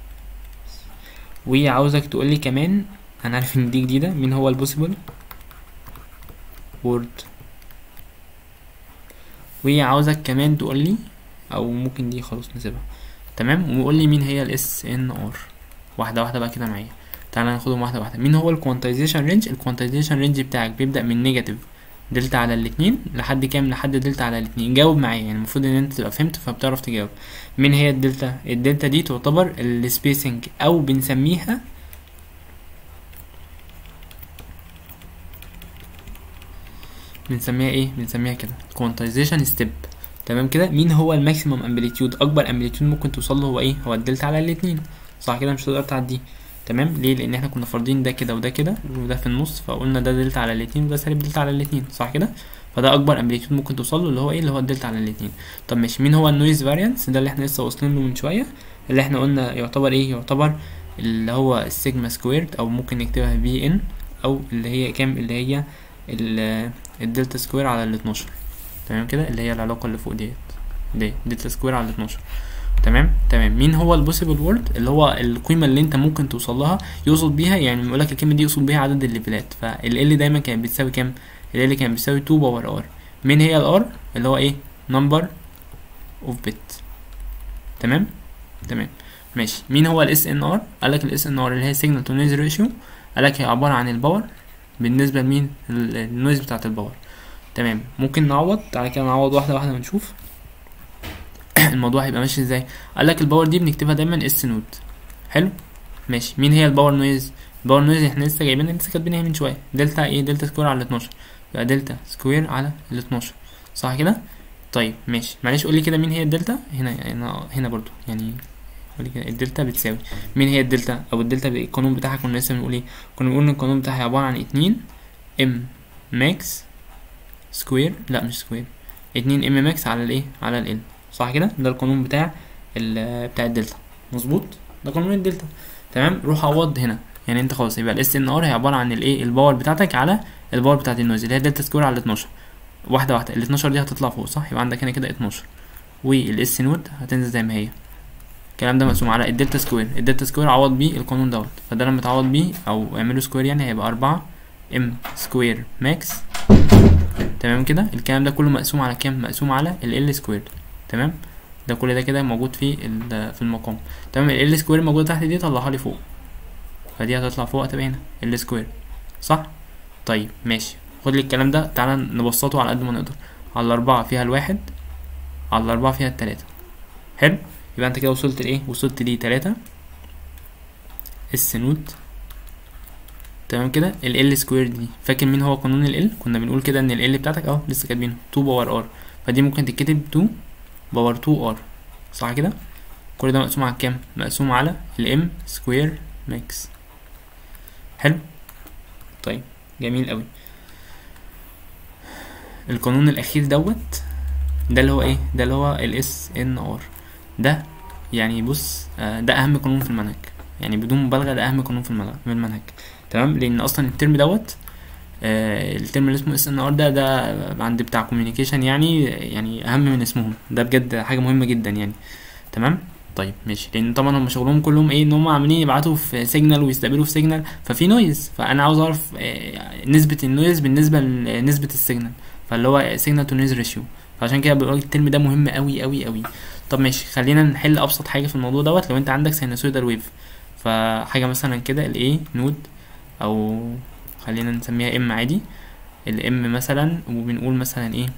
وعاوزك تقول لي كمان انا عارف ان دي جديده مين هو البوسيبل وورد وعاوزك كمان تقول لي او ممكن دي خلاص نسيبها تمام وقول لي مين هي الاس ان ار واحده واحده بقى كده معايا تعالى ناخدهم واحده واحده مين هو الكوانتايزيشن رينج الكوانتايزيشن رينج بتاعك بيبدا من نيجاتيف دلتا على الاتنين لحد كام لحد دلتا على الاتنين جاوب معايا يعني المفروض ان انت تبقى فهمت فبتعرف تجاوب مين هي الدلتا الدلتا دي تعتبر السبيسنج او بنسميها بنسميها ايه بنسميها كده كوانتايزيشن ستيب تمام كده مين هو الماكسيمم امبليتيود اكبر امبليتيود ممكن توصل له هو ايه هو الدلتا على الاتنين صح كده مش هتقدر تعديه تمام ليه لان احنا كنا فارضين ده كده وده كده وده في النص فقلنا ده دلتا على الاتنين وده سالب دلتا على الاتنين صح كده فده اكبر امبليتيود ممكن توصل له اللي هو ايه اللي هو الدلتا على الاتنين طب ماشي مين هو النويز فاريانس ده اللي احنا لسه واصلين له من شويه اللي احنا قلنا يعتبر ايه يعتبر اللي هو السيجما سكويرد او ممكن نكتبها في ان او اللي هي كام اللي هي ال- الدلتا سكوير على ال 12 تمام كده اللي هي العلاقه اللي فوق ديت دي دلتا سكوير على 12 تمام تمام مين هو البوسيبل وورد اللي هو القيمه اللي انت ممكن توصل لها يقصد بيها يعني بيقول لك الكلمه دي يقصد بيها عدد الليفلات فال دايما كانت بتساوي كام ال كانت بتساوي 2 باور ار مين هي الار اللي هو ايه نمبر اوف بت تمام تمام ماشي مين هو الاس ان ار قال لك الاس ان ار اللي هي سيجنال تو نويز ريشيو قال لك هي عباره عن الباور بالنسبه لمين ال- النويز بتاعه الباور تمام ممكن نعوض تعالى كده نعوض واحده واحده ونشوف الموضوع هيبقى ماشي ازاي قال لك الباور دي بنكتبها دايما اس نود حلو ماشي مين هي الباور نويز الباور نويز احنا لسه جايبينها لسه كاتبينها من شويه دلتا ايه دلتا سكوير على 12 يبقى دلتا سكوير على ال 12 صح كده طيب ماشي معلش قول لي كده مين هي الدلتا هنا هنا هنا برضو يعني قول لي كده الدلتا بتساوي مين هي الدلتا او الدلتا القانون بتاعها كنا لسه بنقول ايه كنا بنقول ان القانون بتاعها عباره عن 2 ام ماكس سكوير لا مش سكوير 2 ام ماكس على الايه على ال صح كده ده القانون بتاع ال بتاع الدلتا مظبوط ده قانون الدلتا تمام روح عوض هنا يعني انت خلاص يبقى الاس ان ار هي عباره عن الايه الباور بتاعتك على الباور بتاعت النويز اللي هي دلتا سكوير على 12 واحده واحده ال 12 دي هتطلع فوق صح يبقى عندك هنا كده 12 والاس نود هتنزل زي ما هي الكلام ده مقسوم على الدلتا سكوير الدلتا سكوير عوض بيه القانون دوت فده لما تعوض بيه او اعمله سكوير يعني هيبقى أربعة ام سكوير ماكس تمام كده الكلام ده كله مقسوم على كام مقسوم على ال سكوير تمام ده كل ده كده موجود في ال- في المقام تمام ال سكوير موجود تحت دي طلعها لي فوق فدي هتطلع فوق هتبقى هنا ال سكوير صح طيب ماشي خد لي الكلام ده تعالى نبسطه على قد ما نقدر على الأربعة فيها الواحد على الأربعة فيها التلاتة حلو يبقى انت كده وصلت لإيه وصلت ليه تلاتة اس نوت تمام كده ال ال سكوير دي فاكر مين هو قانون ال ال كنا بنقول كده ان ال ال بتاعتك اهو لسه كاتبينه 2 باور ار فدي ممكن تتكتب 2 باور 2 ار صح كده كل ده مقسوم على كام مقسوم على الام سكوير ماكس حلو طيب جميل قوي القانون الاخير دوت ده اللي هو ايه ده اللي هو الاس ان ار ده يعني بص آه، ده اهم قانون في المنهج يعني بدون مبالغه ده اهم قانون في المنهج في المنهج تمام لان اصلا الترم دوت آه، الترم اللي اسمه اس ان ار ده ده عند بتاع كوميونيكيشن يعني يعني اهم من اسمهم ده بجد حاجه مهمه جدا يعني تمام طيب ماشي لان طبعا هم شغلهم كلهم ايه ان هم عاملين يبعتوا في سيجنال ويستقبلوا في سيجنال ففي نويز فانا عاوز اعرف آه، نسبه النويز بالنسبه لنسبه السيجنال فاللي هو سيجنال تو نويز ريشيو فعشان كده بقول الترم ده مهم قوي قوي قوي طب ماشي خلينا نحل ابسط حاجه في الموضوع دوت لو انت عندك سينوسويدال ويف فحاجه مثلا كده الايه نود او خلينا نسميها ام عادي الام مثلا وبنقول مثلا ايه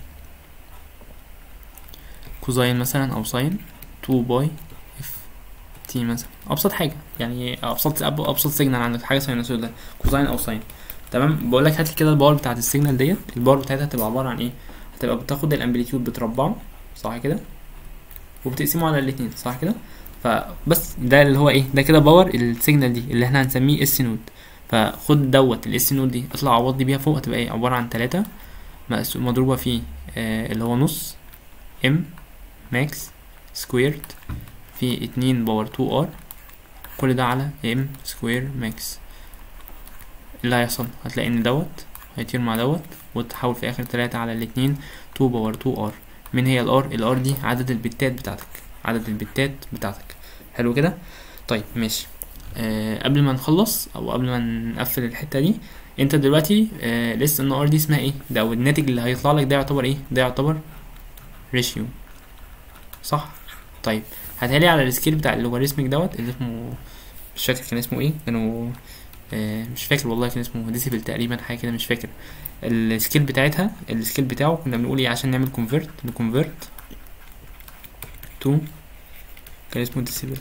كوزاين مثلا او ساين 2 باي اف تي مثلا ابسط حاجه يعني ابسط ابسط سيجنال عندك حاجه ساينوسويدال كوزاين او ساين تمام بقول لك هات لي كده الباور بتاعت السيجنال ديت الباور بتاعتها هتبقى عباره عن ايه هتبقى بتاخد الامبليتيود بتربعه صح كده وبتقسمه على الاتنين صح كده فبس ده اللي هو ايه ده كده باور السيجنال دي اللي احنا هنسميه اس نود فخد دوت الاس نود دي اطلع عوض دي بيها فوق هتبقى ايه عباره عن تلاتة مقسو- مضروبه في آه اللي هو نص ام ماكس سكويرد في اتنين باور 2 ار كل ده على ام سكوير ماكس اللي هيحصل هتلاقي ان دوت هيطير مع دوت وتحول في اخر تلاتة على الاتنين 2 باور 2 ار من هي الار الار دي عدد البتات بتاعتك عدد البتات بتاعتك حلو كده طيب ماشي آه قبل ما نخلص او قبل ما نقفل الحته دي انت دلوقتي آه لسه ان ار دي اسمها ايه ده او الناتج اللي هيطلع لك ده يعتبر ايه ده يعتبر ريشيو صح طيب هاتها على السكيل بتاع اللوغاريتميك دوت اللي اسمه مش فاكر كان اسمه ايه كانوا آه مش فاكر والله كان اسمه ديسيبل تقريبا حاجه كده مش فاكر السكيل بتاعتها السكيل بتاعه كنا بنقول ايه عشان نعمل كونفرت نكونفرت تو كان اسمه ديسيبل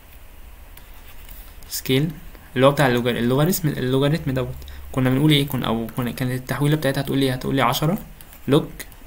سكيل اللي هو بتاع اللوغار- اللوغاريتم اللوغاريتم دوت كنا بنقول ايه كنا او كنا كانت التحويله بتاعتها هتقول لي هتقول لي 10 لوج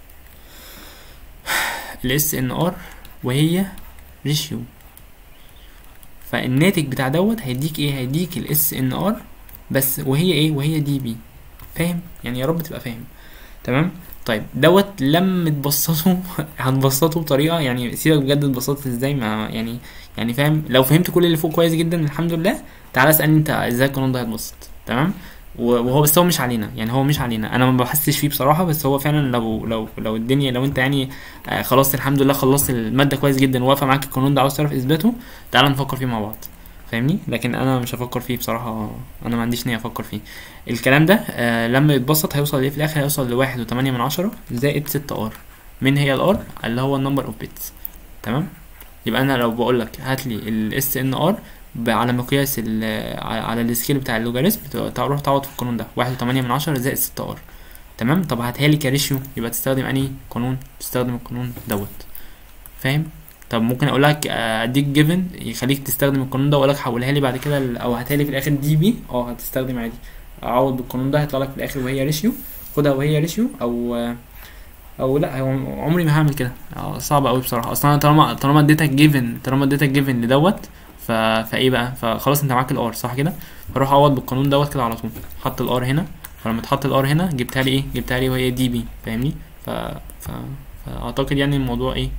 الاس ان ار وهي ريشيو فالناتج بتاع دوت هيديك ايه هيديك الاس ان ار بس وهي ايه وهي دي بي فاهم يعني يا رب تبقى فاهم تمام طيب دوت لما تبسطه هنبسطه بطريقه يعني سيبك بجد اتبسطت ازاي ما يعني يعني فاهم لو فهمت كل اللي فوق كويس جدا الحمد لله تعالى اسالني انت ازاي القانون ده هيتبسط تمام و- وهو بس هو مش علينا يعني هو مش علينا انا ما بحسش فيه بصراحه بس هو فعلا لو لو لو الدنيا لو انت يعني آه خلاص الحمد لله خلصت الماده كويس جدا وواقفه معاك القانون ده عاوز تعرف اثباته تعالى نفكر فيه مع بعض فاهمني لكن انا مش هفكر فيه بصراحه انا ما عنديش نيه افكر فيه الكلام ده آه لما يتبسط هيوصل لايه في الاخر هيوصل لواحد وتمانية من عشرة زائد ستة ار من هي الار اللي هو النمبر اوف بيتس تمام يبقى انا لو بقول لك هات لي الاس ان ار على مقياس ال- على على السكيل بتاع اللوجاريتم تروح تعوض في القانون ده واحد وتمانية من عشرة زائد ستة ار تمام طب هاتها لي كريشيو يبقى تستخدم انهي قانون تستخدم القانون دوت فاهم طب ممكن اقول لك آه، اديك جيفن يخليك تستخدم القانون ده واقول لك حولها لي بعد كده ال- او هاتها لي في الاخر دي بي اه هتستخدم عادي اعوض بالقانون ده هيطلع لك في الاخر وهي ريشيو خدها وهي ريشيو او آه، او لا هو عمري ما هعمل كده آه، صعب قوي بصراحه اصلا أنا طالما طالما اديتك جيفن طالما اديتك جيفن لدوت ف... فايه بقى فخلاص انت معاك الار صح كده فاروح اعوض بالقانون دوت كده على طول حط الار هنا فلما تحط الار هنا جبتها لي ايه جبتها لي وهي دي بي فاهمني ف... ف... فاعتقد يعني الموضوع ايه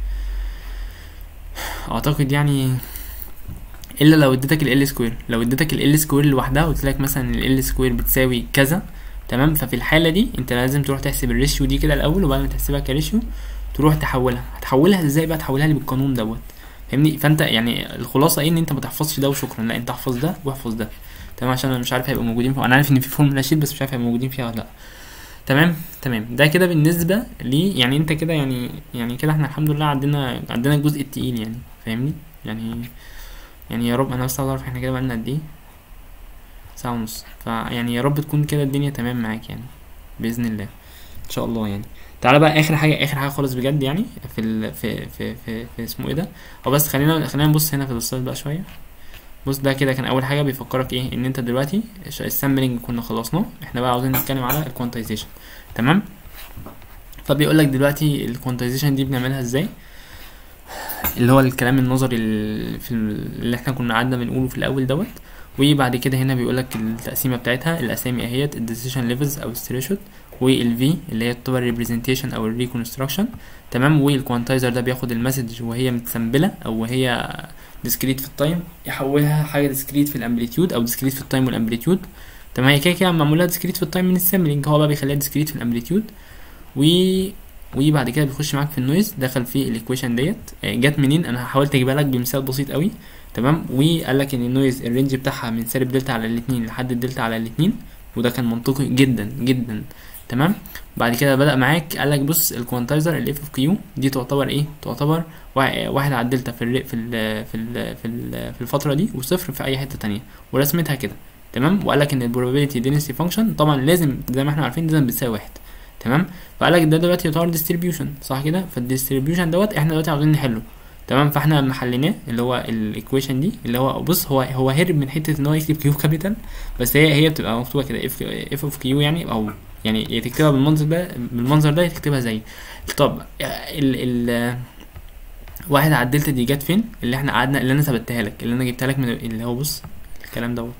اعتقد يعني الا لو اديتك ال سكوير لو اديتك ال سكوير لوحدها قلت لك مثلا ال سكوير بتساوي كذا تمام ففي الحاله دي انت لازم تروح تحسب الريشيو دي كده الاول وبعد ما تحسبها كريشيو تروح تحولها هتحولها ازاي بقى تحولها لي بالقانون دوت فاهمني فانت يعني الخلاصه ايه ان انت ما تحفظش ده وشكرا لا انت احفظ ده واحفظ ده تمام عشان انا مش عارف هيبقوا موجودين فيه انا عارف ان في فورمولا شيت بس مش عارف هيبقوا موجودين فيها ولا لا تمام تمام ده كده بالنسبه لي يعني انت كده يعني يعني كده احنا الحمد لله عندنا عندنا الجزء التقيل يعني فاهمني يعني يعني يا رب انا بس عاوز اعرف احنا كده بقالنا قد ايه ساعه ونص فيعني يا رب تكون كده الدنيا تمام معاك يعني باذن الله ان شاء الله يعني تعالى بقى اخر حاجه اخر حاجه خالص بجد يعني في ال في في في, في اسمه ايه ده او بس خلينا خلينا نبص هنا في السلايد بقى شويه بص ده كده كان اول حاجه بيفكرك ايه ان انت دلوقتي السامبلنج كنا خلصناه احنا بقى عاوزين نتكلم على الكوانتايزيشن تمام فبيقول لك دلوقتي الكوانتايزيشن دي بنعملها ازاي اللي هو الكلام النظري ال- في ال- اللي احنا كنا قعدنا بنقوله في الاول دوت وبعد كده هنا بيقول لك التقسيمه بتاعتها الاسامي اهيت الديسيشن ليفلز او الثريشولد والفي اللي هي تعتبر ريبريزنتيشن او الريكونستراكشن تمام والكوانتايزر ده بياخد المسج وهي متسمبله او وهي ديسكريت في التايم يحولها حاجه ديسكريت في الامبليتيود او ديسكريت في التايم والامبليتيود تمام هي كده كده معموله ديسكريت في التايم من السامبلنج هو بقى بيخليها ديسكريت في الامبليتيود و وبعد كده بيخش معاك في النويز دخل في الايكويشن ديت آه، جت منين انا حاولت اجيبها لك بمثال بسيط قوي تمام وقال لك ان النويز الرينج بتاعها من سالب دلتا على الاتنين لحد الدلتا على الاتنين وده كان منطقي جدا جدا تمام بعد كده بدأ معاك قال لك بص الكوانتايزر الاف اوف كيو دي تعتبر ايه تعتبر وا- واحد على الدلتا في ال في ال في ال في, ال في الفتره دي وصفر في اي حته تانية ورسمتها كده تمام وقال لك ان البروبابيلتي دينسيتي فانكشن طبعا لازم زي ما احنا عارفين لازم بتساوي واحد تمام فقال لك ده دلوقتي يعتبر ديستريبيوشن صح كده فالديستريبيوشن دوت احنا دلوقتي عاوزين نحله تمام فاحنا لما حليناه اللي هو الايكويشن دي اللي هو بص هو هو هرب من حته ان هو يكتب كيو كابيتال بس هي هي بتبقى مكتوبه كده اف اف اوف كيو يعني او يعني يا تكتبها بالمنظر ده بالمنظر ده يا تكتبها زي طب ال ال واحد على الدلتا دي جت فين اللي احنا قعدنا اللي انا ثبتها لك اللي انا جبتها لك من اللي هو بص الكلام دوت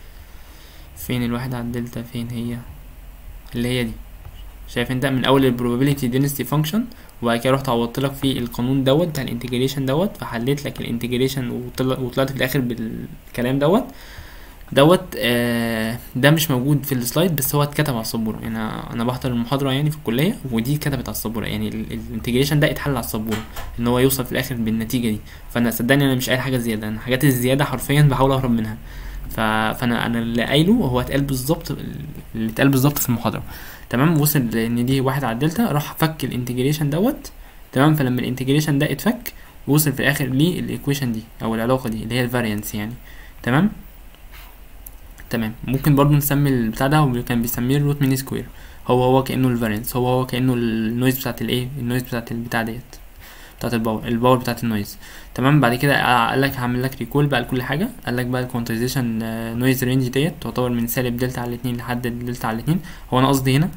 فين الواحد على الدلتا فين هي اللي هي دي شايف انت من اول البروبابيلتي density فانكشن وبعد كده رحت عوضت لك في القانون دوت بتاع الانتجريشن دوت فحليت لك الانتجريشن وطلع وطلعت في الاخر بالكلام دوت دوت آه ده مش موجود في السلايد بس هو اتكتب على السبوره يعني انا انا بحضر المحاضره يعني في الكليه ودي اتكتبت على السبوره يعني الانتجريشن ده اتحل على السبوره ان هو يوصل في الاخر بالنتيجه دي فانا صدقني انا مش قايل حاجه زياده انا الحاجات الزياده حرفيا بحاول اهرب منها ف... فانا انا اللي قايله هو اتقال بالظبط اللي اتقال بالظبط في المحاضره تمام وصل ان دي واحد على الدلتا راح فك الانتجريشن دوت تمام فلما الانتجريشن ده اتفك وصل في الاخر للايكويشن دي او العلاقه دي اللي هي الفاريانس يعني تمام تمام ممكن برضو نسمي البتاع ده هو كان بيسميه الروت مين سكوير هو هو كانه الفاريانس هو هو كانه النويز بتاعت الايه النويز بتاعت البتاع ديت بتاعت الباور الباور بتاعت النويز تمام بعد كده قال لك هعمل لك ريكول بقى لكل حاجه قال لك بقى الكوانتايزيشن نويز رينج ديت تعتبر من سالب دلتا على الاتنين لحد دلتا على الاتنين هو انا قصدي هنا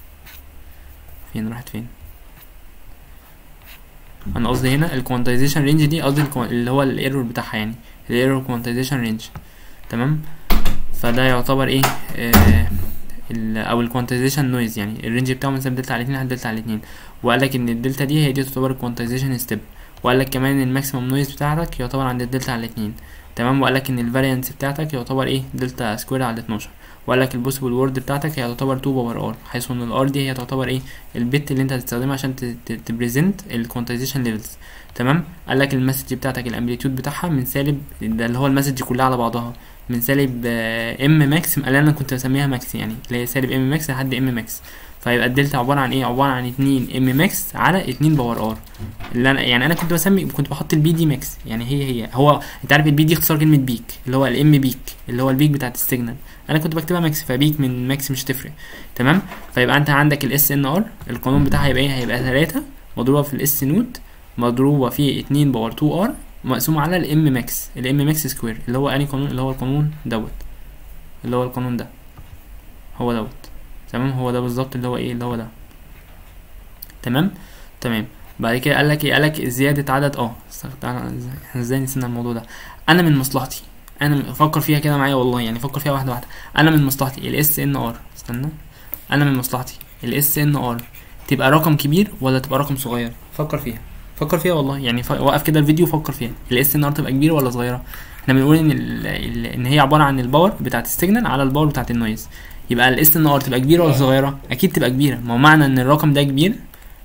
فين راحت فين انا قصدي هنا الكوانتايزيشن رينج دي قصدي اللي هو الايرور بتاعها يعني الايرور كوانتايزيشن رينج تمام فده يعتبر ايه آه او الكوانتايزيشن نويز يعني الرينج بتاعه من سالب دلتا على 2 لحد دلتا على 2 وقال لك ان الدلتا دي هي دي تعتبر الكوانتايزيشن ستيب وقال لك كمان الماكسيمم نويز بتاعتك يعتبر عند الدلتا على 2 تمام وقال لك ان الفاريانس بتاعتك يعتبر ايه دلتا سكوير على 12 وقال لك البوسيبل وورد بتاعتك هي تعتبر 2 باور ار حيث ان الار دي هي تعتبر ايه البت اللي انت هتستخدمها عشان تبريزنت الكوانتايزيشن ليفلز تمام قال لك المسج بتاعتك الامبليتيود بتاعها من سالب ده اللي هو المسج كلها على بعضها من سالب ام ماكس اللي انا كنت بسميها ماكس يعني اللي هي سالب ام ماكس لحد ام ماكس فيبقى الدلتا عباره عن ايه عباره عن 2 ام ماكس على 2 باور ار اللي انا يعني انا كنت بسمي كنت بحط البي دي ماكس يعني هي هي هو انت عارف البي دي اختصار كلمه بيك اللي هو الام بيك اللي هو البيك بتاعت السيجنال انا كنت بكتبها ماكس فبيك من ماكس مش تفرق تمام فيبقى انت عندك الاس ان ار القانون بتاعها هيبقى ايه هيبقى 3 مضروبه في الاس نوت مضروبه في 2 باور 2 ار مقسوم على الام ماكس الام ماكس سكوير اللي هو اني قانون اللي هو القانون دوت اللي هو القانون ده هو دوت تمام هو ده بالظبط اللي هو ايه اللي هو ده تمام تمام بعد كده قال لك ايه قال لك زياده عدد اه احنا ازاي نسينا الموضوع ده انا من مصلحتي انا فكر فيها كده معايا والله يعني فكر فيها واحده واحده انا من مصلحتي الاس ان ار استنى انا من مصلحتي الاس ان ار تبقى رقم كبير ولا تبقى رقم صغير فكر فيها فكر فيها والله يعني ف... وقف كده الفيديو وفكر فيها الاس ان ار تبقى كبيره ولا صغيره احنا بنقول ان ال... ال... ان هي عباره عن الباور بتاعت السيجنال على الباور بتاعت النويز يبقى الاس ان ار تبقى كبيره ولا صغيره اكيد تبقى كبيره ما هو معنى ان الرقم ده كبير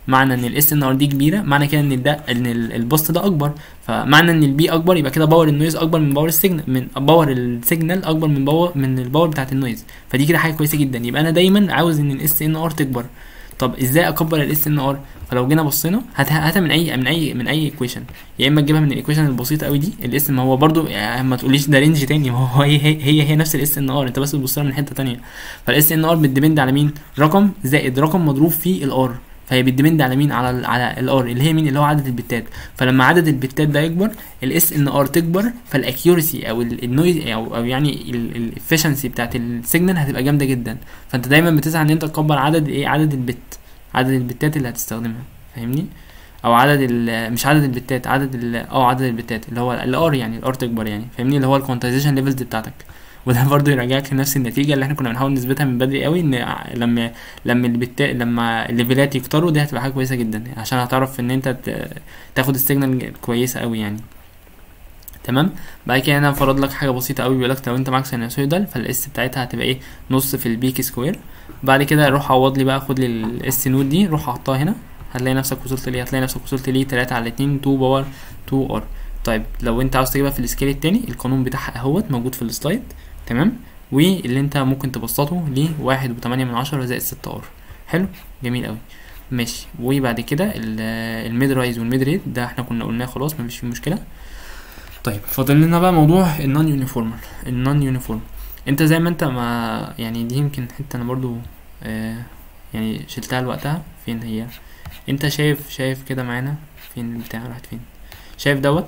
معنى ان الاس ان ار دي كبيره معنى كده ان ده ان ال- البوست ده اكبر فمعنى ان البي اكبر يبقى كده باور النويز اكبر من باور السيجنال من باور السيجنال اكبر من باور من الباور بتاعت النويز فدي كده حاجه كويسه جدا يبقى انا دايما عاوز ان الاس ان ار تكبر طب ازاي اكبر الاس ان ار فلو جينا بصينا هات هاتها من اي من اي من اي ايكويشن يا اما تجيبها من الايكويشن البسيطه قوي دي الاس ما هو برضو يعني ما تقوليش ده رينج تاني ما هو هي هي هي, هي نفس الاس ان ار انت بس بتبص لها من حته تانية فالاس ان ار بتديبند على مين رقم زائد رقم مضروب في الار فهي بتديبند على مين على ال على الار اللي هي مين اللي هو عدد البتات فلما عدد البتات ده يكبر الاس ان ار تكبر فالاكيورسي او النويز او او يعني الافشنسي بتاعت السيجنال هتبقى جامده جدا فانت دايما بتسعى ان انت تكبر عدد ايه عدد البت عدد البتات اللي هتستخدمها فاهمني او عدد ال مش عدد البتات عدد ال اه عدد البتات اللي هو الار يعني الار تكبر يعني فاهمني اللي هو الكوانتايزيشن ليفلز بتاعتك وده برضه يرجعك لنفس النتيجه اللي احنا كنا بنحاول نثبتها من بدري قوي ان ع- لما لما البتات لما الليفلات يكتروا دي هتبقى حاجه كويسه جدا عشان هتعرف ان انت ت- تاخد السيجنال كويسه قوي يعني تمام بعد كده انا فرض لك حاجه بسيطه قوي بيقول لك لو انت معاك سينوسويدال فالاس بتاعتها هتبقى ايه نص في البيك سكوير بعد كده روح عوض لي بقى خد لي الاس نود دي روح حطها هنا هتلاقي نفسك وصلت ليه هتلاقي نفسك وصلت ليه 3 على 2 2 باور 2 ار طيب لو انت عاوز تجيبها في السكيل التاني القانون بتاعها اهوت موجود في السلايد تمام واللي انت ممكن تبسطه ل واحد وتمانية من عشرة زائد ستة ار حلو جميل قوي ماشي وبعد كده ال- الميد رايز والميد ريت ده احنا كنا قلناه خلاص مفيش فيه مشكله طيب فاضل لنا بقى موضوع النون يونيفورمال النون يونيفورم انت زي ما انت ما يعني دي يمكن حته انا برضو آه يعني شلتها لوقتها فين هي انت شايف شايف كده معانا فين البتاع راحت فين شايف دوت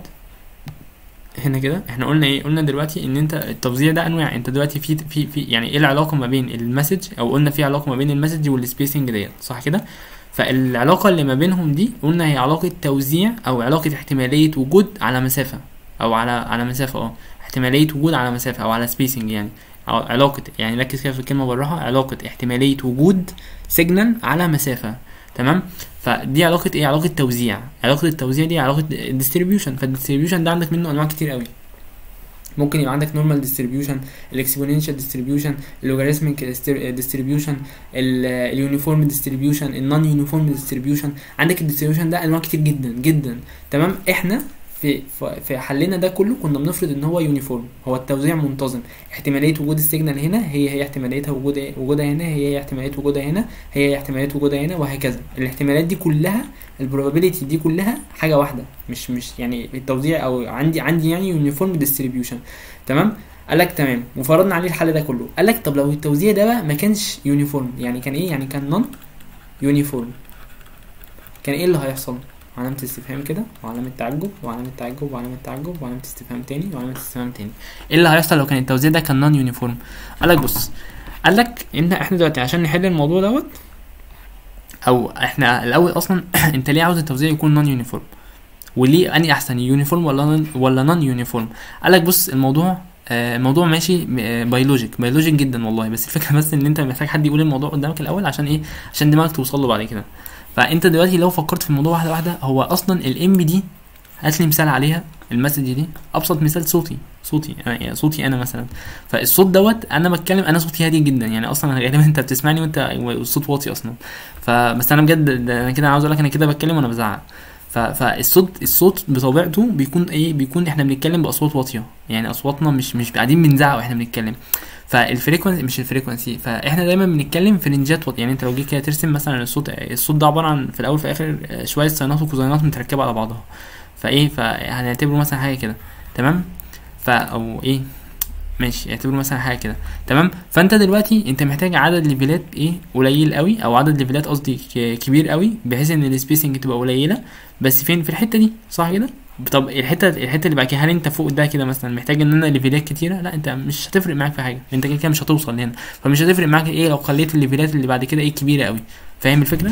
هنا كده احنا قلنا ايه قلنا دلوقتي ان انت التوزيع ده انواع انت دلوقتي في في في يعني ايه العلاقه ما بين المسج او قلنا في علاقه ما بين المسج والسبيسنج ديت صح كده فالعلاقه اللي ما بينهم دي قلنا هي علاقه توزيع او علاقه احتماليه وجود على مسافه او على على مسافه اه احتماليه وجود على مسافه او على سبيسنج يعني أو علاقه يعني ركز كده في الكلمه بالراحه علاقه احتماليه وجود سيجنال على مسافه تمام فدي علاقه ايه علاقه توزيع علاقه التوزيع دي علاقه ديستريبيوشن فالديستريبيوشن ده عندك منه انواع كتير قوي ممكن يبقى عندك نورمال ديستريبيوشن الاكسبوننشال ديستريبيوشن اللوغاريتميك ديستريبيوشن اليونيفورم ديستريبيوشن النون يونيفورم ديستريبيوشن عندك الديستريبيوشن ده انواع كتير جدا جدا تمام احنا في في- في حلنا ده كله كنا بنفرض ان هو يونيفورم هو التوزيع منتظم احتماليه وجود السيجنال هنا هي هي احتماليتها وجود وجودها هنا هي هي احتماليه وجودها هنا هي هي احتماليه وجودها هنا وهكذا الاحتمالات دي كلها البروبابيلتي دي كلها حاجه واحده مش مش يعني التوزيع او عندي عندي يعني يونيفورم ديستريبيوشن تمام قال لك تمام وفرضنا عليه الحل ده كله قال لك طب لو التوزيع ده بقى ما كانش يونيفورم يعني كان ايه يعني كان نون يونيفورم كان ايه اللي هيحصل علامة استفهام كده وعلامة تعجب وعلامة تعجب وعلامة تعجب وعلامة استفهام تاني وعلامة استفهام تاني ايه اللي هيحصل لو كان التوزيع ده كان نون يونيفورم قال لك بص قال لك ان احنا دلوقتي عشان نحل الموضوع دوت او احنا الاول اصلا انت ليه عاوز التوزيع يكون نون يونيفورم وليه اني احسن يونيفورم ولا non- ولا نون يونيفورم قال لك بص الموضوع آه، الموضوع ماشي بيولوجيك بيولوجيك جدا والله بس الفكره بس ان انت محتاج حد يقول الموضوع قدامك الاول عشان ايه عشان دماغك توصل له بعد كده فانت دلوقتي لو فكرت في الموضوع واحده واحده هو اصلا الام دي هات لي مثال عليها المسج دي ابسط مثال صوتي صوتي أنا يعني صوتي انا مثلا فالصوت دوت انا بتكلم انا صوتي هادي جدا يعني اصلا غالبا انت بتسمعني وانت والصوت واطي اصلا فبس انا بجد ده انا كده عاوز اقول لك انا كده بتكلم وانا بزعق ف- فالصوت الصوت بطبيعته بيكون ايه بيكون احنا بنتكلم باصوات واطيه يعني اصواتنا مش مش قاعدين بنزعق واحنا بنتكلم فالفريكونسي مش الفريكونسي فاحنا دايما بنتكلم في رينجات واطيه يعني انت لو جيت كده ترسم مثلا الصوت الصوت ده عباره عن في الاول وفي الاخر آه، شويه ساينات وكوزاينات متركبه على بعضها فايه فهنعتبره مثلا حاجه كده تمام فا او ايه ماشي اعتبره مثلا حاجه كده تمام فانت دلوقتي انت محتاج عدد ليفلات ايه قليل قوي او عدد ليفلات قصدي ك- كبير قوي بحيث ان السبيسنج تبقى قليله بس فين في الحته دي صح كده طب الحته الحته اللي بعد كده هل انت فوق ده كده مثلا محتاج ان انا ليفلات كتيره لا انت مش هتفرق معاك في حاجه انت كده كده مش هتوصل لهنا فمش هتفرق معاك ايه لو خليت الليفلات اللي بعد كده ايه كبيره قوي فاهم الفكره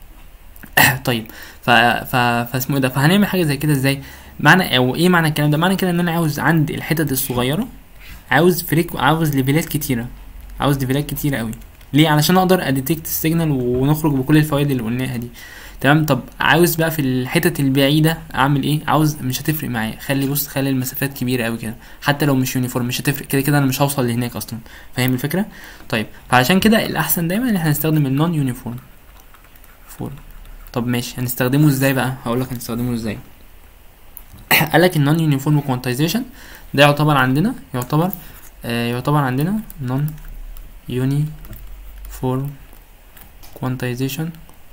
طيب ف ف فاسمه ايه ده فهنعمل حاجه زي كده ازاي معنى او ايه معنى الكلام ده معنى كده ان انا عاوز عند الحتت الصغيره عاوز فريك عاوز ليفلات كتيره عاوز ليفلات كتيره قوي ليه علشان اقدر اديتكت السيجنال ونخرج بكل الفوائد اللي قلناها دي تمام طب عاوز بقى في الحتت البعيده اعمل ايه عاوز مش هتفرق معايا خلي بص خلي المسافات كبيره قوي كده حتى لو مش يونيفورم مش هتفرق كده كده انا مش هوصل لهناك اصلا فاهم الفكره طيب فعشان كده الاحسن دايما ان احنا نستخدم النون يونيفورم فورم طب ماشي هنستخدمه ازاي بقى هقول لك هنستخدمه ازاي قال لك النون يونيفورم كوانتايزيشن ده يعتبر عندنا يعتبر آه يعتبر عندنا نون يونيفورم كوانتايزيشن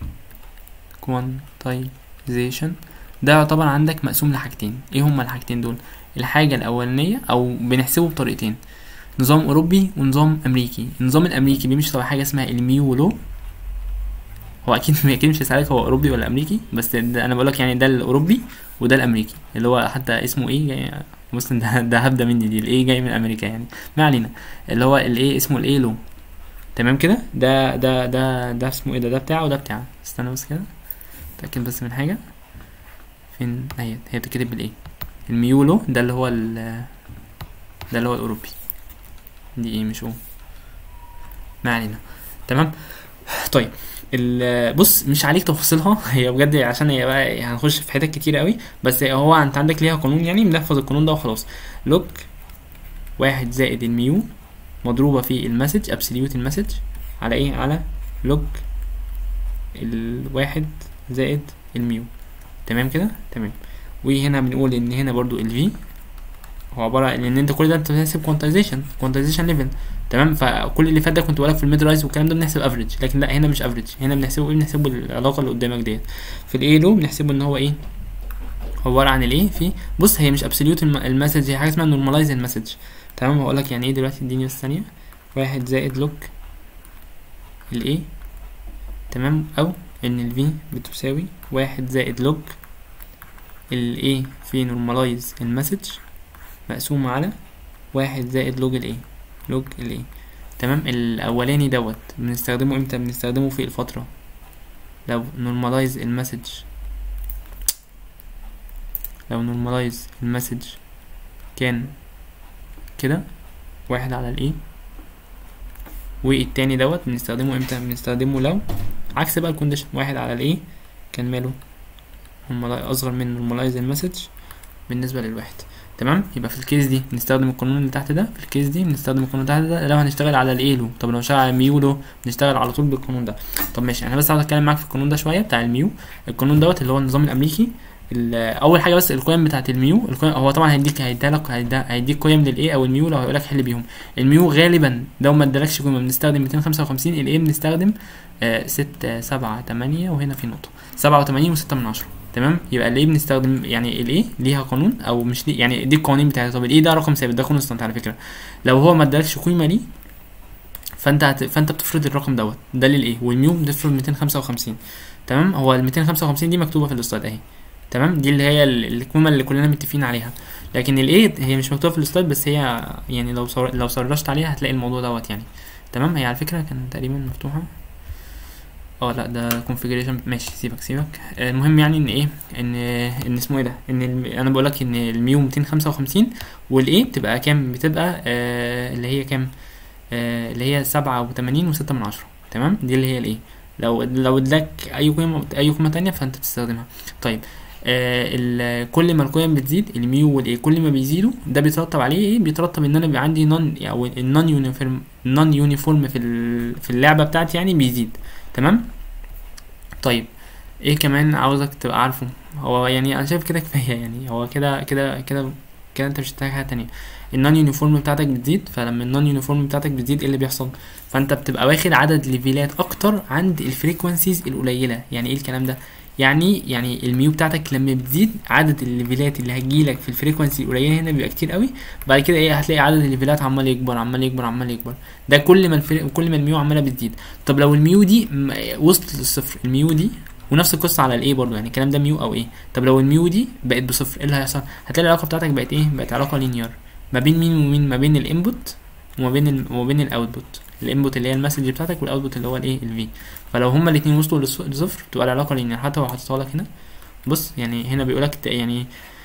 كوانتايزيشن ده يعتبر عندك مقسوم لحاجتين ايه هما الحاجتين دول الحاجة الأولانية أو بنحسبه بطريقتين نظام أوروبي ونظام أمريكي النظام الأمريكي بيمشي طبعا حاجة اسمها الميو لو هو أكيد أكيد مش هيسألك هو أوروبي ولا أمريكي بس ده أنا بقولك يعني ده الأوروبي وده الأمريكي اللي هو حتى اسمه إيه يعني مسلم ده ده هبدة مني دي الإيه جاي من أمريكا يعني ما علينا اللي هو الإيه اسمه الإيه لو تمام كده ده ده ده ده اسمه إيه ده ده بتاعه وده بتاعه استنى بس كده اتأكد بس من حاجة فين اهي هي بتتكتب بالايه الميولو ده اللي هو ال ده اللي هو الاوروبي دي ايه مش او ما علينا تمام طيب ال- بص مش عليك تفاصيلها هي بجد عشان هي بقى هنخش في حتت كتير قوي بس هو انت عندك ليها قانون يعني بنحفظ القانون ده وخلاص لوك واحد زائد الميو مضروبة في المسج ابسوليوت المسج على ايه على لوك الواحد زائد الميو تمام كده تمام وهنا بنقول ان هنا برضو ال V هو عبارة عن ان انت كل ده انت بتحسب كوانتايزيشن كوانتايزيشن ليفل تمام فكل اللي فات ده كنت بقولك في الميد رايز والكلام ده بنحسب افريج لكن لا هنا مش افريج هنا بنحسبه ايه بنحسبه العلاقة اللي قدامك ديت في الايه لو بنحسبه ان هو ايه عبارة عن الايه في بص هي مش ابسوليوت المسج هي حاجة اسمها نورماليز المسج تمام هقول لك يعني ايه دلوقتي اديني بس ثانية واحد زائد لوك الايه تمام او ان ال V بتساوي واحد زائد لوج ال A في نورماليز المسج مقسوم على واحد زائد لوج ال A لوج ال A تمام الاولاني دوت بنستخدمه امتى بنستخدمه في الفترة لو نورماليز المسج لو نورماليز المسج كان كده واحد على ال A والتاني دوت بنستخدمه امتى بنستخدمه لو عكس بقى الكونديشن واحد على الايه كان ماله اصغر من نورماليز المسج بالنسبه للواحد تمام يبقى في الكيس دي بنستخدم القانون اللي تحت ده في الكيس دي بنستخدم القانون اللي تحت ده لو هنشتغل على الايه لو طب لو هنشتغل على الميو لو بنشتغل على طول بالقانون ده طب ماشي انا بس عاوز اتكلم معاك في القانون ده شويه بتاع الميو القانون دوت اللي هو النظام الامريكي اول حاجه بس القيم بتاعت الميو القيم هو طبعا هيديك هيديلك هيديك قيم للايه او الميو لو هيقول لك حل بيهم الميو غالبا لو ما ادالكش قيمه بنستخدم 255 الايه بنستخدم آه ستة سبعة تمانية وهنا في نقطة سبعة وتمانين وستة من عشرة تمام يبقى الايه بنستخدم يعني الايه ليها قانون او مش ليه يعني دي القوانين بتاعتها طب الايه ده رقم ثابت ده كونستانت على فكره لو هو ما ادالكش قيمه ليه فانت هت... فانت بتفرض الرقم دوت ده للايه والميو بتفرض 255 تمام هو ال 255 دي مكتوبه في السلايد اهي تمام دي اللي هي القيمه اللي كلنا متفقين عليها لكن الايه هي مش مكتوبه في السلايد بس هي يعني لو صور... لو سرشت عليها هتلاقي الموضوع دوت يعني تمام هي على فكره كان تقريبا مفتوحه اه لا ده كونفيجريشن ماشي سيبك سيبك المهم يعني ان ايه ان ان اسمه ايه ده ان الم... انا بقول لك ان الميو 255 والايه بتبقى كام بتبقى آه اللي هي كام آه اللي هي 87 و6 من عشرة تمام دي اللي هي الايه لو لو اداك اي قيمه اي قيمه تانية فانت بتستخدمها طيب آه كل ما القيم بتزيد الميو والايه كل ما بيزيدوا ده بيترتب عليه ايه بيترتب ان انا بيبقى عندي نون او النون يونيفورم نون يونيفورم في في اللعبه بتاعتي يعني بيزيد تمام طيب ايه كمان عاوزك تبقى عارفه هو يعني انا شايف كده كفايه يعني هو كده كده كده كده انت مش محتاج حاجه تانية النون يونيفورم بتاعتك بتزيد فلما النون يونيفورم بتاعتك بتزيد ايه اللي بيحصل فانت بتبقى واخد عدد ليفيلات اكتر عند الفريكونسيز القليله يعني ايه الكلام ده يعني يعني الميو بتاعتك لما بتزيد عدد الليفلات اللي هتجيلك في الفريكونسي القليله هنا بيبقى كتير قوي بعد كده ايه هتلاقي عدد الليفلات عمال يكبر عمال يكبر عمال يكبر ده كل ما الفريق كل ما الميو عماله بتزيد طب لو الميو دي وصلت للصفر الميو دي ونفس القصه على الايه برضو يعني الكلام ده ميو او ايه طب لو الميو دي بقت بصفر ايه اللي هيحصل هتلاقي العلاقه بتاعتك بقت ايه بقت علاقه لينير ما بين مين ومين ما بين الانبوت وما بين ال... وما بين الاوتبوت الانبوت اللي هي المسج بتاعتك والاوتبوت اللي هو الايه الفي فلو هما الاثنين وصلوا لصفر تبقى العلاقه لينير حتى لو حطيتها لك هنا بص يعني هنا بيقولك يعني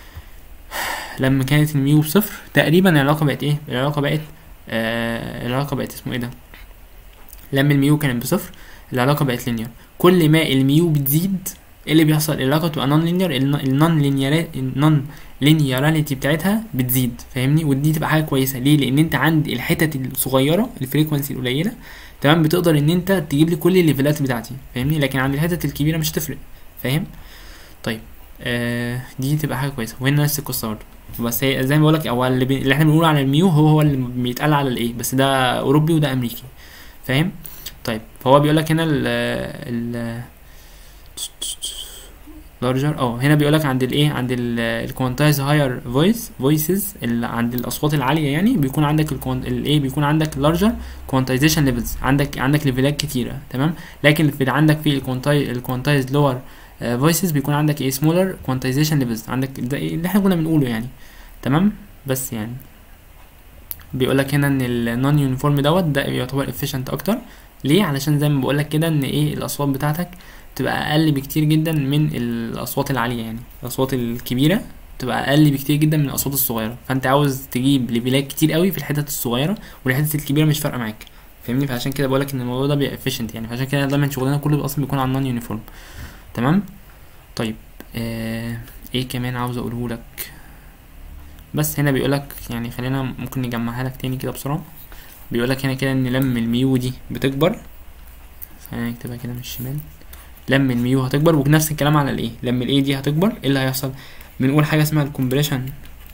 لما كانت الميو بصفر تقريبا العلاقه بقت ايه العلاقه بقت آه العلاقه بقت اسمه ايه ده لما الميو كانت بصفر العلاقه بقت لينير كل ما الميو بتزيد ايه اللي بيحصل العلاقه تبقى نون لينير النون لينير النون لينيراليتي بتاعتها بتزيد فاهمني ودي تبقى حاجه كويسه ليه لان انت عند الحتت الصغيره الفريكونسي القليله تمام بتقدر ان انت تجيب لي كل الليفلات بتاعتي فاهمني لكن عند الحتت الكبيره مش هتفرق فاهم طيب آه دي تبقى حاجه كويسه وهنا نفس القصه برضه بس هي زي ما بقولك هو اللي, بي... اللي احنا بنقوله على الميو هو هو اللي بيتقال على الايه بس ده اوروبي وده امريكي فاهم طيب فهو بيقول لك هنا ال ال لارجر اه هنا بيقول لك عند الايه عند الكوانتايز هاير فويس فويسز عند الاصوات العاليه يعني بيكون عندك الايه بيكون عندك لارجر كوانتايزيشن ليفلز عندك عندك ليفلات كتيره تمام لكن في عندك في الكوانتايز لور فويسز بيكون عندك ايه سمولر كوانتايزيشن ليفلز عندك ده إيه اللي احنا كنا بنقوله يعني تمام بس يعني بيقول لك هنا ان النون يونيفورم دوت ده يعتبر efficient اكتر ليه علشان زي ما بقول لك كده ان ايه الاصوات بتاعتك تبقى اقل بكتير جدا من الاصوات العاليه يعني الاصوات الكبيره تبقى اقل بكتير جدا من الاصوات الصغيره فانت عاوز تجيب ليفلات كتير قوي في الحتت الصغيره والحتت الكبيره مش فارقه معاك فاهمني فعشان كده بقول لك ان الموضوع ده بيبقى efficient يعني فعشان كده دايما شغلنا كله اصلا بيكون على النون يونيفورم تمام طيب آه ايه كمان عاوز اقوله لك بس هنا بيقولك يعني خلينا ممكن نجمعها لك تاني كده بسرعه بيقولك هنا كده ان لم الميو دي بتكبر خلينا نكتبها كده من الشمال لم الميو هتكبر ونفس الكلام على الايه لم الايه دي هتكبر ايه اللي هيحصل بنقول حاجه اسمها الكومبريشن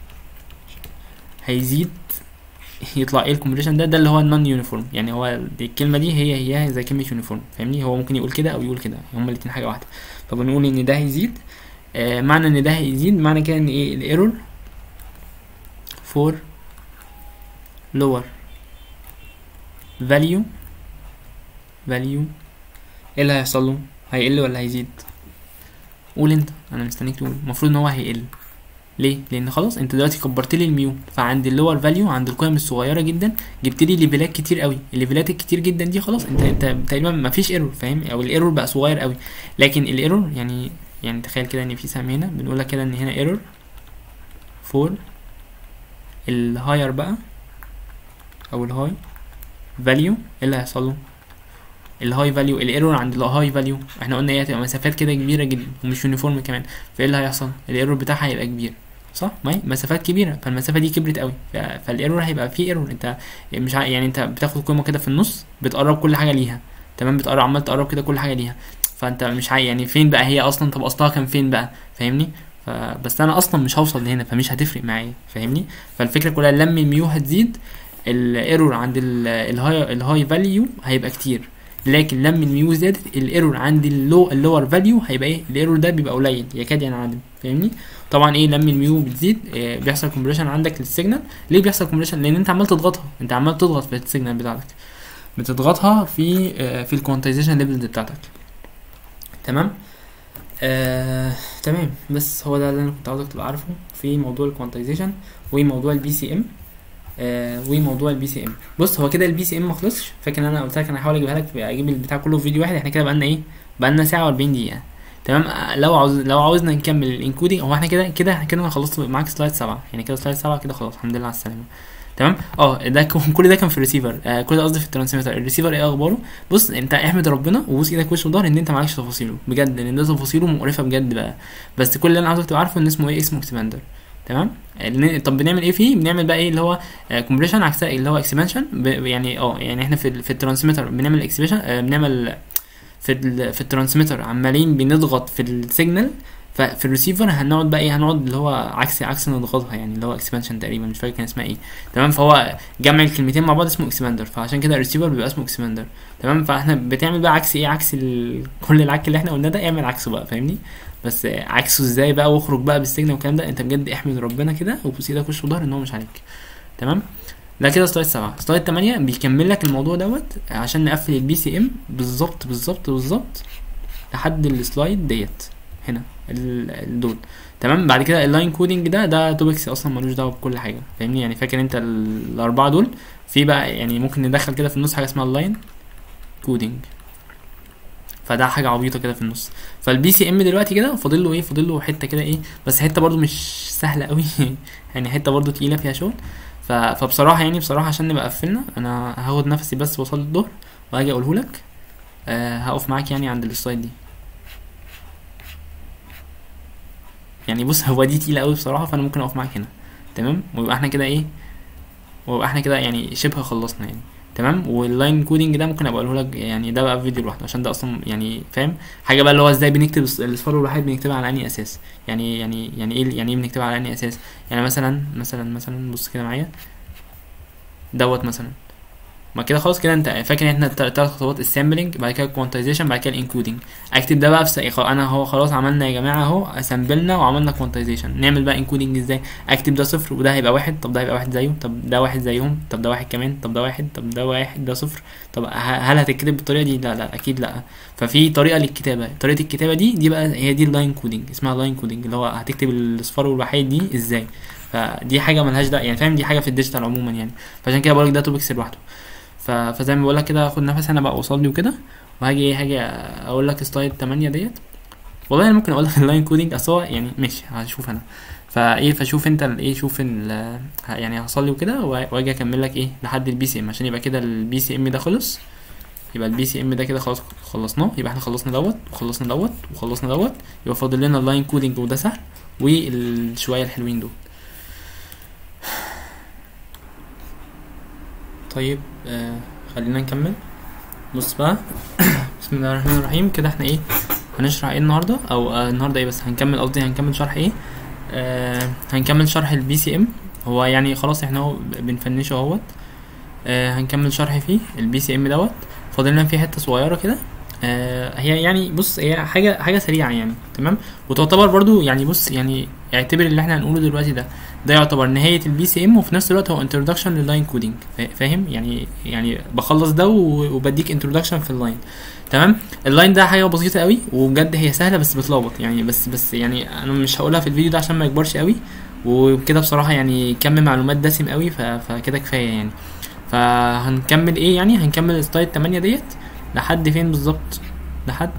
هيزيد يطلع ايه الكومبريشن ده ده اللي هو النون يونيفورم يعني هو دي الكلمه دي هي هي زي كلمه يونيفورم فاهمني هو ممكن يقول كده او يقول كده هما الاتنين حاجه واحده فبنقول ان ده هيزيد آه معنى ان ده هيزيد معنى كده ان ايه الايرور for lower value value ايه اللي هيحصل له هيقل ولا هيزيد قول انت انا مستنيك تقول المفروض ان هو هيقل ليه لان خلاص انت دلوقتي كبرت لي الميو فعند اللور فاليو عند القيم الصغيره جدا جبت لي ليفلات كتير قوي الليفلات الكتير جدا دي خلاص انت انت تقريبا ما فيش ايرور فاهم او الايرور بقى صغير قوي لكن الايرور يعني يعني تخيل كده ان في سهم هنا بنقول لك كده ان هنا ايرور فور الهاير بقى او الهاي فاليو ايه اللي هيحصل له الهاي فاليو الايرور عند الهاي فاليو احنا قلنا ايه هتبقى مسافات كده كبيره جدا ومش يونيفورم كمان فايه اللي هيحصل الايرور بتاعها هيبقى كبير صح ما هي مسافات كبيره فالمسافه دي كبرت قوي فالايرور هيبقى فيه ايرور انت مش ع... يعني انت بتاخد قيمه كده في النص بتقرب كل حاجه ليها تمام بتقرب عمال تقرب كده كل حاجه ليها فانت مش عاي... يعني فين بقى هي اصلا طب اصلها كان فين بقى فاهمني فبس انا اصلا مش هوصل لهنا فمش هتفرق معايا فاهمني فالفكره كلها لما الميو هتزيد الايرور عند الهاي الهاي فاليو هيبقى كتير لكن لما الميو زادت الايرور عند اللو اللور فاليو هيبقى ايه الايرور ده بيبقى قليل يكاد ينعدم فاهمني طبعا ايه لما الميو بتزيد إيه بيحصل كومبريشن عندك للسيجنال ليه بيحصل كومبريشن لان انت عمال تضغطها انت عمال تضغط في السيجنال بتاعتك بتضغطها في آه في الكوانتايزيشن ليفلز بتاعتك تمام آه، تمام بس هو ده اللي انا كنت عاوزك تبقى عارفه في موضوع الكوانتايزيشن وموضوع البي سي ام آه وموضوع البي سي ام بص هو كده البي سي ام ما خلصش فاكر ان انا قلت لك انا هحاول اجيبها لك اجيب البتاع كله في فيديو واحد احنا كده بقالنا ايه بقالنا ساعه و40 دقيقه تمام آه، لو عاوز لو عاوزنا نكمل الانكودنج هو احنا كده كده كده انا خلصت معاك سلايد سبعة يعني كده سلايد سبعة كده خلاص الحمد لله على السلامه تمام اه ده ك- كل ده كان في الريسيفر آه كل ده قصدي في الترانسميتر الريسيفر ايه اخباره بص انت احمد ربنا وبوس ايدك وش وظهر ان انت معكش تفاصيله بجد لان ده تفاصيله مقرفه بجد بقى بس كل اللي انا عاوزك تبقى عارفه ان اسمه ايه اسمه اكسباندر تمام لأن- طب بنعمل ايه فيه بنعمل بقى ايه اللي هو كومبريشن عكس اللي هو اكسبانشن يعني اه يعني احنا في ال- في الترانسميتر بنعمل اكسبانشن بنعمل في ال في الترانسميتر عمالين بنضغط في السيجنال ففي الريسيفر هنقعد بقى ايه هنقعد اللي هو عكس عكس نضغطها يعني اللي هو اكسبانشن تقريبا مش فاكر كان اسمها ايه تمام فهو جمع الكلمتين مع بعض اسمه اكسباندر فعشان كده الريسيفر بيبقى اسمه اكسباندر تمام فاحنا بتعمل بقى عكس ايه عكس ال... كل العك اللي احنا قلناه ده اعمل عكسه بقى فاهمني بس عكسه ازاي بقى واخرج بقى بالسجن والكلام ده انت بجد احمد ربنا كده وبوس ايدك وش وظهر ان هو مش عليك تمام ده كده سلايد سبعة سلايد تمانية بيكمل لك الموضوع دوت عشان نقفل البي سي ام بالظبط بالظبط بالظبط لحد السلايد ديت هنا ال- ال- دول تمام بعد كده اللاين كودنج ده ده توبكس اصلا ملوش دعوه بكل حاجه فاهمني يعني فاكر انت ال- الاربعه دول في بقى يعني ممكن ندخل كده في النص حاجه اسمها اللاين كودنج فده حاجه عبيطه كده في النص فالبي سي ام دلوقتي كده فاضل له ايه فاضل له حته كده ايه بس حته برضو مش سهله قوي يعني حته برضو تقيله فيها شغل ف... فبصراحه يعني بصراحه عشان نبقى قفلنا انا هاخد نفسي بس واصلي الظهر وهاجي اقوله لك آه هقف معاك يعني عند السلايد دي يعني بص هو دي تقيله قوي بصراحه فانا ممكن اقف معاك هنا تمام ويبقى احنا كده ايه ويبقى احنا كده يعني شبه خلصنا يعني تمام واللاين كودنج ده ممكن ابقى اقوله لك يعني ده بقى في فيديو لوحده عشان ده اصلا يعني فاهم حاجه بقى اللي هو ازاي بنكتب الص- الاصفار الوحيد بنكتبها على انهي اساس يعني يعني يعني ايه يعني ايه بنكتبها على انهي اساس يعني مثلا مثلا مثلا بص كده معايا دوت مثلا ما كده خلاص كده انت فاكر ان احنا تلات خطوات السامبلنج بعد كده الكوانتايزيشن بعد كده الانكودنج اكتب ده بقى في سق- انا هو خلاص عملنا يا جماعه اهو سامبلنا وعملنا كوانتايزيشن نعمل بقى انكودنج ازاي اكتب ده صفر وده هيبقى واحد طب ده هيبقى واحد زيه طب ده واحد زيهم طب ده واحد كمان طب ده واحد طب ده واحد ده صفر طب ه- هل هتتكتب بالطريقه دي لا لا اكيد لا ففي طريقه للكتابه طريقه الكتابه دي دي بقى هي دي اللاين كودنج اسمها لاين كودنج اللي هو هتكتب الاصفار والوحيد دي ازاي فدي حاجه ملهاش ده يعني فاهم دي حاجه في الديجيتال عموما يعني فعشان كده بقولك ده توبكس لوحده ف... فزي ما بقولك كده خد نفس انا بقى قصاد لي وكده وهاجي ايه هاجي اقول لك سلايد 8 ديت والله انا ممكن اقول لك اللاين كودنج اصل هو يعني ماشي هشوف انا فايه فشوف انت ال- ايه شوف ال ه- يعني هصلي وكده وا- واجي اكمل لك ايه لحد البي سي ام عشان يبقى كده البي سي ام ده خلص يبقى البي سي ام ده كده خلاص خلصناه يبقى احنا خلصنا دوت وخلصنا دوت وخلصنا دوت يبقى فاضل لنا اللاين كودنج وده سهل والشويه الحلوين دول طيب آه خلينا نكمل بص بقى بسم الله الرحمن الرحيم كده احنا ايه هنشرح ايه النهارده او آه النهارده ايه بس هنكمل قصدي هنكمل شرح ايه آه هنكمل شرح البي سي ام هو يعني خلاص احنا اهو بنفنشه اهوت آه هنكمل شرح فيه البي سي ام دوت فاضل لنا فيه حته صغيره كده آه هي يعني بص هي حاجه حاجه سريعه يعني تمام وتعتبر برضو يعني بص يعني اعتبر اللي احنا هنقوله دلوقتي ده ده يعتبر نهايه البي سي ام وفي نفس الوقت هو انتروداكشن لللاين كودينج فاهم يعني يعني بخلص ده و- وبديك انتروداكشن في اللاين تمام اللاين ده حاجه بسيطه قوي وبجد هي سهله بس بتلخبط يعني بس بس يعني انا مش هقولها في الفيديو ده عشان ما يكبرش قوي وكده بصراحه يعني كم معلومات دسم قوي ف- فكده كفايه يعني فهنكمل ايه يعني هنكمل سلايد 8 ديت لحد فين بالظبط لحد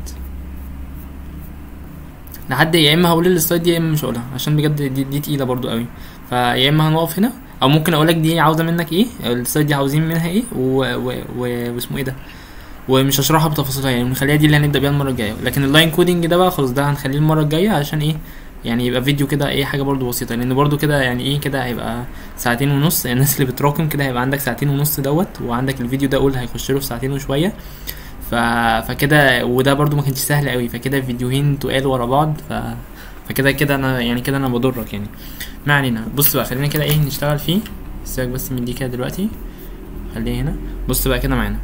لحد يا اما هقول السلايد دي يا اما مش هقولها عشان بجد دي, دي تقيله برضو قوي فيا اما هنقف هنا او ممكن اقول لك دي عاوزه منك ايه السلايد دي عاوزين منها ايه و... و... و... واسمه ايه ده ومش هشرحها بتفاصيلها يعني بنخليها دي اللي هنبدا بيها المره الجايه لكن اللاين كودنج ده بقى خلاص ده هنخليه المره الجايه عشان ايه يعني يبقى فيديو كده ايه حاجه برضو بسيطه لان برضو كده يعني ايه كده هيبقى ساعتين ونص يعني الناس اللي بتراكم كده هيبقى عندك ساعتين ونص دوت وعندك الفيديو ده قول هيخش له في ساعتين وشويه ف... فكده وده برضو ما كانش سهل قوي فكده فيديوهين تقال ورا بعض ف... فكده كده انا يعني كده انا بضرك يعني ما علينا بص بقى خلينا كده ايه نشتغل فيه سيبك بس من دي كده دلوقتي خليه هنا بص بقى كده معانا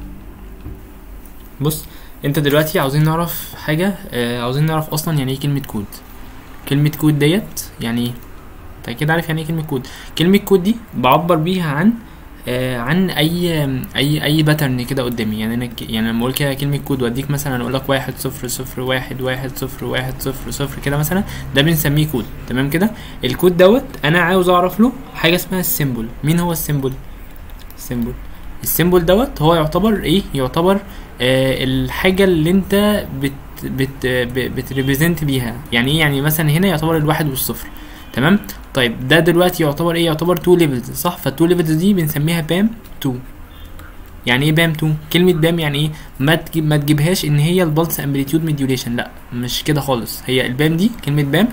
بص انت دلوقتي عاوزين نعرف حاجه آه عاوزين نعرف اصلا يعني ايه كلمه كود كلمه كود ديت يعني ايه انت اكيد عارف يعني ايه كلمه كود كلمه كود دي بعبر بيها عن آه عن اي اي اي باترن كده قدامي يعني انا ك- يعني لما اقول كده كلمه كود واديك مثلا اقول لك واحد صفر صفر واحد واحد صفر واحد صفر صفر كده مثلا ده بنسميه كود تمام كده الكود دوت انا عاوز اعرف له حاجه اسمها السيمبل مين هو السيمبل السيمبل السيمبل دوت هو يعتبر ايه يعتبر آه الحاجه اللي انت بت بت بتريبريزنت بيها يعني ايه يعني مثلا هنا يعتبر الواحد والصفر تمام طيب ده دلوقتي يعتبر ايه يعتبر تو ليفلز صح فالتو ليفلز دي بنسميها بام 2 يعني ايه بام 2 كلمه بام يعني ايه ما تجيب ما تجيبهاش ان هي البلس امبليتيود ميديوليشن لا مش كده خالص هي البام دي كلمه بام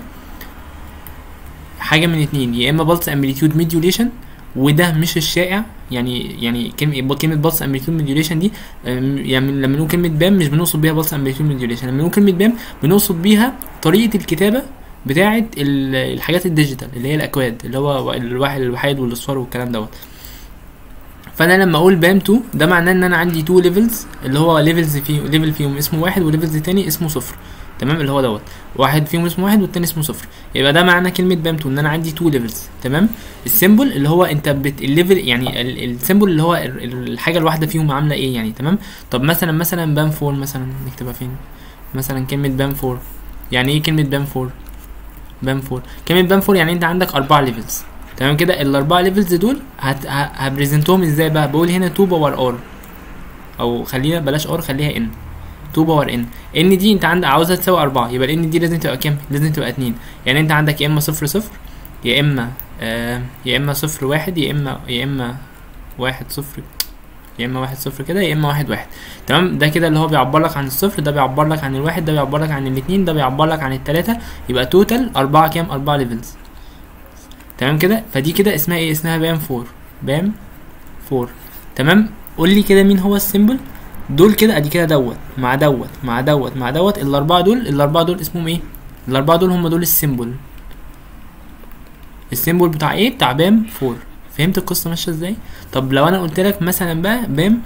حاجه من اتنين يا اما بلس امبليتيود ميديوليشن وده مش الشائع يعني يعني كلمه كلمه بلس امبليتيود ميديوليشن دي أم، يعني لما نقول كلمه بام مش بنقصد بيها بلس امبليتيود ميديوليشن لما نقول كلمه بام بنقصد بيها طريقه الكتابه بتاعه ال- الحاجات الديجيتال اللي هي الاكواد اللي هو الواحد الوحيد والاصفار والكلام دوت فانا لما اقول بام 2 ده معناه ان انا عندي 2 ليفلز اللي هو ليفلز فيه ليفل فيهم اسمه واحد وليفلز تاني اسمه صفر تمام اللي هو دوت واحد فيهم اسمه واحد والتاني اسمه صفر يبقى ده معنى كلمه بام 2 ان انا عندي 2 ليفلز تمام السيمبل اللي هو انت بت الليفل يعني ال- السيمبل اللي هو ال- ال- الحاجه الواحده فيهم عامله ايه يعني تمام طب مثلا مثلا بام 4 مثلا نكتبها فين مثلا كلمه بام 4 يعني ايه كلمه بام 4 بام 4 كلمه بام 4 يعني انت عندك اربع ليفلز تمام كده الاربعه ليفلز دول هت... ه- هبريزنتهم ازاي بقى بقول هنا 2 باور ار او خلينا بلاش ار خليها ان 2 باور ان ان دي انت عندك عاوزها تساوي 4 يبقى الان دي لازم تبقى كام لازم تبقى 2 يعني انت عندك يا اما 0 0 يا اما آه يا اما 0 1 يا اما يا اما 1 0 يا اما 1 0 كده يا اما 1 1 تمام ده كده اللي هو بيعبر لك عن الصفر ده بيعبر لك عن الواحد ده بيعبر لك عن الاثنين ده بيعبر لك عن الثلاثه يبقى توتال أربعة كام أربعة ليفلز تمام كده فدي كده اسمها ايه اسمها بام 4 بام 4 تمام قول لي كده مين هو السيمبل دول كده ادي كده دوت مع دوت مع دوت مع دوت الاربعه دول الاربعه دول اسمهم ايه الاربعه دول هم دول السيمبل السيمبل بتاع ايه بتاع بام 4 فهمت القصه ماشيه ازاي طب لو انا قلت لك مثلا بقى بام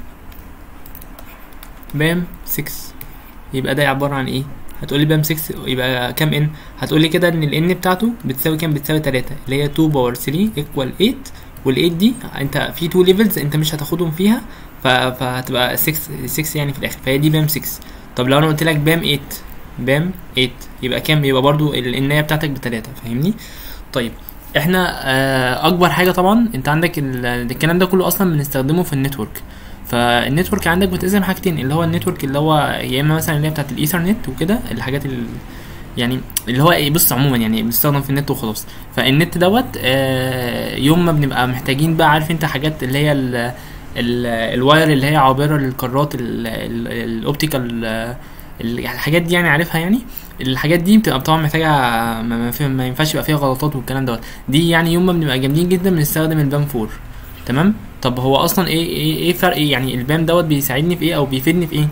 بام 6 يبقى ده عباره عن ايه هتقولي بام 6 يبقى كام ان هتقولي كده ان الان بتاعته بتساوي كام بتساوي 3 اللي هي 2 باور 3 ايكوال 8 وال8 دي انت في 2 ليفلز انت مش هتاخدهم فيها ف- فهتبقى 6 6 يعني في الاخر فهي دي بام 6 طب لو انا قلت لك بام 8 بام 8 يبقى كام يبقى برضو النهايه بتاعتك بتلاتة فاهمني طيب احنا آه اكبر حاجه طبعا انت عندك ال- الكلام ده كله اصلا بنستخدمه في النتورك فالنتورك عندك بتقسم حاجتين اللي هو النتورك اللي هو يا اما مثلا اللي هي بتاعت الايثرنت وكده الحاجات ال يعني اللي هو ايه بص عموما يعني بنستخدم في النت وخلاص فالنت دوت آه يوم ما بنبقى محتاجين بقى عارف انت حاجات اللي هي ال ال الواير اللي هي عابره للقارات ال- ال- الاوبتيكال آه، ال- الحاجات دي يعني عارفها يعني الحاجات دي بتبقى طبعا محتاجه ما, ما, في- ما ينفعش يبقى فيها غلطات والكلام دوت دي يعني يوم ما بنبقى جامدين جدا بنستخدم البام 4 تمام طب هو اصلا ايه ايه ايه فرق ايه يعني البام دوت بيساعدني في ايه او بيفيدني في ايه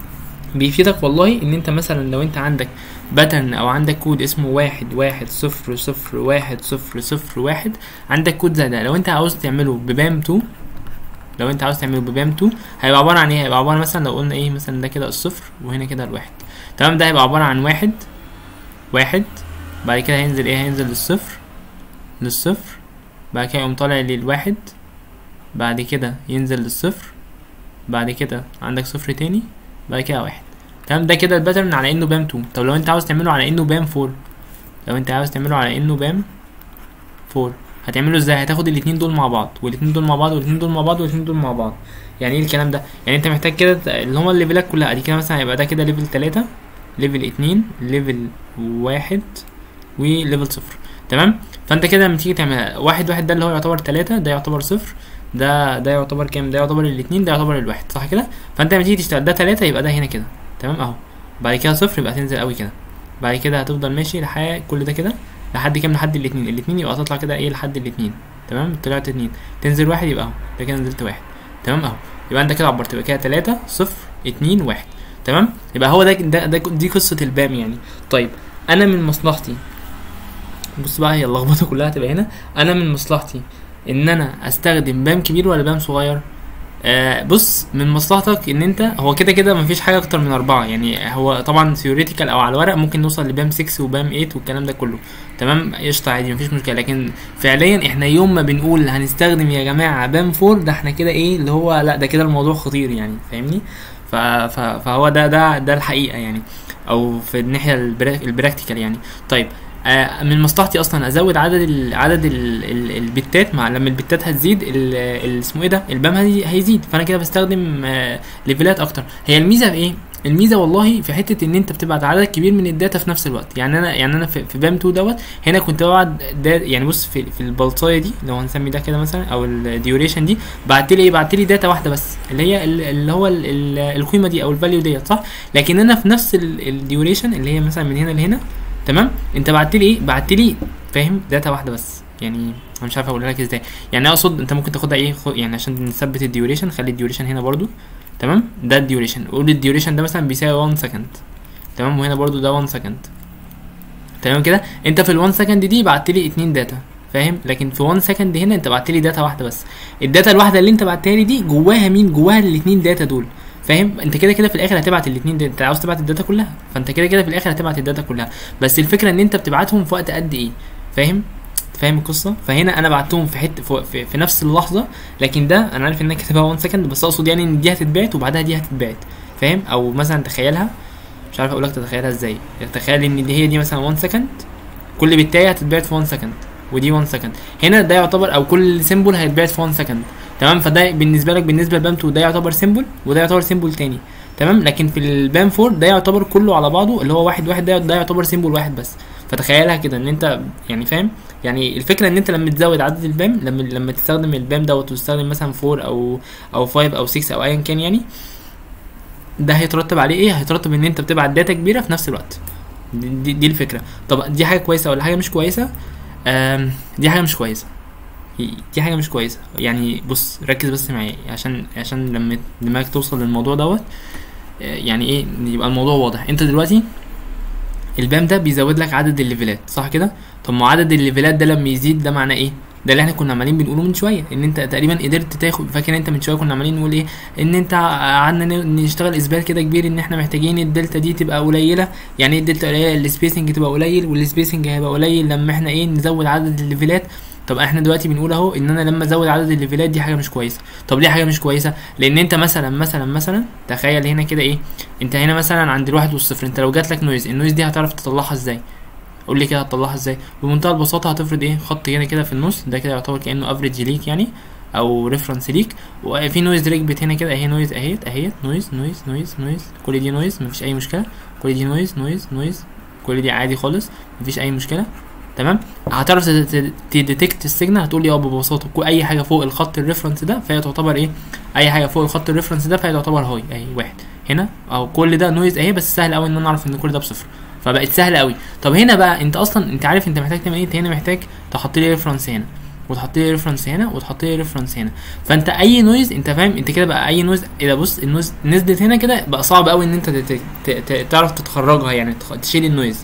بيفيدك والله ان انت مثلا لو انت عندك باترن او عندك كود اسمه واحد واحد صفر صفر واحد صفر صفر واحد عندك كود زي ده لو انت عاوز تعمله ببام 2 لو انت عاوز تعمله ببام 2 هيبقى عباره عن ايه هيبقى عباره مثلا لو قلنا ايه مثلا ده كده الصفر وهنا كده الواحد تمام ده هيبقى عباره عن واحد واحد بعد كده هينزل ايه هينزل للصفر للصفر بعد كده يقوم طالع للواحد بعد كده ينزل للصفر بعد كده عندك صفر تاني بعد كده واحد تمام ده كده الباترن على انه بام 2 طب لو انت عاوز تعمله على انه بام 4 لو انت عاوز تعمله على انه بام 4 هتعمله ازاي هتاخد الاتنين دول مع بعض والاتنين دول مع بعض والاتنين دول مع بعض والاتنين دول مع بعض يعني ايه الكلام ده يعني انت محتاج كده ت- اللي هما الليفلات كلها ادي كده مثلا هيبقى ده كده ليفل 3 ليفل 2 ليفل 1 وليفل صفر تمام فانت كده لما تيجي تعمل واحد واحد ده اللي هو يعتبر 3 ده يعتبر صفر ده ده يعتبر كام ده يعتبر الاثنين ده يعتبر الواحد صح كده فانت لما تيجي تشتغل ده 3 يبقى ده هنا كده تمام اهو بعد كده صفر يبقى تنزل قوي كده بعد كده هتفضل ماشي لحد كل ده كده لحد كام لحد الاثنين الاثنين يبقى تطلع كده ايه لحد الاثنين تمام طلعت اتنين تنزل واحد يبقى اهو ده كده نزلت واحد تمام اهو يبقى انت كده عبرت يبقى كده تلاتة صفر اتنين واحد تمام يبقى هو ده, ده, ده دي قصة البام يعني طيب انا من مصلحتي بص بقى هي اللخبطة كلها هتبقى هنا انا من مصلحتي ان انا استخدم بام كبير ولا بام صغير آه بص من مصلحتك ان انت هو كده كده مفيش حاجه اكتر من اربعه يعني هو طبعا ثيوريتيكال او على الورق ممكن نوصل لبام 6 وبام 8 والكلام ده كله تمام قشطه عادي مفيش مشكله لكن فعليا احنا يوم ما بنقول هنستخدم يا جماعه بام 4 ده احنا كده ايه اللي هو لا ده كده الموضوع خطير يعني فاهمني ف- ف- فهو ده ده ده الحقيقه يعني او في الناحيه البرا- البراكتيكال يعني طيب آه، من مصلحتي اصلا ازود عدد ال عدد ال ال البتات مع لما البتات هتزيد ال- ال- اسمه ايه ده البام هي- هيزيد فانا كده بستخدم آه، ليفلات اكتر هي الميزه في ايه الميزه والله في حته ان انت بتبعت عدد كبير من الداتا في نفس الوقت يعني انا يعني انا في, في بام 2 دوت هنا كنت ببعت دا يعني بص في, في البلطايه دي لو هنسمي ده كده مثلا او الديوريشن دي بعت لي ايه بعت لي داتا واحده بس اللي هي ال- اللي هو ال- ال- القيمه دي او الفاليو ديت صح لكن انا في نفس الديوريشن اللي هي مثلا من هنا لهنا تمام انت بعت لي ايه بعت لي فاهم داتا واحده بس يعني انا مش عارف اقول لك ازاي يعني اقصد انت ممكن تاخدها ايه خد يعني عشان نثبت الديوريشن خلي الديوريشن هنا برضو تمام ده الديوريشن قول الديوريشن ده مثلا بيساوي 1 سكند تمام وهنا برضو ده 1 سكند تمام كده انت في ال 1 سكند دي بعت لي اتنين داتا فاهم لكن في 1 سكند هنا انت بعت لي داتا واحده بس الداتا الواحده اللي انت بعتها لي دي جواها مين جواها الاتنين داتا دول فاهم انت كده كده في الاخر هتبعت الاثنين داتا انت عاوز تبعت الداتا كلها فانت كده كده في الاخر هتبعت الداتا كلها بس الفكره ان انت بتبعتهم في وقت قد ايه فاهم فاهم القصه فهنا انا بعتهم في حته في, في, في نفس اللحظه لكن ده انا عارف ان انا كاتبها 1 سكند بس اقصد يعني ان دي هتتبعت وبعدها دي هتتبعت فاهم او مثلا تخيلها مش عارف اقول لك تتخيلها ازاي تخيل ان دي هي دي مثلا 1 سكند كل بالتالي هتتبعت في 1 سكند ودي 1 سكند هنا ده يعتبر او كل سيمبل هيتبعت في 1 سكند تمام فده بالنسبه لك بالنسبه لبام 2 ده يعتبر سيمبل وده يعتبر سيمبل تاني تمام لكن في البام 4 ده يعتبر كله على بعضه اللي هو واحد واحد ده, ده يعتبر سيمبل واحد بس فتخيلها كده ان انت يعني فاهم يعني الفكره ان انت لما تزود عدد البام لما لما تستخدم البام دوت وتستخدم مثلا 4 او او 5 او 6 او ايا كان يعني ده هيترتب عليه ايه هيترتب ان انت بتبعت داتا كبيره في نفس الوقت دي, دي, دي الفكره طب دي حاجه كويسه ولا حاجه مش كويسه آم، دي حاجه مش كويسه دي حاجه مش كويسه يعني بص ركز بس معايا عشان عشان لما دماغك توصل للموضوع دوت آه، يعني ايه يبقى الموضوع واضح انت دلوقتي البام ده بيزود لك عدد الليفلات صح كده طب ما عدد الليفلات ده لما يزيد ده معناه ايه ده اللي احنا كنا عمالين بنقوله من شويه ان انت تقريبا قدرت تاخد فاكر انت من شويه كنا عمالين نقول ايه ان انت قعدنا ن- نشتغل اثبات كده كبير ان احنا محتاجين الدلتا دي تبقى قليله يعني ايه الدلتا قليله السبيسنج تبقى قليل والسبيسنج هيبقى قليل لما احنا ايه نزود عدد الليفلات طب احنا دلوقتي بنقول اهو ان انا لما ازود عدد الليفلات دي حاجه مش كويسه طب ليه حاجه مش كويسه لان انت مثلا مثلا مثلا تخيل هنا كده ايه انت هنا مثلا عند الواحد والصفر انت لو جات لك نويز النويز دي هتعرف تطلعها ازاي قول لي كده هتطلعها ازاي بمنتهى البساطه هتفرض ايه خط هنا كده في النص ده كده يعتبر كانه افريج ليك يعني او ريفرنس ليك وفي نويز ركبت هنا كده اهي نويز اهيت اهيت نويز نويز نويز نويز كل دي نويز مفيش اي مشكله كل دي نويز نويز نويز كل دي عادي خالص مفيش اي مشكله تمام هتعرف تديتكت السيجنال هتقول لي اه ببساطه كل- اي حاجه فوق الخط الريفرنس ده فهي تعتبر ايه اي حاجه فوق الخط الريفرنس ده فهي تعتبر هاي اهي واحد هنا او كل ده نويز اهي بس سهل قوي ان انا اعرف ان كل ده بصفر فبقت سهله قوي طب هنا بقى انت اصلا انت عارف انت محتاج تعمل ايه انت هنا محتاج تحط لي ريفرنس هنا وتحط لي ريفرنس هنا وتحط لي ريفرنس هنا فانت اي نويز انت فاهم انت كده بقى اي نويز اذا بص النويز نزلت هنا كده بقى صعب قوي ان انت ت- ت- ت- تعرف تتخرجها يعني تخ- تشيل النويز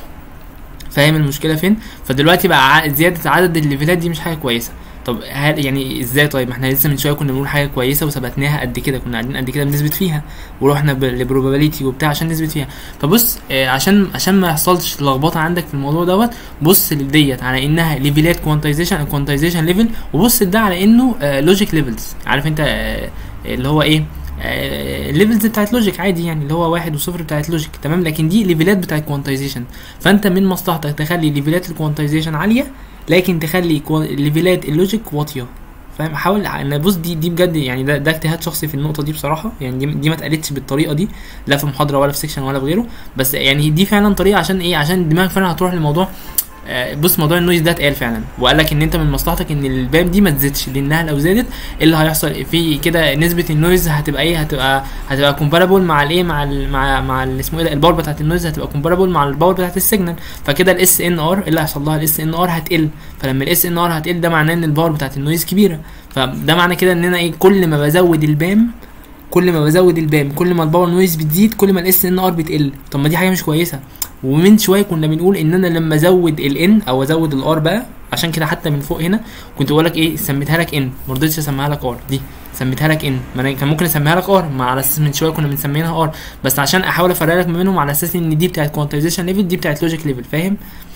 فاهم المشكله فين فدلوقتي بقى ع- زياده عدد الليفلات دي مش حاجه كويسه طب هل يعني ازاي طيب ما احنا لسه من شويه كنا بنقول حاجه كويسه وثبتناها قد كده كنا قاعدين قد كده بنثبت فيها ورحنا لبروبابيليتي وبتاع عشان نثبت فيها فبص آه، عشان عشان ما يحصلش لخبطه عندك في الموضوع دوت بص لديت على انها ليفلات كوانتايزيشن كوانتايزيشن ليفل وبص ده على انه لوجيك ليفلز عارف انت آه، اللي هو ايه الليفلز بتاعت لوجيك عادي يعني اللي هو واحد وصفر بتاعت لوجيك تمام لكن دي ليفلات بتاعت كوانتايزيشن فانت من مصلحتك تخلي ليفلات الكوانتايزيشن عاليه لكن تخلي كوا- ليفلات اللوجيك واطيه فاهم حاول انا بص دي دي بجد يعني ده ده اجتهاد شخصي في النقطه دي بصراحه يعني دي, دي ما اتقالتش بالطريقه دي لا في محاضره ولا في سيكشن ولا في غيره بس يعني دي فعلا طريقه عشان ايه عشان دماغك فعلا هتروح للموضوع آه، بص موضوع النويز ده اتقال فعلا وقال لك ان انت من مصلحتك ان الباب دي ما تزيدش لانها لو زادت ايه اللي هيحصل في كده نسبه النويز هتبقى ايه هتبقى هتبقى كومبارابل مع الايه مع ال مع مع ال- اسمه ايه ده الباور بتاعت النويز هتبقى كومبارابل مع الباور بتاعت السيجنال فكده الاس ان ار اللي هيحصل لها الاس ان ار هتقل فلما الاس ان ار هتقل ده معناه ان الباور بتاعت النويز كبيره فده معنى كده ان انا ايه كل ما بزود البام كل ما بزود البام كل ما الباور نويز بتزيد كل ما الاس ان ار بتقل طب ما دي حاجه مش كويسه ومن شويه كنا بنقول ان انا لما ازود الان او ازود الار بقى عشان كده حتى من فوق هنا كنت بقول لك ايه سميتها لك ان ما رضيتش اسميها لك ار دي سميتها لك ان ما انا كان ممكن اسميها لك ار ما على اساس من شويه كنا بنسميها ار بس عشان احاول افرق لك ما بينهم على اساس ان دي بتاعت كوانتايزيشن ليفل دي بتاعت لوجيك ليفل فاهم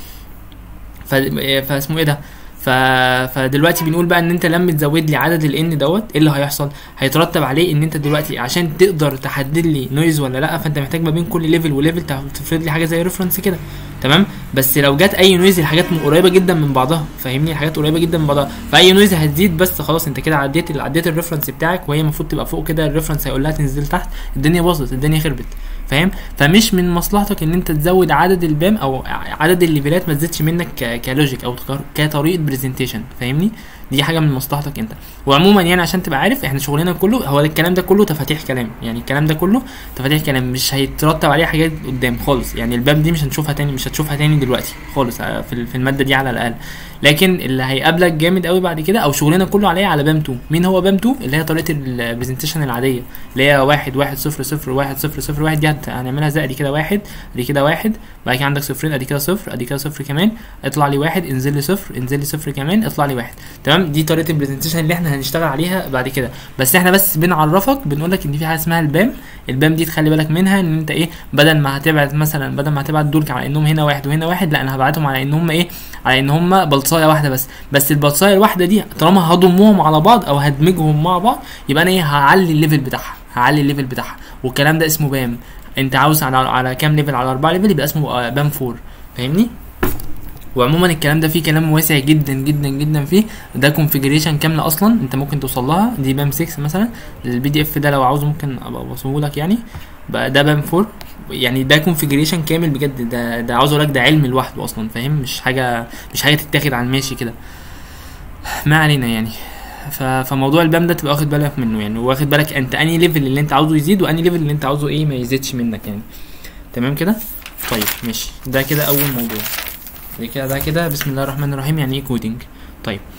ف... فاسمه ايه ده ف... فدلوقتي بنقول بقى ان انت لما تزود لي عدد الان دوت ايه اللي هيحصل هيترتب عليه ان انت دلوقتي عشان تقدر تحدد لي نويز ولا لا فانت محتاج ما بين كل ليفل وليفل تفرض لي حاجه زي ريفرنس كده تمام بس لو جت اي نويز الحاجات م- قريبه جدا من بعضها فاهمني الحاجات قريبه جدا من بعضها فاي نويز هتزيد بس خلاص انت كده عديت عديت الريفرنس بتاعك وهي المفروض تبقى فوق كده الريفرنس هيقول لها تنزل تحت الدنيا باظت الدنيا خربت فاهم فمش من مصلحتك ان انت تزود عدد البام او عدد الليفلات ما تزيدش منك ك- كلوجيك او ك- كطريقه برزنتيشن فاهمني دي حاجه من مصلحتك انت وعموما يعني عشان تبقى عارف احنا شغلنا كله هو الكلام ده كله تفاتيح كلام يعني الكلام ده كله تفاتيح كلام مش هيترتب عليه حاجات قدام خالص يعني الباب دي مش هنشوفها تاني مش هتشوفها تاني دلوقتي خالص آه، في ال- في الماده دي على الاقل لكن اللي هيقابلك جامد قوي بعد كده او شغلنا كله عليه على بام 2 مين هو بام 2 اللي هي طريقه البرزنتيشن العاديه اللي هي واحد واحد صفر صفر واحد صفر صفر واحد دي هت- هنعملها زي ادي كده واحد ادي كده واحد بعد كده عندك صفرين ادي كده صفر ادي كده صفر كمان اطلع لي واحد انزل لي صفر انزل لي صفر كمان اطلع لي واحد تمام دي طريقه البرزنتيشن اللي احنا هنشتغل عليها بعد كده بس احنا بس بنعرفك بنقول لك ان في حاجه اسمها البام البام دي تخلي بالك منها ان انت ايه بدل ما هتبعت مثلا بدل ما هتبعت دول على انهم هنا واحد وهنا واحد لا انا هبعتهم على ان هم ايه على ان هم بلصايه واحده بس بس البلصايه الواحده دي طالما هضمهم على بعض او هدمجهم مع بعض يبقى انا ايه هعلي الليفل بتاعها هعلي الليفل بتاعها والكلام ده اسمه بام انت عاوز على على كام ليفل على اربعه ليفل يبقى اسمه آه، بام 4 فاهمني وعموما الكلام ده فيه كلام واسع جدا جدا جدا فيه ده كونفيجريشن كامله اصلا انت ممكن توصل لها دي بام 6 مثلا البي دي اف ده لو عاوزه ممكن ابقى ابصمه لك يعني بقى ده بام 4 يعني ده كونفيجريشن كامل بجد ده ده عاوز اقول لك ده علم لوحده اصلا فاهم مش حاجه مش حاجه تتاخد على الماشي كده ما علينا يعني ف... فموضوع البام ده تبقى واخد بالك منه يعني واخد بالك انت انهي ليفل اللي انت عاوزه يزيد وانهي ليفل اللي انت عاوزه ايه ما يزيدش منك يعني تمام كده طيب ماشي ده كده اول موضوع بعد كده ده كده بسم الله الرحمن الرحيم يعني ايه كودينج طيب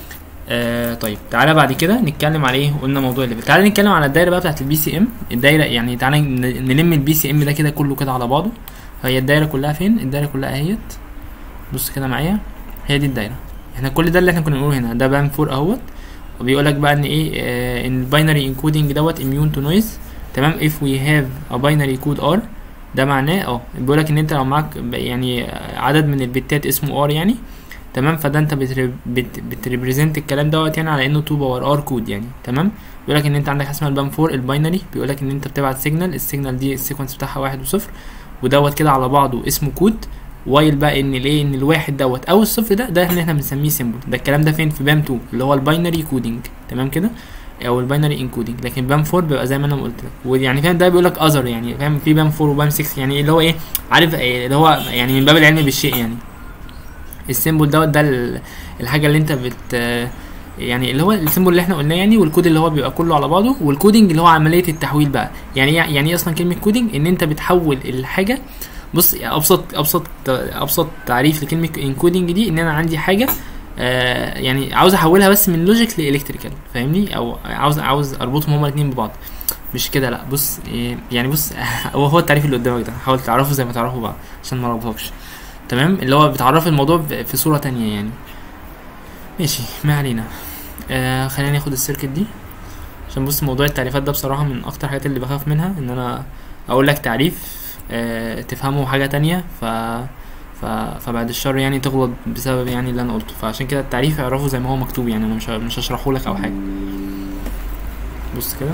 آه طيب تعالى بعد كده نتكلم على ايه قلنا موضوع الليفل تعالى نتكلم على الدايره بقى بتاعت البي سي ام الدايره يعني تعالى ن- نلم البي سي ام ده كده كله كده على بعضه فهي الدايره كلها فين الدايره كلها اهيت بص كده معايا هي دي الدايره احنا كل ده اللي احنا كنا بنقوله هنا ده بام 4 اهوت وبيقول لك بقى ان ايه آه ان الباينري انكودنج دوت اميون تو نويز تمام if we have a binary code r ده معناه اه بيقول لك ان انت لو معاك ب- يعني عدد من البتات اسمه ار يعني تمام فده انت بتر... بت... بتريبريزنت الكلام دوت يعني على انه 2 باور ار كود يعني تمام بيقول لك ان انت عندك حاجه اسمها البام 4 الباينري بيقول لك ان انت بتبعت سيجنال السيجنال دي السيكونس بتاعها واحد وصفر ودوت كده على بعضه اسمه كود وايل بقى ان الايه ان الواحد دوت او الصفر ده ده اللي احنا بنسميه سيمبل ده الكلام ده فين في بام 2 اللي هو الباينري كودنج تمام كده او الباينري انكودنج لكن بام 4 بيبقى زي ما انا قلت لك ويعني فاهم ده بيقول لك اذر يعني فاهم في بام 4 وبام 6 يعني اللي هو ايه عارف إيه اللي هو يعني من باب العلم بالشيء يعني السيمبل دوت ده ال- الحاجه اللي انت بت يعني اللي هو السيمبل اللي احنا قلناه يعني والكود اللي هو بيبقى كله على بعضه والكودنج اللي هو عمليه التحويل بقى يعني ايه يعني ايه اصلا كلمه كودنج ان انت بتحول الحاجه بص يعني ابسط ابسط ابسط تعريف لكلمه انكودنج دي ان انا عندي حاجه آه يعني عاوز احولها بس من لوجيك لالكتريكال فاهمني او عاوز عاوز اربطهم هما الاثنين ببعض مش كده لا بص إيه يعني بص هو هو التعريف اللي قدامك ده حاول تعرفه زي ما تعرفه بقى عشان ما اربطكش تمام اللي هو بتعرف الموضوع ب- في صورة تانية يعني ماشي ما علينا آه خلينا ناخد السيركت دي عشان بص موضوع التعريفات ده بصراحة من اكتر الحاجات اللي بخاف منها ان انا اقول لك تعريف آه تفهمه حاجة تانية ف ف... فبعد الشر يعني تغلط بسبب يعني اللي انا قلته فعشان كده التعريف اعرفه زي ما هو مكتوب يعني انا مش ه- مش هشرحه لك او حاجة بص كده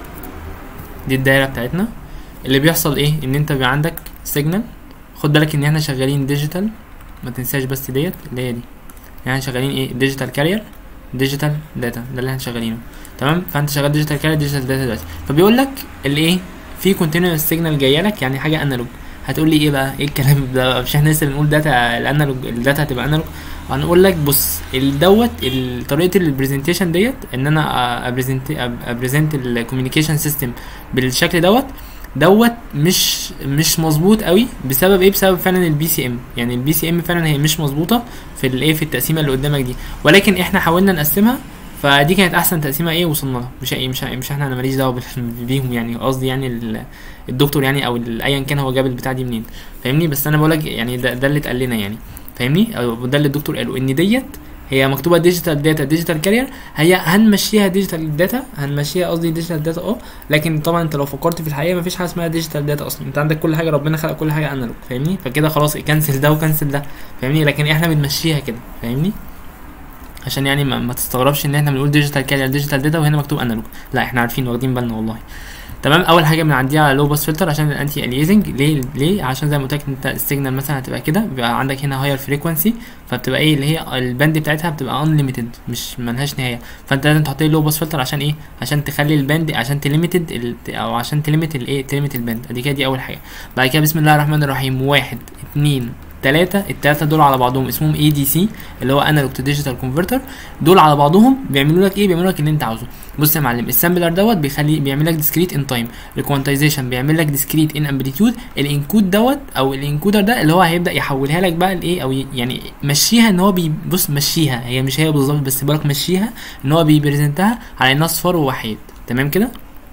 دي الدايرة بتاعتنا اللي بيحصل ايه ان انت بيبقى عندك سيجنال خد بالك ان احنا شغالين ديجيتال ما تنساش بس ديت اللي هي دي يعني شغالين ايه ديجيتال كارير ديجيتال داتا ده اللي احنا شغالينه تمام فانت شغال ديجيتال كارير ديجيتال داتا دلوقتي فبيقول لك الايه في كونتينوس سيجنال جايه لك يعني حاجه انالوج هتقول لي ايه بقى ايه الكلام ده مش احنا لسه بنقول داتا الانالوج الداتا هتبقى انالوج هنقول لك بص الدوت ال- طريقه البرزنتيشن ديت ان انا ابريزنت ابريزنت الكوميونيكيشن سيستم بالشكل دوت دوت مش مش مظبوط قوي بسبب ايه بسبب فعلا البي سي ام يعني البي سي ام فعلا هي مش مظبوطه في الايه في التقسيمه اللي قدامك دي ولكن احنا حاولنا نقسمها فدي كانت احسن تقسيمه ايه وصلنا لها مش ايه مش مش احنا انا ماليش دعوه بال- بيهم يعني قصدي يعني ال- الدكتور يعني او ال- ايا كان هو جاب البتاع دي منين فاهمني بس انا بقول لك يعني ده, ده اللي اتقال لنا يعني فاهمني او ده اللي الدكتور قاله ان ديت هي مكتوبه ديجيتال داتا ديجيتال كارير هي هنمشيها ديجيتال داتا هنمشيها قصدي ديجيتال داتا اه لكن طبعا انت لو فكرت في الحقيقه مفيش حاجه اسمها ديجيتال داتا اصلا انت عندك كل حاجه ربنا خلق كل حاجه انالوج فاهمني فكده خلاص كنسل ده وكنسل ده فاهمني لكن احنا بنمشيها كده فاهمني عشان يعني ما, ما تستغربش ان احنا بنقول ديجيتال كارير ديجيتال داتا وهنا مكتوب انالوج لا احنا عارفين واخدين بالنا والله تمام اول حاجه بنعديها على لو باس فلتر عشان الانتي اليزنج ليه ليه عشان زي ما قلت لك انت السيجنال مثلا هتبقى كده بيبقى عندك هنا هاير فريكوانسي فبتبقى ايه اللي هي الباند بتاعتها بتبقى انليميتد مش ملهاش نهايه فانت لازم تحط لي لو باس فلتر عشان ايه عشان تخلي الباند عشان تليميتد ال... او عشان تليميت الايه تليميت الباند ادي كده دي اول حاجه بعد كده بسم الله الرحمن الرحيم واحد اتنين تلاتة التلاتة دول على بعضهم اسمهم اي دي سي اللي هو انالوج تو ديجيتال كونفرتر دول على بعضهم بيعملوا لك ايه بيعملوا لك اللي انت عاوزه بص يا معلم السامبلر دوت بيخلي بيعمل لك ديسكريت ان تايم الكوانتايزيشن بيعمل لك ديسكريت ان امبليتيود الانكود دوت او الانكودر ده اللي هو هيبدا يحولها لك بقى لايه او ي- يعني مشيها ان هو بي بص مشيها هي مش هي بالظبط بس بالك مشيها ان هو بيبريزنتها على انها صفار ووحيد تمام كده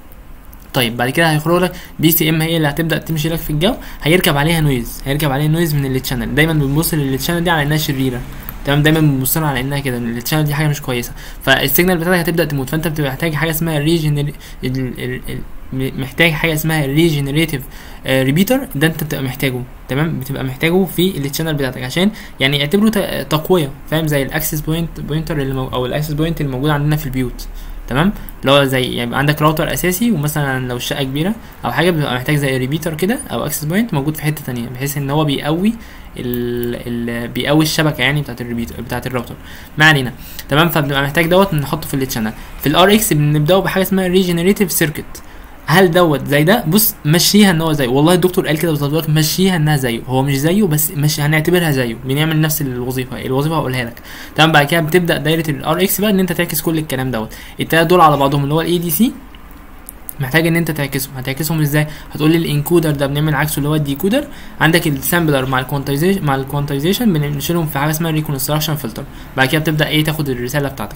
طيب بعد كده هيخرج لك بي سي ام هي اللي هتبدا تمشي لك في الجو هيركب عليها نويز هيركب عليها نويز من التشانل دايما بنبص للتشانل دي على انها شريره تمام دايما بنبص لها على انها كده ان التشانل دي حاجه مش كويسه فالسيجنال بتاعتك هتبدا تموت فانت بتبقى محتاج حاجه اسمها الريجنر محتاج حاجه اسمها الريجنريتيف ريبيتر ده انت بتبقى محتاجه تمام بتبقى محتاجه في التشانل بتاعتك عشان يعني اعتبره ت- تقويه فاهم زي الاكسس بوينت بوينتر اللي مو او الاكسس بوينت اللي موجود عندنا في البيوت تمام اللي هو زي يعني يبقى عندك راوتر اساسي ومثلا لو الشقه كبيره او حاجه بيبقى محتاج زي ريبيتر كده او اكسس بوينت موجود في حته تانية بحيث ان هو بيقوي ال ال بيقوي الشبكه يعني بتاعت الريبيتر بتاعت الراوتر ما علينا تمام فبنبقى محتاج دوت نحطه في التشانل في الار اكس بنبداو بحاجه اسمها ريجنريتيف سيركت هل دوت زي ده بص مشيها ان هو زيه والله الدكتور قال كده بالظبط مشيها انها زيه هو مش زيه بس مش هنعتبرها زيه بنعمل نفس الوظيفه الوظيفه هقولها لك تمام بعد كده بتبدا دايره الار اكس بقى ان انت تعكس كل الكلام دوت التلاته دول على بعضهم اللي هو الاي دي سي محتاج ان انت تعكسهم هتعكسهم ازاي هتقول لي الانكودر ده بنعمل عكسه اللي هو الديكودر عندك السامبلر مع الكوانتايزيشن مع الكوانتايزيشن بنشيلهم في حاجه اسمها ريكونستراكشن فلتر بعد كده بتبدا ايه تاخد الرساله بتاعتك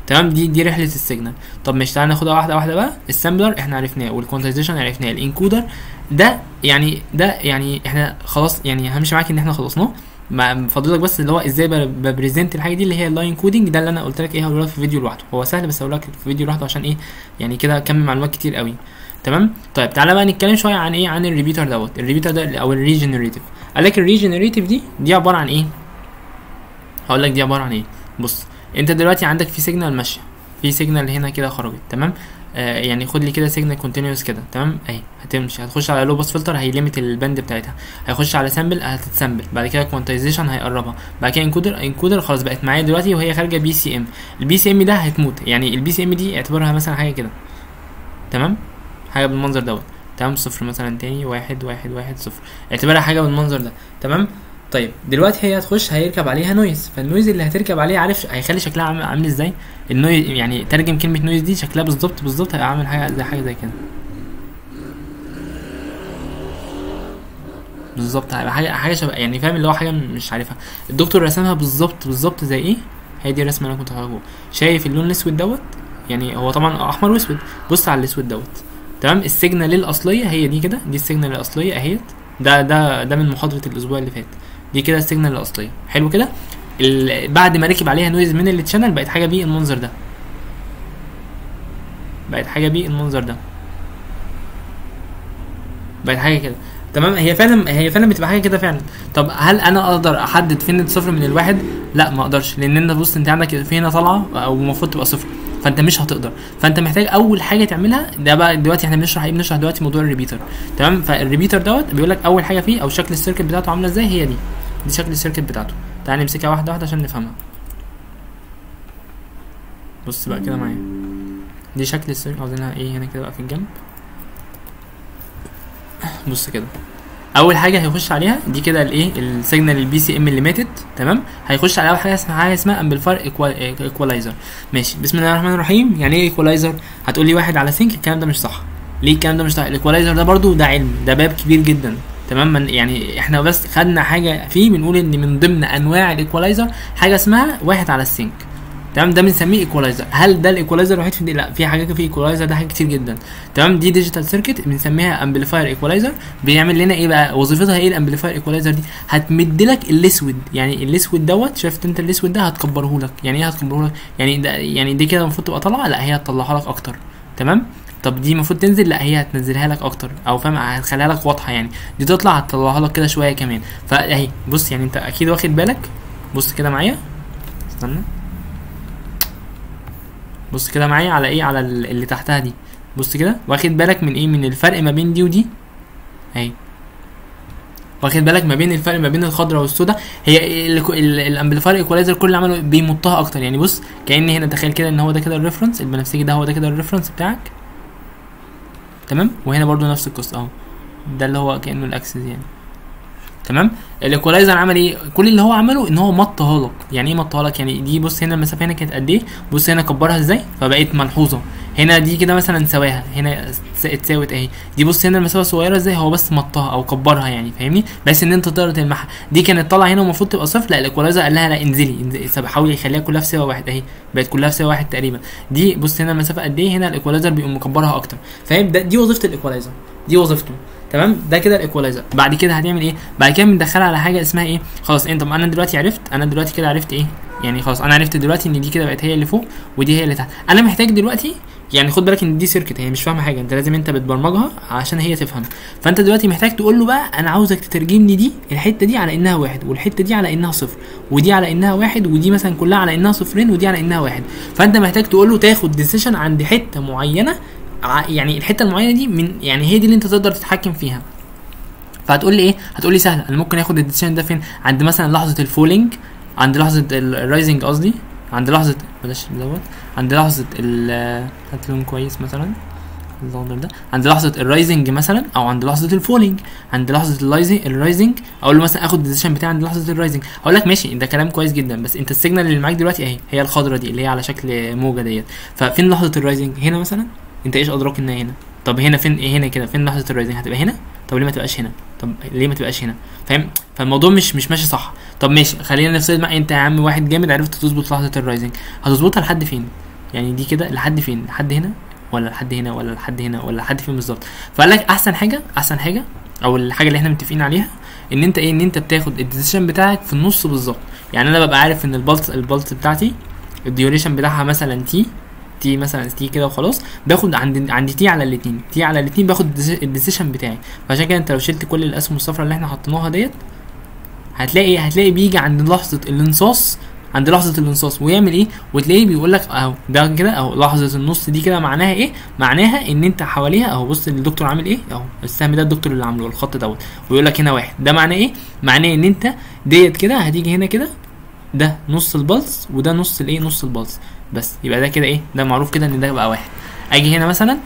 تمام دي دي رحله السيجنال طب مش تعالى ناخدها واحده واحده بقى السامبلر احنا عرفناه والكوانتايزيشن عرفناه الانكودر ده يعني ده يعني احنا خلاص يعني همشي معاك ان احنا خلصناه ما فاضلك بس اللي هو ازاي ب- ببريزنت الحاجه دي اللي هي اللاين كودنج ده اللي انا قلت لك ايه هقوله لك في فيديو لوحده هو سهل بس هقول لك في فيديو لوحده عشان ايه يعني كده كم معلومات كتير قوي تمام طيب تعالى بقى نتكلم شويه عن ايه عن الريبيتر دوت الريبيتر ده او الريجنريتيف قال لك الريجنريتيف دي دي عباره عن ايه هقول لك دي عباره عن ايه بص انت دلوقتي عندك في سيجنال ماشيه في سيجنال هنا كده خرجت تمام آه يعني خد لي كده سيجنال كونتينوس كده تمام اهي هتمشي هتخش على لو باس فلتر هيليمت الباند بتاعتها هيخش على سامبل هتتسامبل بعد كده كوانتايزيشن هيقربها بعد كده انكودر انكودر خلاص بقت معايا دلوقتي وهي خارجه بي سي ام البي سي ام ده هتموت يعني البي سي ام دي اعتبرها مثلا حاجه كده تمام حاجه بالمنظر دوت تمام صفر مثلا تاني واحد واحد واحد صفر اعتبرها حاجه بالمنظر ده تمام طيب دلوقتي هي هتخش هيركب عليها نويز فالنويز اللي هتركب عليه عارف هيخلي شكلها عامل, عامل ازاي النويز يعني ترجم كلمه نويز دي شكلها بالظبط بالظبط هيبقى عامل حاجه زي حاجه زي كده بالظبط هيبقى حاجه حاجه شبه يعني فاهم اللي هو حاجه مش عارفها الدكتور رسمها بالظبط بالظبط زي ايه هي دي الرسمه اللي انا كنت هقولها شايف اللون الاسود دوت يعني هو طبعا احمر واسود بص على الاسود دوت تمام السيجنال الاصليه هي دي كده دي السيجنال الاصليه اهيت ده ده ده من محاضره الاسبوع اللي فات دي كده السيجنال الاصليه حلو كده ال- بعد ما ركب عليها نويز من التشانل بقت حاجه بيه المنظر ده بقت حاجه بيه المنظر ده بقت حاجه كده تمام هي فعلا هي فعلا بتبقى حاجه كده فعلا طب هل انا اقدر احدد فين الصفر من الواحد لا ما اقدرش لان انت بص انت عندك في هنا طالعه او المفروض تبقى صفر فانت مش هتقدر فانت محتاج اول حاجه تعملها ده بقى دلوقتي احنا بنشرح ايه بنشرح دلوقتي موضوع الريبيتر تمام فالريبيتر دوت بيقول لك اول حاجه فيه او شكل السيركت بتاعته عامله ازاي هي دي دي شكل السيركت بتاعته تعال نمسكها واحده واحده عشان نفهمها بص بقى كده معايا دي شكل السيركت عاوزينها ايه هنا كده بقى في الجنب بص كده اول حاجه هيخش عليها دي كده الايه السيجنال البي سي ام اللي ماتت تمام هيخش على اول حاجه اسمها حاجه اسمها امبليفاير ايكوالايزر ماشي بسم الله الرحمن الرحيم يعني ايه ايكوالايزر هتقول لي واحد على سينك الكلام ده مش صح ليه الكلام ده مش صح الايكوالايزر ده برضو ده علم ده باب كبير جدا تمام من يعني احنا بس خدنا حاجه فيه بنقول ان من ضمن انواع الايكوالايزر حاجه اسمها واحد على السينك تمام ده بنسميه ايكوالايزر هل ده الايكوالايزر الوحيد في دي لا في حاجات في ايكوالايزر ده حاجات كتير جدا تمام دي ديجيتال سيركت بنسميها امبليفاير ايكوالايزر بيعمل لنا ايه بقى وظيفتها ايه الامبليفاير ايكوالايزر دي هتمد لك الاسود يعني الاسود دوت شفت انت الاسود ده هتكبره لك يعني ايه هتكبره لك يعني ده يعني دي كده المفروض تبقى طالعه لا هي هتطلعها لك اكتر تمام طب دي المفروض تنزل لا هي هتنزلها لك اكتر او فاهم هتخليها لك واضحه يعني دي تطلع هتطلعها لك كده شويه كمان فاهي بص يعني انت اكيد واخد بالك بص كده معايا استنى بص كده معايا على ايه على ال- اللي تحتها دي بص كده واخد بالك من ايه من الفرق ما بين دي ودي اهي واخد بالك ما بين الفرق ما بين الخضراء والسوداء هي الامبليفاير ايكوالايزر كل اللي عمله بيمطها اكتر يعني بص كان هنا تخيل كده ان هو ده كده الريفرنس البنفسجي ده هو ده كده الريفرنس بتاعك تمام وهنا برضو نفس القصه اهو ده اللي هو كانه الاكسس يعني تمام الايكولايزر عمل ايه كل اللي هو عمله ان هو مطها لك يعني ايه مطها لك يعني دي بص هنا المسافه هنا كانت قد ايه بص هنا كبرها ازاي فبقت ملحوظه هنا دي كده مثلا سواها هنا س- اتساوت اهي دي بص هنا المسافه صغيره ازاي هو بس مطها او كبرها يعني فاهمني بحيث ان انت تقدر تلمحها دي كانت طالعه هنا المفروض تبقى صفر لا الايكولايزر قال لها لا انزلي انزلي طب حاول يخليها كلها في سوا واحد اهي بقت كلها في سوا واحد تقريبا دي بص هنا المسافه قد ايه هنا الايكولايزر بيقوم مكبرها اكتر فاهم ده دي وظيفه الايكولايزر دي وظيفته تمام ده كده الايكولايزر بعد كده هتعمل ايه بعد كده بندخلها على حاجه اسمها ايه خلاص انت طب انا دلوقتي عرفت انا دلوقتي كده عرفت ايه يعني خلاص انا عرفت دلوقتي ان دي كده بقت هي اللي فوق ودي هي اللي تحت انا محتاج دلوقتي يعني خد بالك ان دي سيركت هي مش فاهمه حاجه انت لازم انت بتبرمجها عشان هي تفهم فانت دلوقتي محتاج تقول له بقى انا عاوزك تترجم لي دي الحته دي على انها واحد والحته دي على انها صفر ودي على انها واحد ودي مثلا كلها على انها صفرين ودي على انها واحد فانت محتاج تقول له تاخد ديسيشن عند حته معينه ع- يعني الحته المعينه دي من يعني هي دي اللي انت تقدر تتحكم فيها فهتقول لي ايه هتقول لي سهل انا ممكن اخد الديسيشن ده فين عند مثلا لحظه الفولينج عند لحظه الرايزنج قصدي عند لحظه بلاش دوت عند لحظه ال هات لون كويس مثلا الظاهر ده عند لحظه الرايزنج مثلا او عند لحظه الفولينج عند لحظه الرايزنج الرايزنج اقول له مثلا اخد الديسيشن بتاعي عند لحظه الرايزنج اقول لك ماشي ده كلام كويس جدا بس انت السيجنال اللي معاك دلوقتي اهي هي الخضره دي اللي هي على شكل موجه ديت ففين لحظه الرايزنج هنا مثلا انت ايش ادراك انها هنا طب هنا فين ايه هنا كده فين لحظه الرايزنج هتبقى هنا طب ليه ما تبقاش هنا طب ليه ما تبقاش هنا فاهم فالموضوع مش مش ماشي صح طب ماشي خلينا نفترض مع انت يا عم واحد جامد عرفت تظبط لحظه الرايزنج هتظبطها لحد فين يعني دي كده لحد فين لحد هنا ولا لحد هنا ولا لحد هنا ولا لحد فين بالظبط فقال لك احسن حاجه احسن حاجه او الحاجه اللي احنا متفقين عليها ان انت ايه ان انت بتاخد الديسيشن بتاعك في النص بالظبط يعني انا ببقى عارف ان البلس البلس بتاعتي الديوريشن بتاعها مثلا تي تي مثلا تي كده وخلاص باخد عند عند تي على الاثنين تي على الاثنين باخد الديسيشن بتاعي فعشان كده انت لو شلت كل الاسهم الصفراء اللي احنا حطيناها ديت هتلاقي هتلاقي بيجي عند لحظه الانصاص عند لحظه الانصاص ويعمل ايه وتلاقيه بيقول لك اهو ده كده اهو لحظه النص دي كده معناها ايه معناها ان انت حواليها اهو بص الدكتور عامل ايه اهو السهم ده الدكتور اللي عامله الخط دوت ويقول لك هنا واحد ده معناه ايه معناه ان انت ديت كده هتيجي هنا كده ده نص البلس وده نص الايه نص البلس بس يبقى ده كده ايه ده معروف كده ان ده بقى واحد اجي هنا مثلا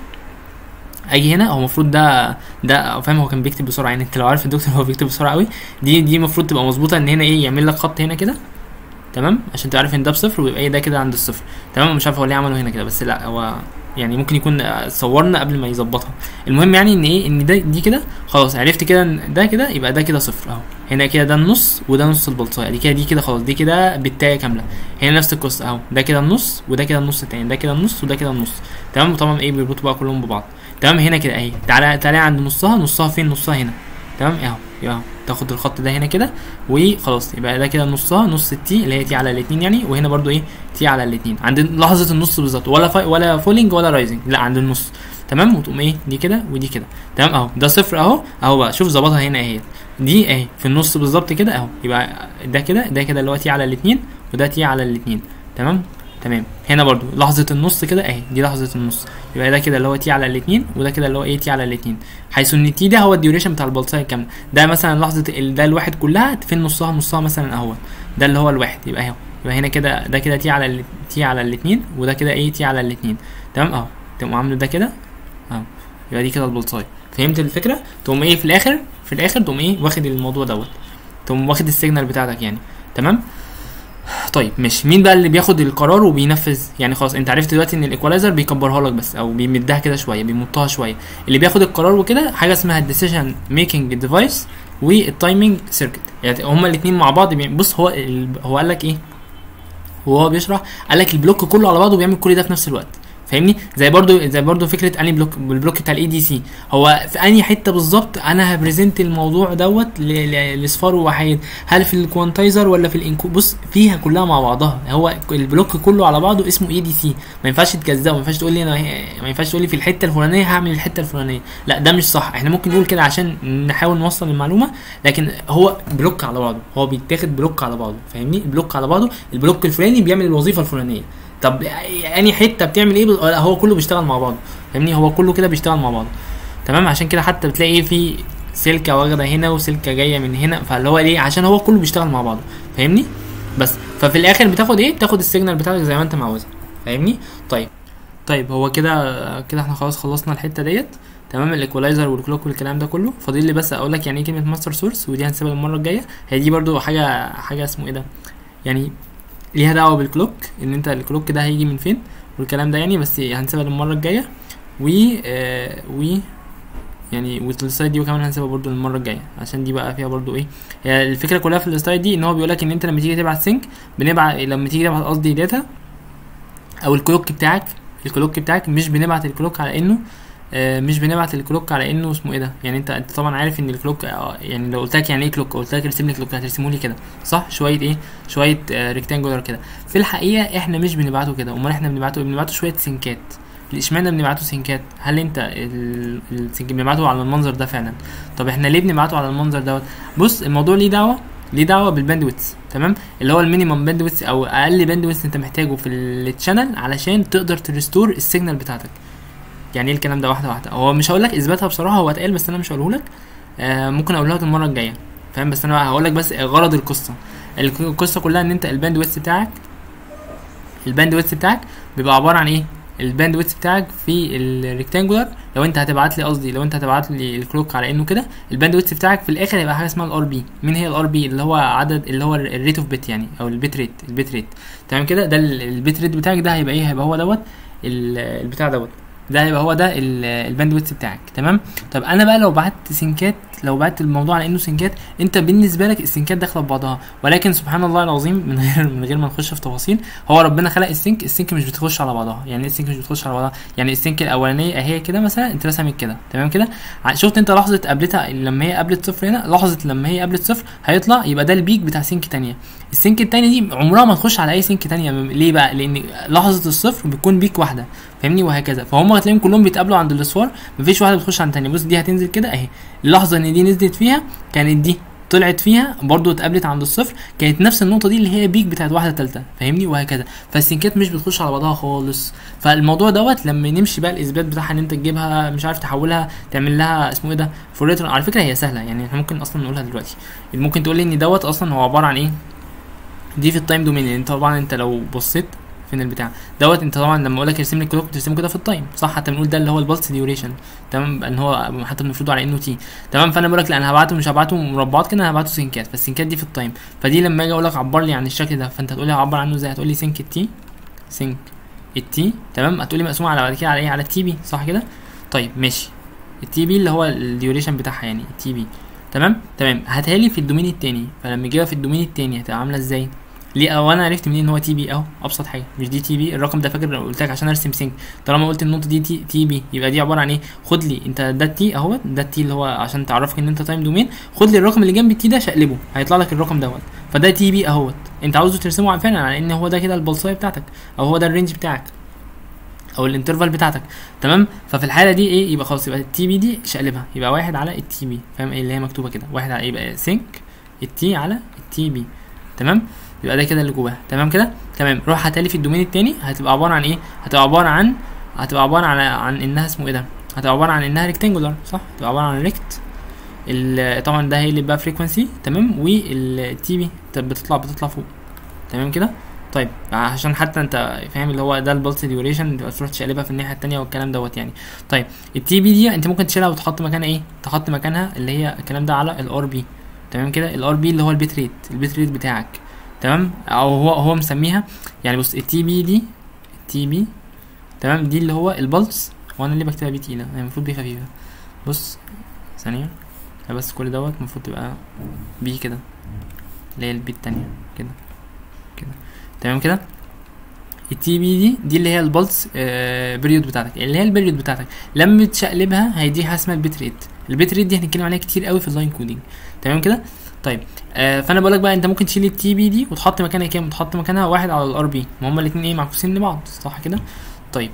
اجي هنا هو المفروض ده ده فاهم هو كان بيكتب بسرعه يعني انت لو عارف الدكتور هو بيكتب بسرعه قوي دي دي المفروض تبقى مظبوطه ان هنا ايه يعمل لك خط هنا كده تمام عشان تعرف ان ده بصفر ويبقى ايه ده كده عند الصفر تمام مش عارف هو ليه عمله هنا كده بس لا هو يعني ممكن يكون صورنا قبل ما يظبطها المهم يعني ان ايه ان ده دي كده خلاص عرفت كده ان ده كده يبقى ده كده صفر اهو هنا كده ده النص وده نص البلصايه دي كده دي كده خلاص دي كده بالتايه كامله هنا نفس القصه اهو ده كده النص وده كده النص التاني ده كده النص وده كده النص تمام وطبعا ايه بيربطوا بقى كلهم ببعض تمام هنا كده اهي تعالى تعالى عند نصها نصها فين نصها هنا تمام اهو اهو تاخد الخط ده هنا كده وخلاص يبقى ده كده نصها نص التي اللي هي تي على الاثنين يعني وهنا برضو ايه تي على الاثنين عند لحظه النص بالظبط ولا فا ولا فولينج ولا رايزنج لا عند النص تمام وتقوم ايه دي كده ودي كده تمام اهو ده صفر اهو اهو بقى شوف ظبطها هنا اهي دي اهي في النص بالظبط كده اهو يبقى ده كده ده كده اللي هو تي على الاثنين وده تي على الاثنين تمام تمام هنا برضو لحظه النص كده اهي دي لحظه النص يبقى ده كده اللي هو تي على الاثنين وده كده اللي هو ايه تي على الاثنين حيث ان تي ده هو الديوريشن بتاع البلصايه الكامله ده مثلا لحظه ال- ده الواحد كلها فين نصها نصها مثلا اهو ده اللي هو الواحد يبقى اهو يبقى هنا كده ده كده تي على ال- تي على الاثنين وده كده ايه تي على الاثنين تمام اهو تقوم عامله ده كده اهو يبقى دي كده البلصايه فهمت الفكره تقوم ايه في الاخر في الاخر تقوم ايه واخد الموضوع دوت تقوم واخد السيجنال بتاعتك يعني تمام طيب مش مين بقى اللي بياخد القرار وبينفذ يعني خلاص انت عرفت دلوقتي ان الايكولايزر بيكبرها لك بس او بيمدها كده شويه بيمطها شويه اللي بياخد القرار وكده حاجه اسمها الديسيجن ميكنج ديفايس والتايمنج سيركت يعني هما الاثنين مع بعض بي... بص هو ال... هو قال لك ايه وهو بيشرح قال لك البلوك كله على بعضه بيعمل كل ده في نفس الوقت فاهمني زي برضو زي برضو فكره اني بلوك البلوك بتاع الاي دي سي هو في انهي حته بالظبط انا هبريزنت الموضوع دوت ل- ل- لاصفار وحيد هل في الكوانتايزر ولا في الانكو بص فيها كلها مع بعضها هو البلوك كله على بعضه اسمه اي دي سي ما ينفعش تجزأه ما ينفعش تقول لي انا ما ينفعش تقول لي في الحته الفلانيه هعمل الحته الفلانيه لا ده مش صح احنا ممكن نقول كده عشان نحاول نوصل المعلومه لكن هو بلوك على بعضه هو بيتاخد بلوك على بعضه فاهمني البلوك على بعضه البلوك الفلاني بيعمل الوظيفه الفلانيه طب اني حته بتعمل ايه لا، هو كله بيشتغل مع بعضه فاهمني هو كله كده بيشتغل مع بعضه تمام عشان كده حتى بتلاقي ايه في سلكه واخده هنا وسلكه جايه من هنا فاللي هو ليه عشان هو كله بيشتغل مع بعضه فاهمني بس ففي الاخر بتاخد ايه بتاخد السيجنال بتاعتك زي ما انت معوزها فاهمني طيب طيب هو كده كده احنا خلاص خلصنا الحته ديت تمام الايكولايزر والكلوك والكلام ده كله فاضل لي بس اقول لك يعني ايه كلمه ماستر سورس ودي هنسيبها المره الجايه هي دي برضو حاجه حاجه اسمه ايه ده يعني ليها دعوه بالكلوك ان انت الكلوك ده هيجي من فين والكلام ده يعني بس هنسيبها للمره الجايه و آه و يعني والسلايد دي وكمان هنسيبها برضو المره الجايه عشان دي بقى فيها برضو ايه هي الفكره كلها في السلايد دي ان هو بيقول لك ان انت لما تيجي تبعت سينك بنبعت لما تيجي تبعت قصدي داتا او الكلوك بتاعك الكلوك بتاعك مش بنبعت الكلوك على انه آه، مش بنبعت الكلوك على انه اسمه ايه ده يعني انت انت طبعا عارف ان الكلوك آه، يعني لو قلت لك يعني ايه كلوك قلت لك ارسم لي كلوك هترسمه لي كده صح شويه ايه شويه ريكتانجولار كده في الحقيقه احنا مش بنبعته كده امال احنا بنبعته إيه؟ بنبعته شويه سينكات اشمعنى بنبعته سينكات هل انت ال- السينك بنبعته على المنظر ده فعلا طب احنا ليه بنبعته على المنظر دوت بص الموضوع ليه دعوه ليه دعوه بالباندويتس تمام اللي هو المينيمم باندويتس او اقل باندويتس انت محتاجه في التشانل علشان تقدر تريستور السيجنال بتاعتك يعني ايه الكلام ده واحده واحده هو مش هقول لك اثباتها بصراحه هو اتقال بس انا مش هقوله لك آه ممكن اقوله لك المره الجايه فاهم بس انا هقول لك بس غرض القصه الك- القصه كلها ان انت الباند ويتس بتاعك الباند ويتس بتاعك بيبقى عباره عن ايه الباند ويتس بتاعك في الريكتانجولار لو انت هتبعت لي قصدي لو انت هتبعت لي الكلوك على انه كده الباند ويتس بتاعك في الاخر هيبقى حاجه اسمها الار بي مين هي الار بي اللي هو عدد اللي هو الريت اوف بت يعني او البيت ريت البيت ريت تمام كده ده ال- البيت ريت بتاعك ده هيبقى ايه هيبقى هو دوت ال- البتاع دوت ده هيبقى هو ده ال- الباند ويتس بتاعك تمام طب انا بقى لو بعت سينكات لو بعت الموضوع على انه سنكات انت بالنسبه لك السنكات داخله في بعضها ولكن سبحان الله العظيم من غير من غير ما نخش في تفاصيل هو ربنا خلق السنك السنك مش بتخش على بعضها يعني ايه السنك مش بتخش على بعضها يعني السنك الاولانيه اهي كده مثلا انت رسمت كده تمام كده ع- شفت انت لحظه قابلتها لما هي قابلت صفر هنا لحظه لما هي قابلت صفر هيطلع يبقى ده البيك بتاع سنك تانية السنك التانية دي عمرها ما تخش على اي سنك تانية م- ليه بقى لان لحظه الصفر بيكون بيك واحده فاهمني وهكذا فهم هتلاقيهم كلهم بيتقابلوا عند الاصفار مفيش واحده بتخش عن التانية بص دي هتنزل كده اهي اللحظه ان دي نزلت فيها كانت دي طلعت فيها برضو اتقابلت عند الصفر كانت نفس النقطه دي اللي هي بيك بتاعت واحده تالته فاهمني وهكذا فالسنكات مش بتخش على بعضها خالص فالموضوع دوت لما نمشي بقى الاثبات بتاعها ان انت تجيبها مش عارف تحولها تعمل لها اسمه ايه ده فوريتر على فكره هي سهله يعني احنا ممكن اصلا نقولها دلوقتي ممكن تقول لي ان دوت اصلا هو عباره عن ايه دي في التايم دومين يعني انت طبعا انت لو بصيت فين البتاع دوت انت طبعا لما اقول لك ارسم لي الكلوك بترسمه كده في التايم صح حتى بنقول ده اللي هو البلس ديوريشن تمام ان هو حتى بنفرضه على انه تي تمام فانا بقول لك لا انا هبعته مش هبعته مربعات كده انا هبعته سينكات فالسينكات دي في التايم فدي لما اجي اقول لك عبر لي عن الشكل ده فانت هتقول لي هعبر عنه ازاي هتقول لي سينك التي سينك التي تمام هتقول لي مقسوم على بعد كده على ايه على التي بي صح كده طيب ماشي التي بي اللي هو الديوريشن بتاعها يعني التي بي تمام تمام هاتها لي في الدومين التاني فلما اجيبها في الدومين التاني هتبقى عامله ازاي ليه او انا عرفت منين ان هو تي بي اهو ابسط حاجه مش دي تي بي الرقم ده فاكر لو قلت لك عشان ارسم سينك طالما قلت النقطه دي تي, تي بي يبقى دي عباره عن ايه خد لي انت ده التي اهو ده التي اللي هو عشان تعرفك ان انت تايم دومين خد لي الرقم اللي جنب التي ده شقلبه هيطلع لك الرقم دوت فده تي بي اهوت انت عاوزه ترسمه فعلا على ان هو ده كده البلصايه بتاعتك او هو ده الرينج بتاعك او الانترفال بتاعتك تمام ففي الحاله دي ايه يبقى خلاص يبقى التي بي دي شقلبها يبقى واحد على التي بي فاهم ايه اللي هي مكتوبه كده واحد على يبقى سينك التي على التي بي تمام يبقى ده كده اللي جواها تمام كده تمام روح هتالي في الدومين التاني هتبقى عباره عن ايه هتبقى عباره عن هتبقى عباره عن عن انها اسمه ايه ده هتبقى عباره عن انها ريكتانجولار صح هتبقى عباره عن ريكت ال- طبعا ده هيقلب بقى فريكونسي تمام والتي بي بتطلع بتطلع فوق تمام كده طيب عشان حتى انت فاهم اللي هو ده البلس ديوريشن تبقى تروح تشقلبها في الناحيه التانية والكلام دوت يعني طيب التي بي دي انت ممكن تشيلها وتحط مكانها ايه تحط مكانها اللي هي الكلام ده على الار بي تمام كده الار بي اللي هو البيت ريت البيت ريت بتاعك تمام او هو هو مسميها يعني بص التي بي دي التي بي تمام دي اللي هو البلس وانا اللي بكتبها بي تقيله هي المفروض بي خفيفه بص ثانيه بس كل دوت المفروض تبقى بي كده اللي هي البي التانية كده كده تمام كده التي بي دي دي اللي هي البلس آه بريود بتاعتك اللي هي البريود بتاعتك لما تشقلبها هيدي حاجه اسمها البيت ريت البيت ريت دي هنتكلم عليها كتير قوي في اللاين كودينج تمام كده طيب آه فانا بقول لك بقى انت ممكن تشيل التي بي دي وتحط مكانها كام تحط مكانها واحد على الار بي ما هما الاثنين ايه معكوسين لبعض صح كده طيب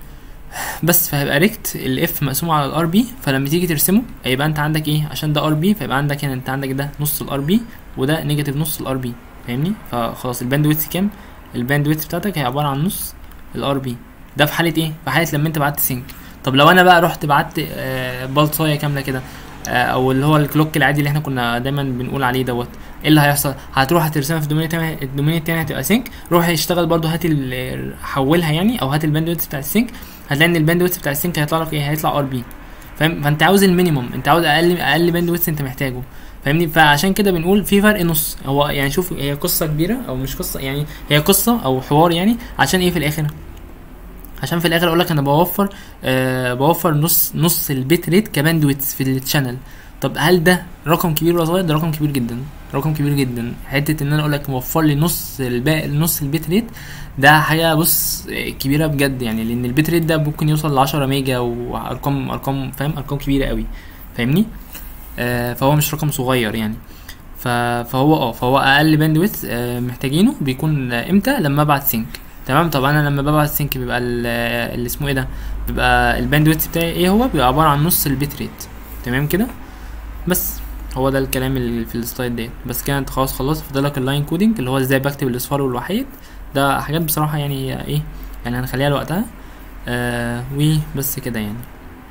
بس فهيبقى ريكت الاف مقسوم على الار بي فلما تيجي ترسمه هيبقى انت عندك ايه عشان ده ار بي فيبقى عندك هنا انت عندك ده نص الار بي وده نيجاتيف نص الار بي فاهمني فخلاص الباند ويدث كام الباند ويدث بتاعتك هي عباره عن نص الار بي ده في حاله ايه في حاله لما انت بعت سينك طب لو انا بقى رحت بعت آه بلصايه كامله كده آه او اللي هو الكلوك العادي اللي احنا كنا دايما بنقول عليه دوت ايه اللي هيحصل هتروح هترسمها في الدومين التاني الدومين التاني هتبقى سينك روح اشتغل برضو هات ال- حولها يعني او هات الباند ويدث بتاع السينك هتلاقي ان الباند ويدث بتاع السينك هيطلع لك ايه هيطلع ار بي فاهم فانت عاوز المينيموم انت عاوز اقل اقل باند ويدث انت محتاجه فاهمني فعشان كده بنقول في فرق نص هو يعني شوف هي قصه كبيره او مش قصه يعني هي قصه او حوار يعني عشان ايه في الاخر عشان في الاخر اقول لك انا بوفر آه بوفر نص نص البيت ريت كباند ويدث في التشانل طب هل ده رقم كبير ولا صغير ده رقم كبير جدا رقم كبير جدا حته ان انا اقول لك موفر لي نص الباقي نص البيت ريت ده حاجه بص كبيره بجد يعني لان البيت ريت ده ممكن يوصل ل 10 ميجا وارقام ارقام فاهم ارقام كبيره قوي فاهمني آه فهو مش رقم صغير يعني ف- فهو اه فهو اقل باند ويث محتاجينه بيكون آه، امتى لما ابعت سينك تمام طب انا لما ببعت سينك بيبقى ال- آه، اللي اسمه ايه ده بيبقى الباند ويث بتاعي ايه هو بيبقى عباره عن نص البيت ريت تمام كده بس هو ده الكلام اللي في السلايد ديت بس كده انت خلاص خلصت فاضلك اللاين كودينج اللي هو ازاي بكتب الاصفار والوحيد ده حاجات بصراحه يعني هي ايه يعني هنخليها لوقتها آه وبس كده يعني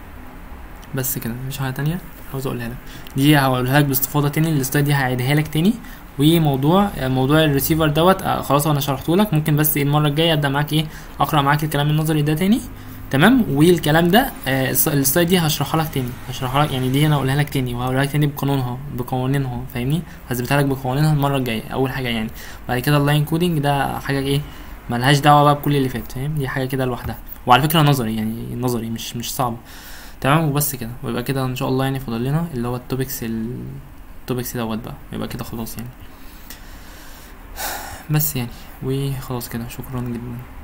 بس كده مش حاجه تانية عاوز اقولها لك دي هقولها لك باستفاضه تاني السلايد دي هعيدها لك تاني وموضوع موضوع الريسيفر دوت آه خلاص انا شرحته لك ممكن بس إيه المره الجايه ابدا معاك ايه اقرا معاك الكلام النظري ده تاني تمام والكلام ده آه الس- السلايد دي هشرحها لك تاني هشرحها لك يعني دي انا اقولها لك تاني وهقولها لك تاني بقانونها بقوانينها فاهمني هثبتها لك بقوانينها المره الجايه اول حاجه يعني بعد كده اللاين كودينج ده حاجه ايه ملهاش دعوه بقى بكل اللي فات فاهم دي حاجه كده لوحدها وعلى فكره نظري يعني نظري مش مش صعب تمام وبس كده ويبقى كده ان شاء الله يعني فاضل لنا اللي هو التوبكس ال- التوبكس دوت بقى يبقى كده خلاص يعني بس يعني وخلاص كده شكرا جدا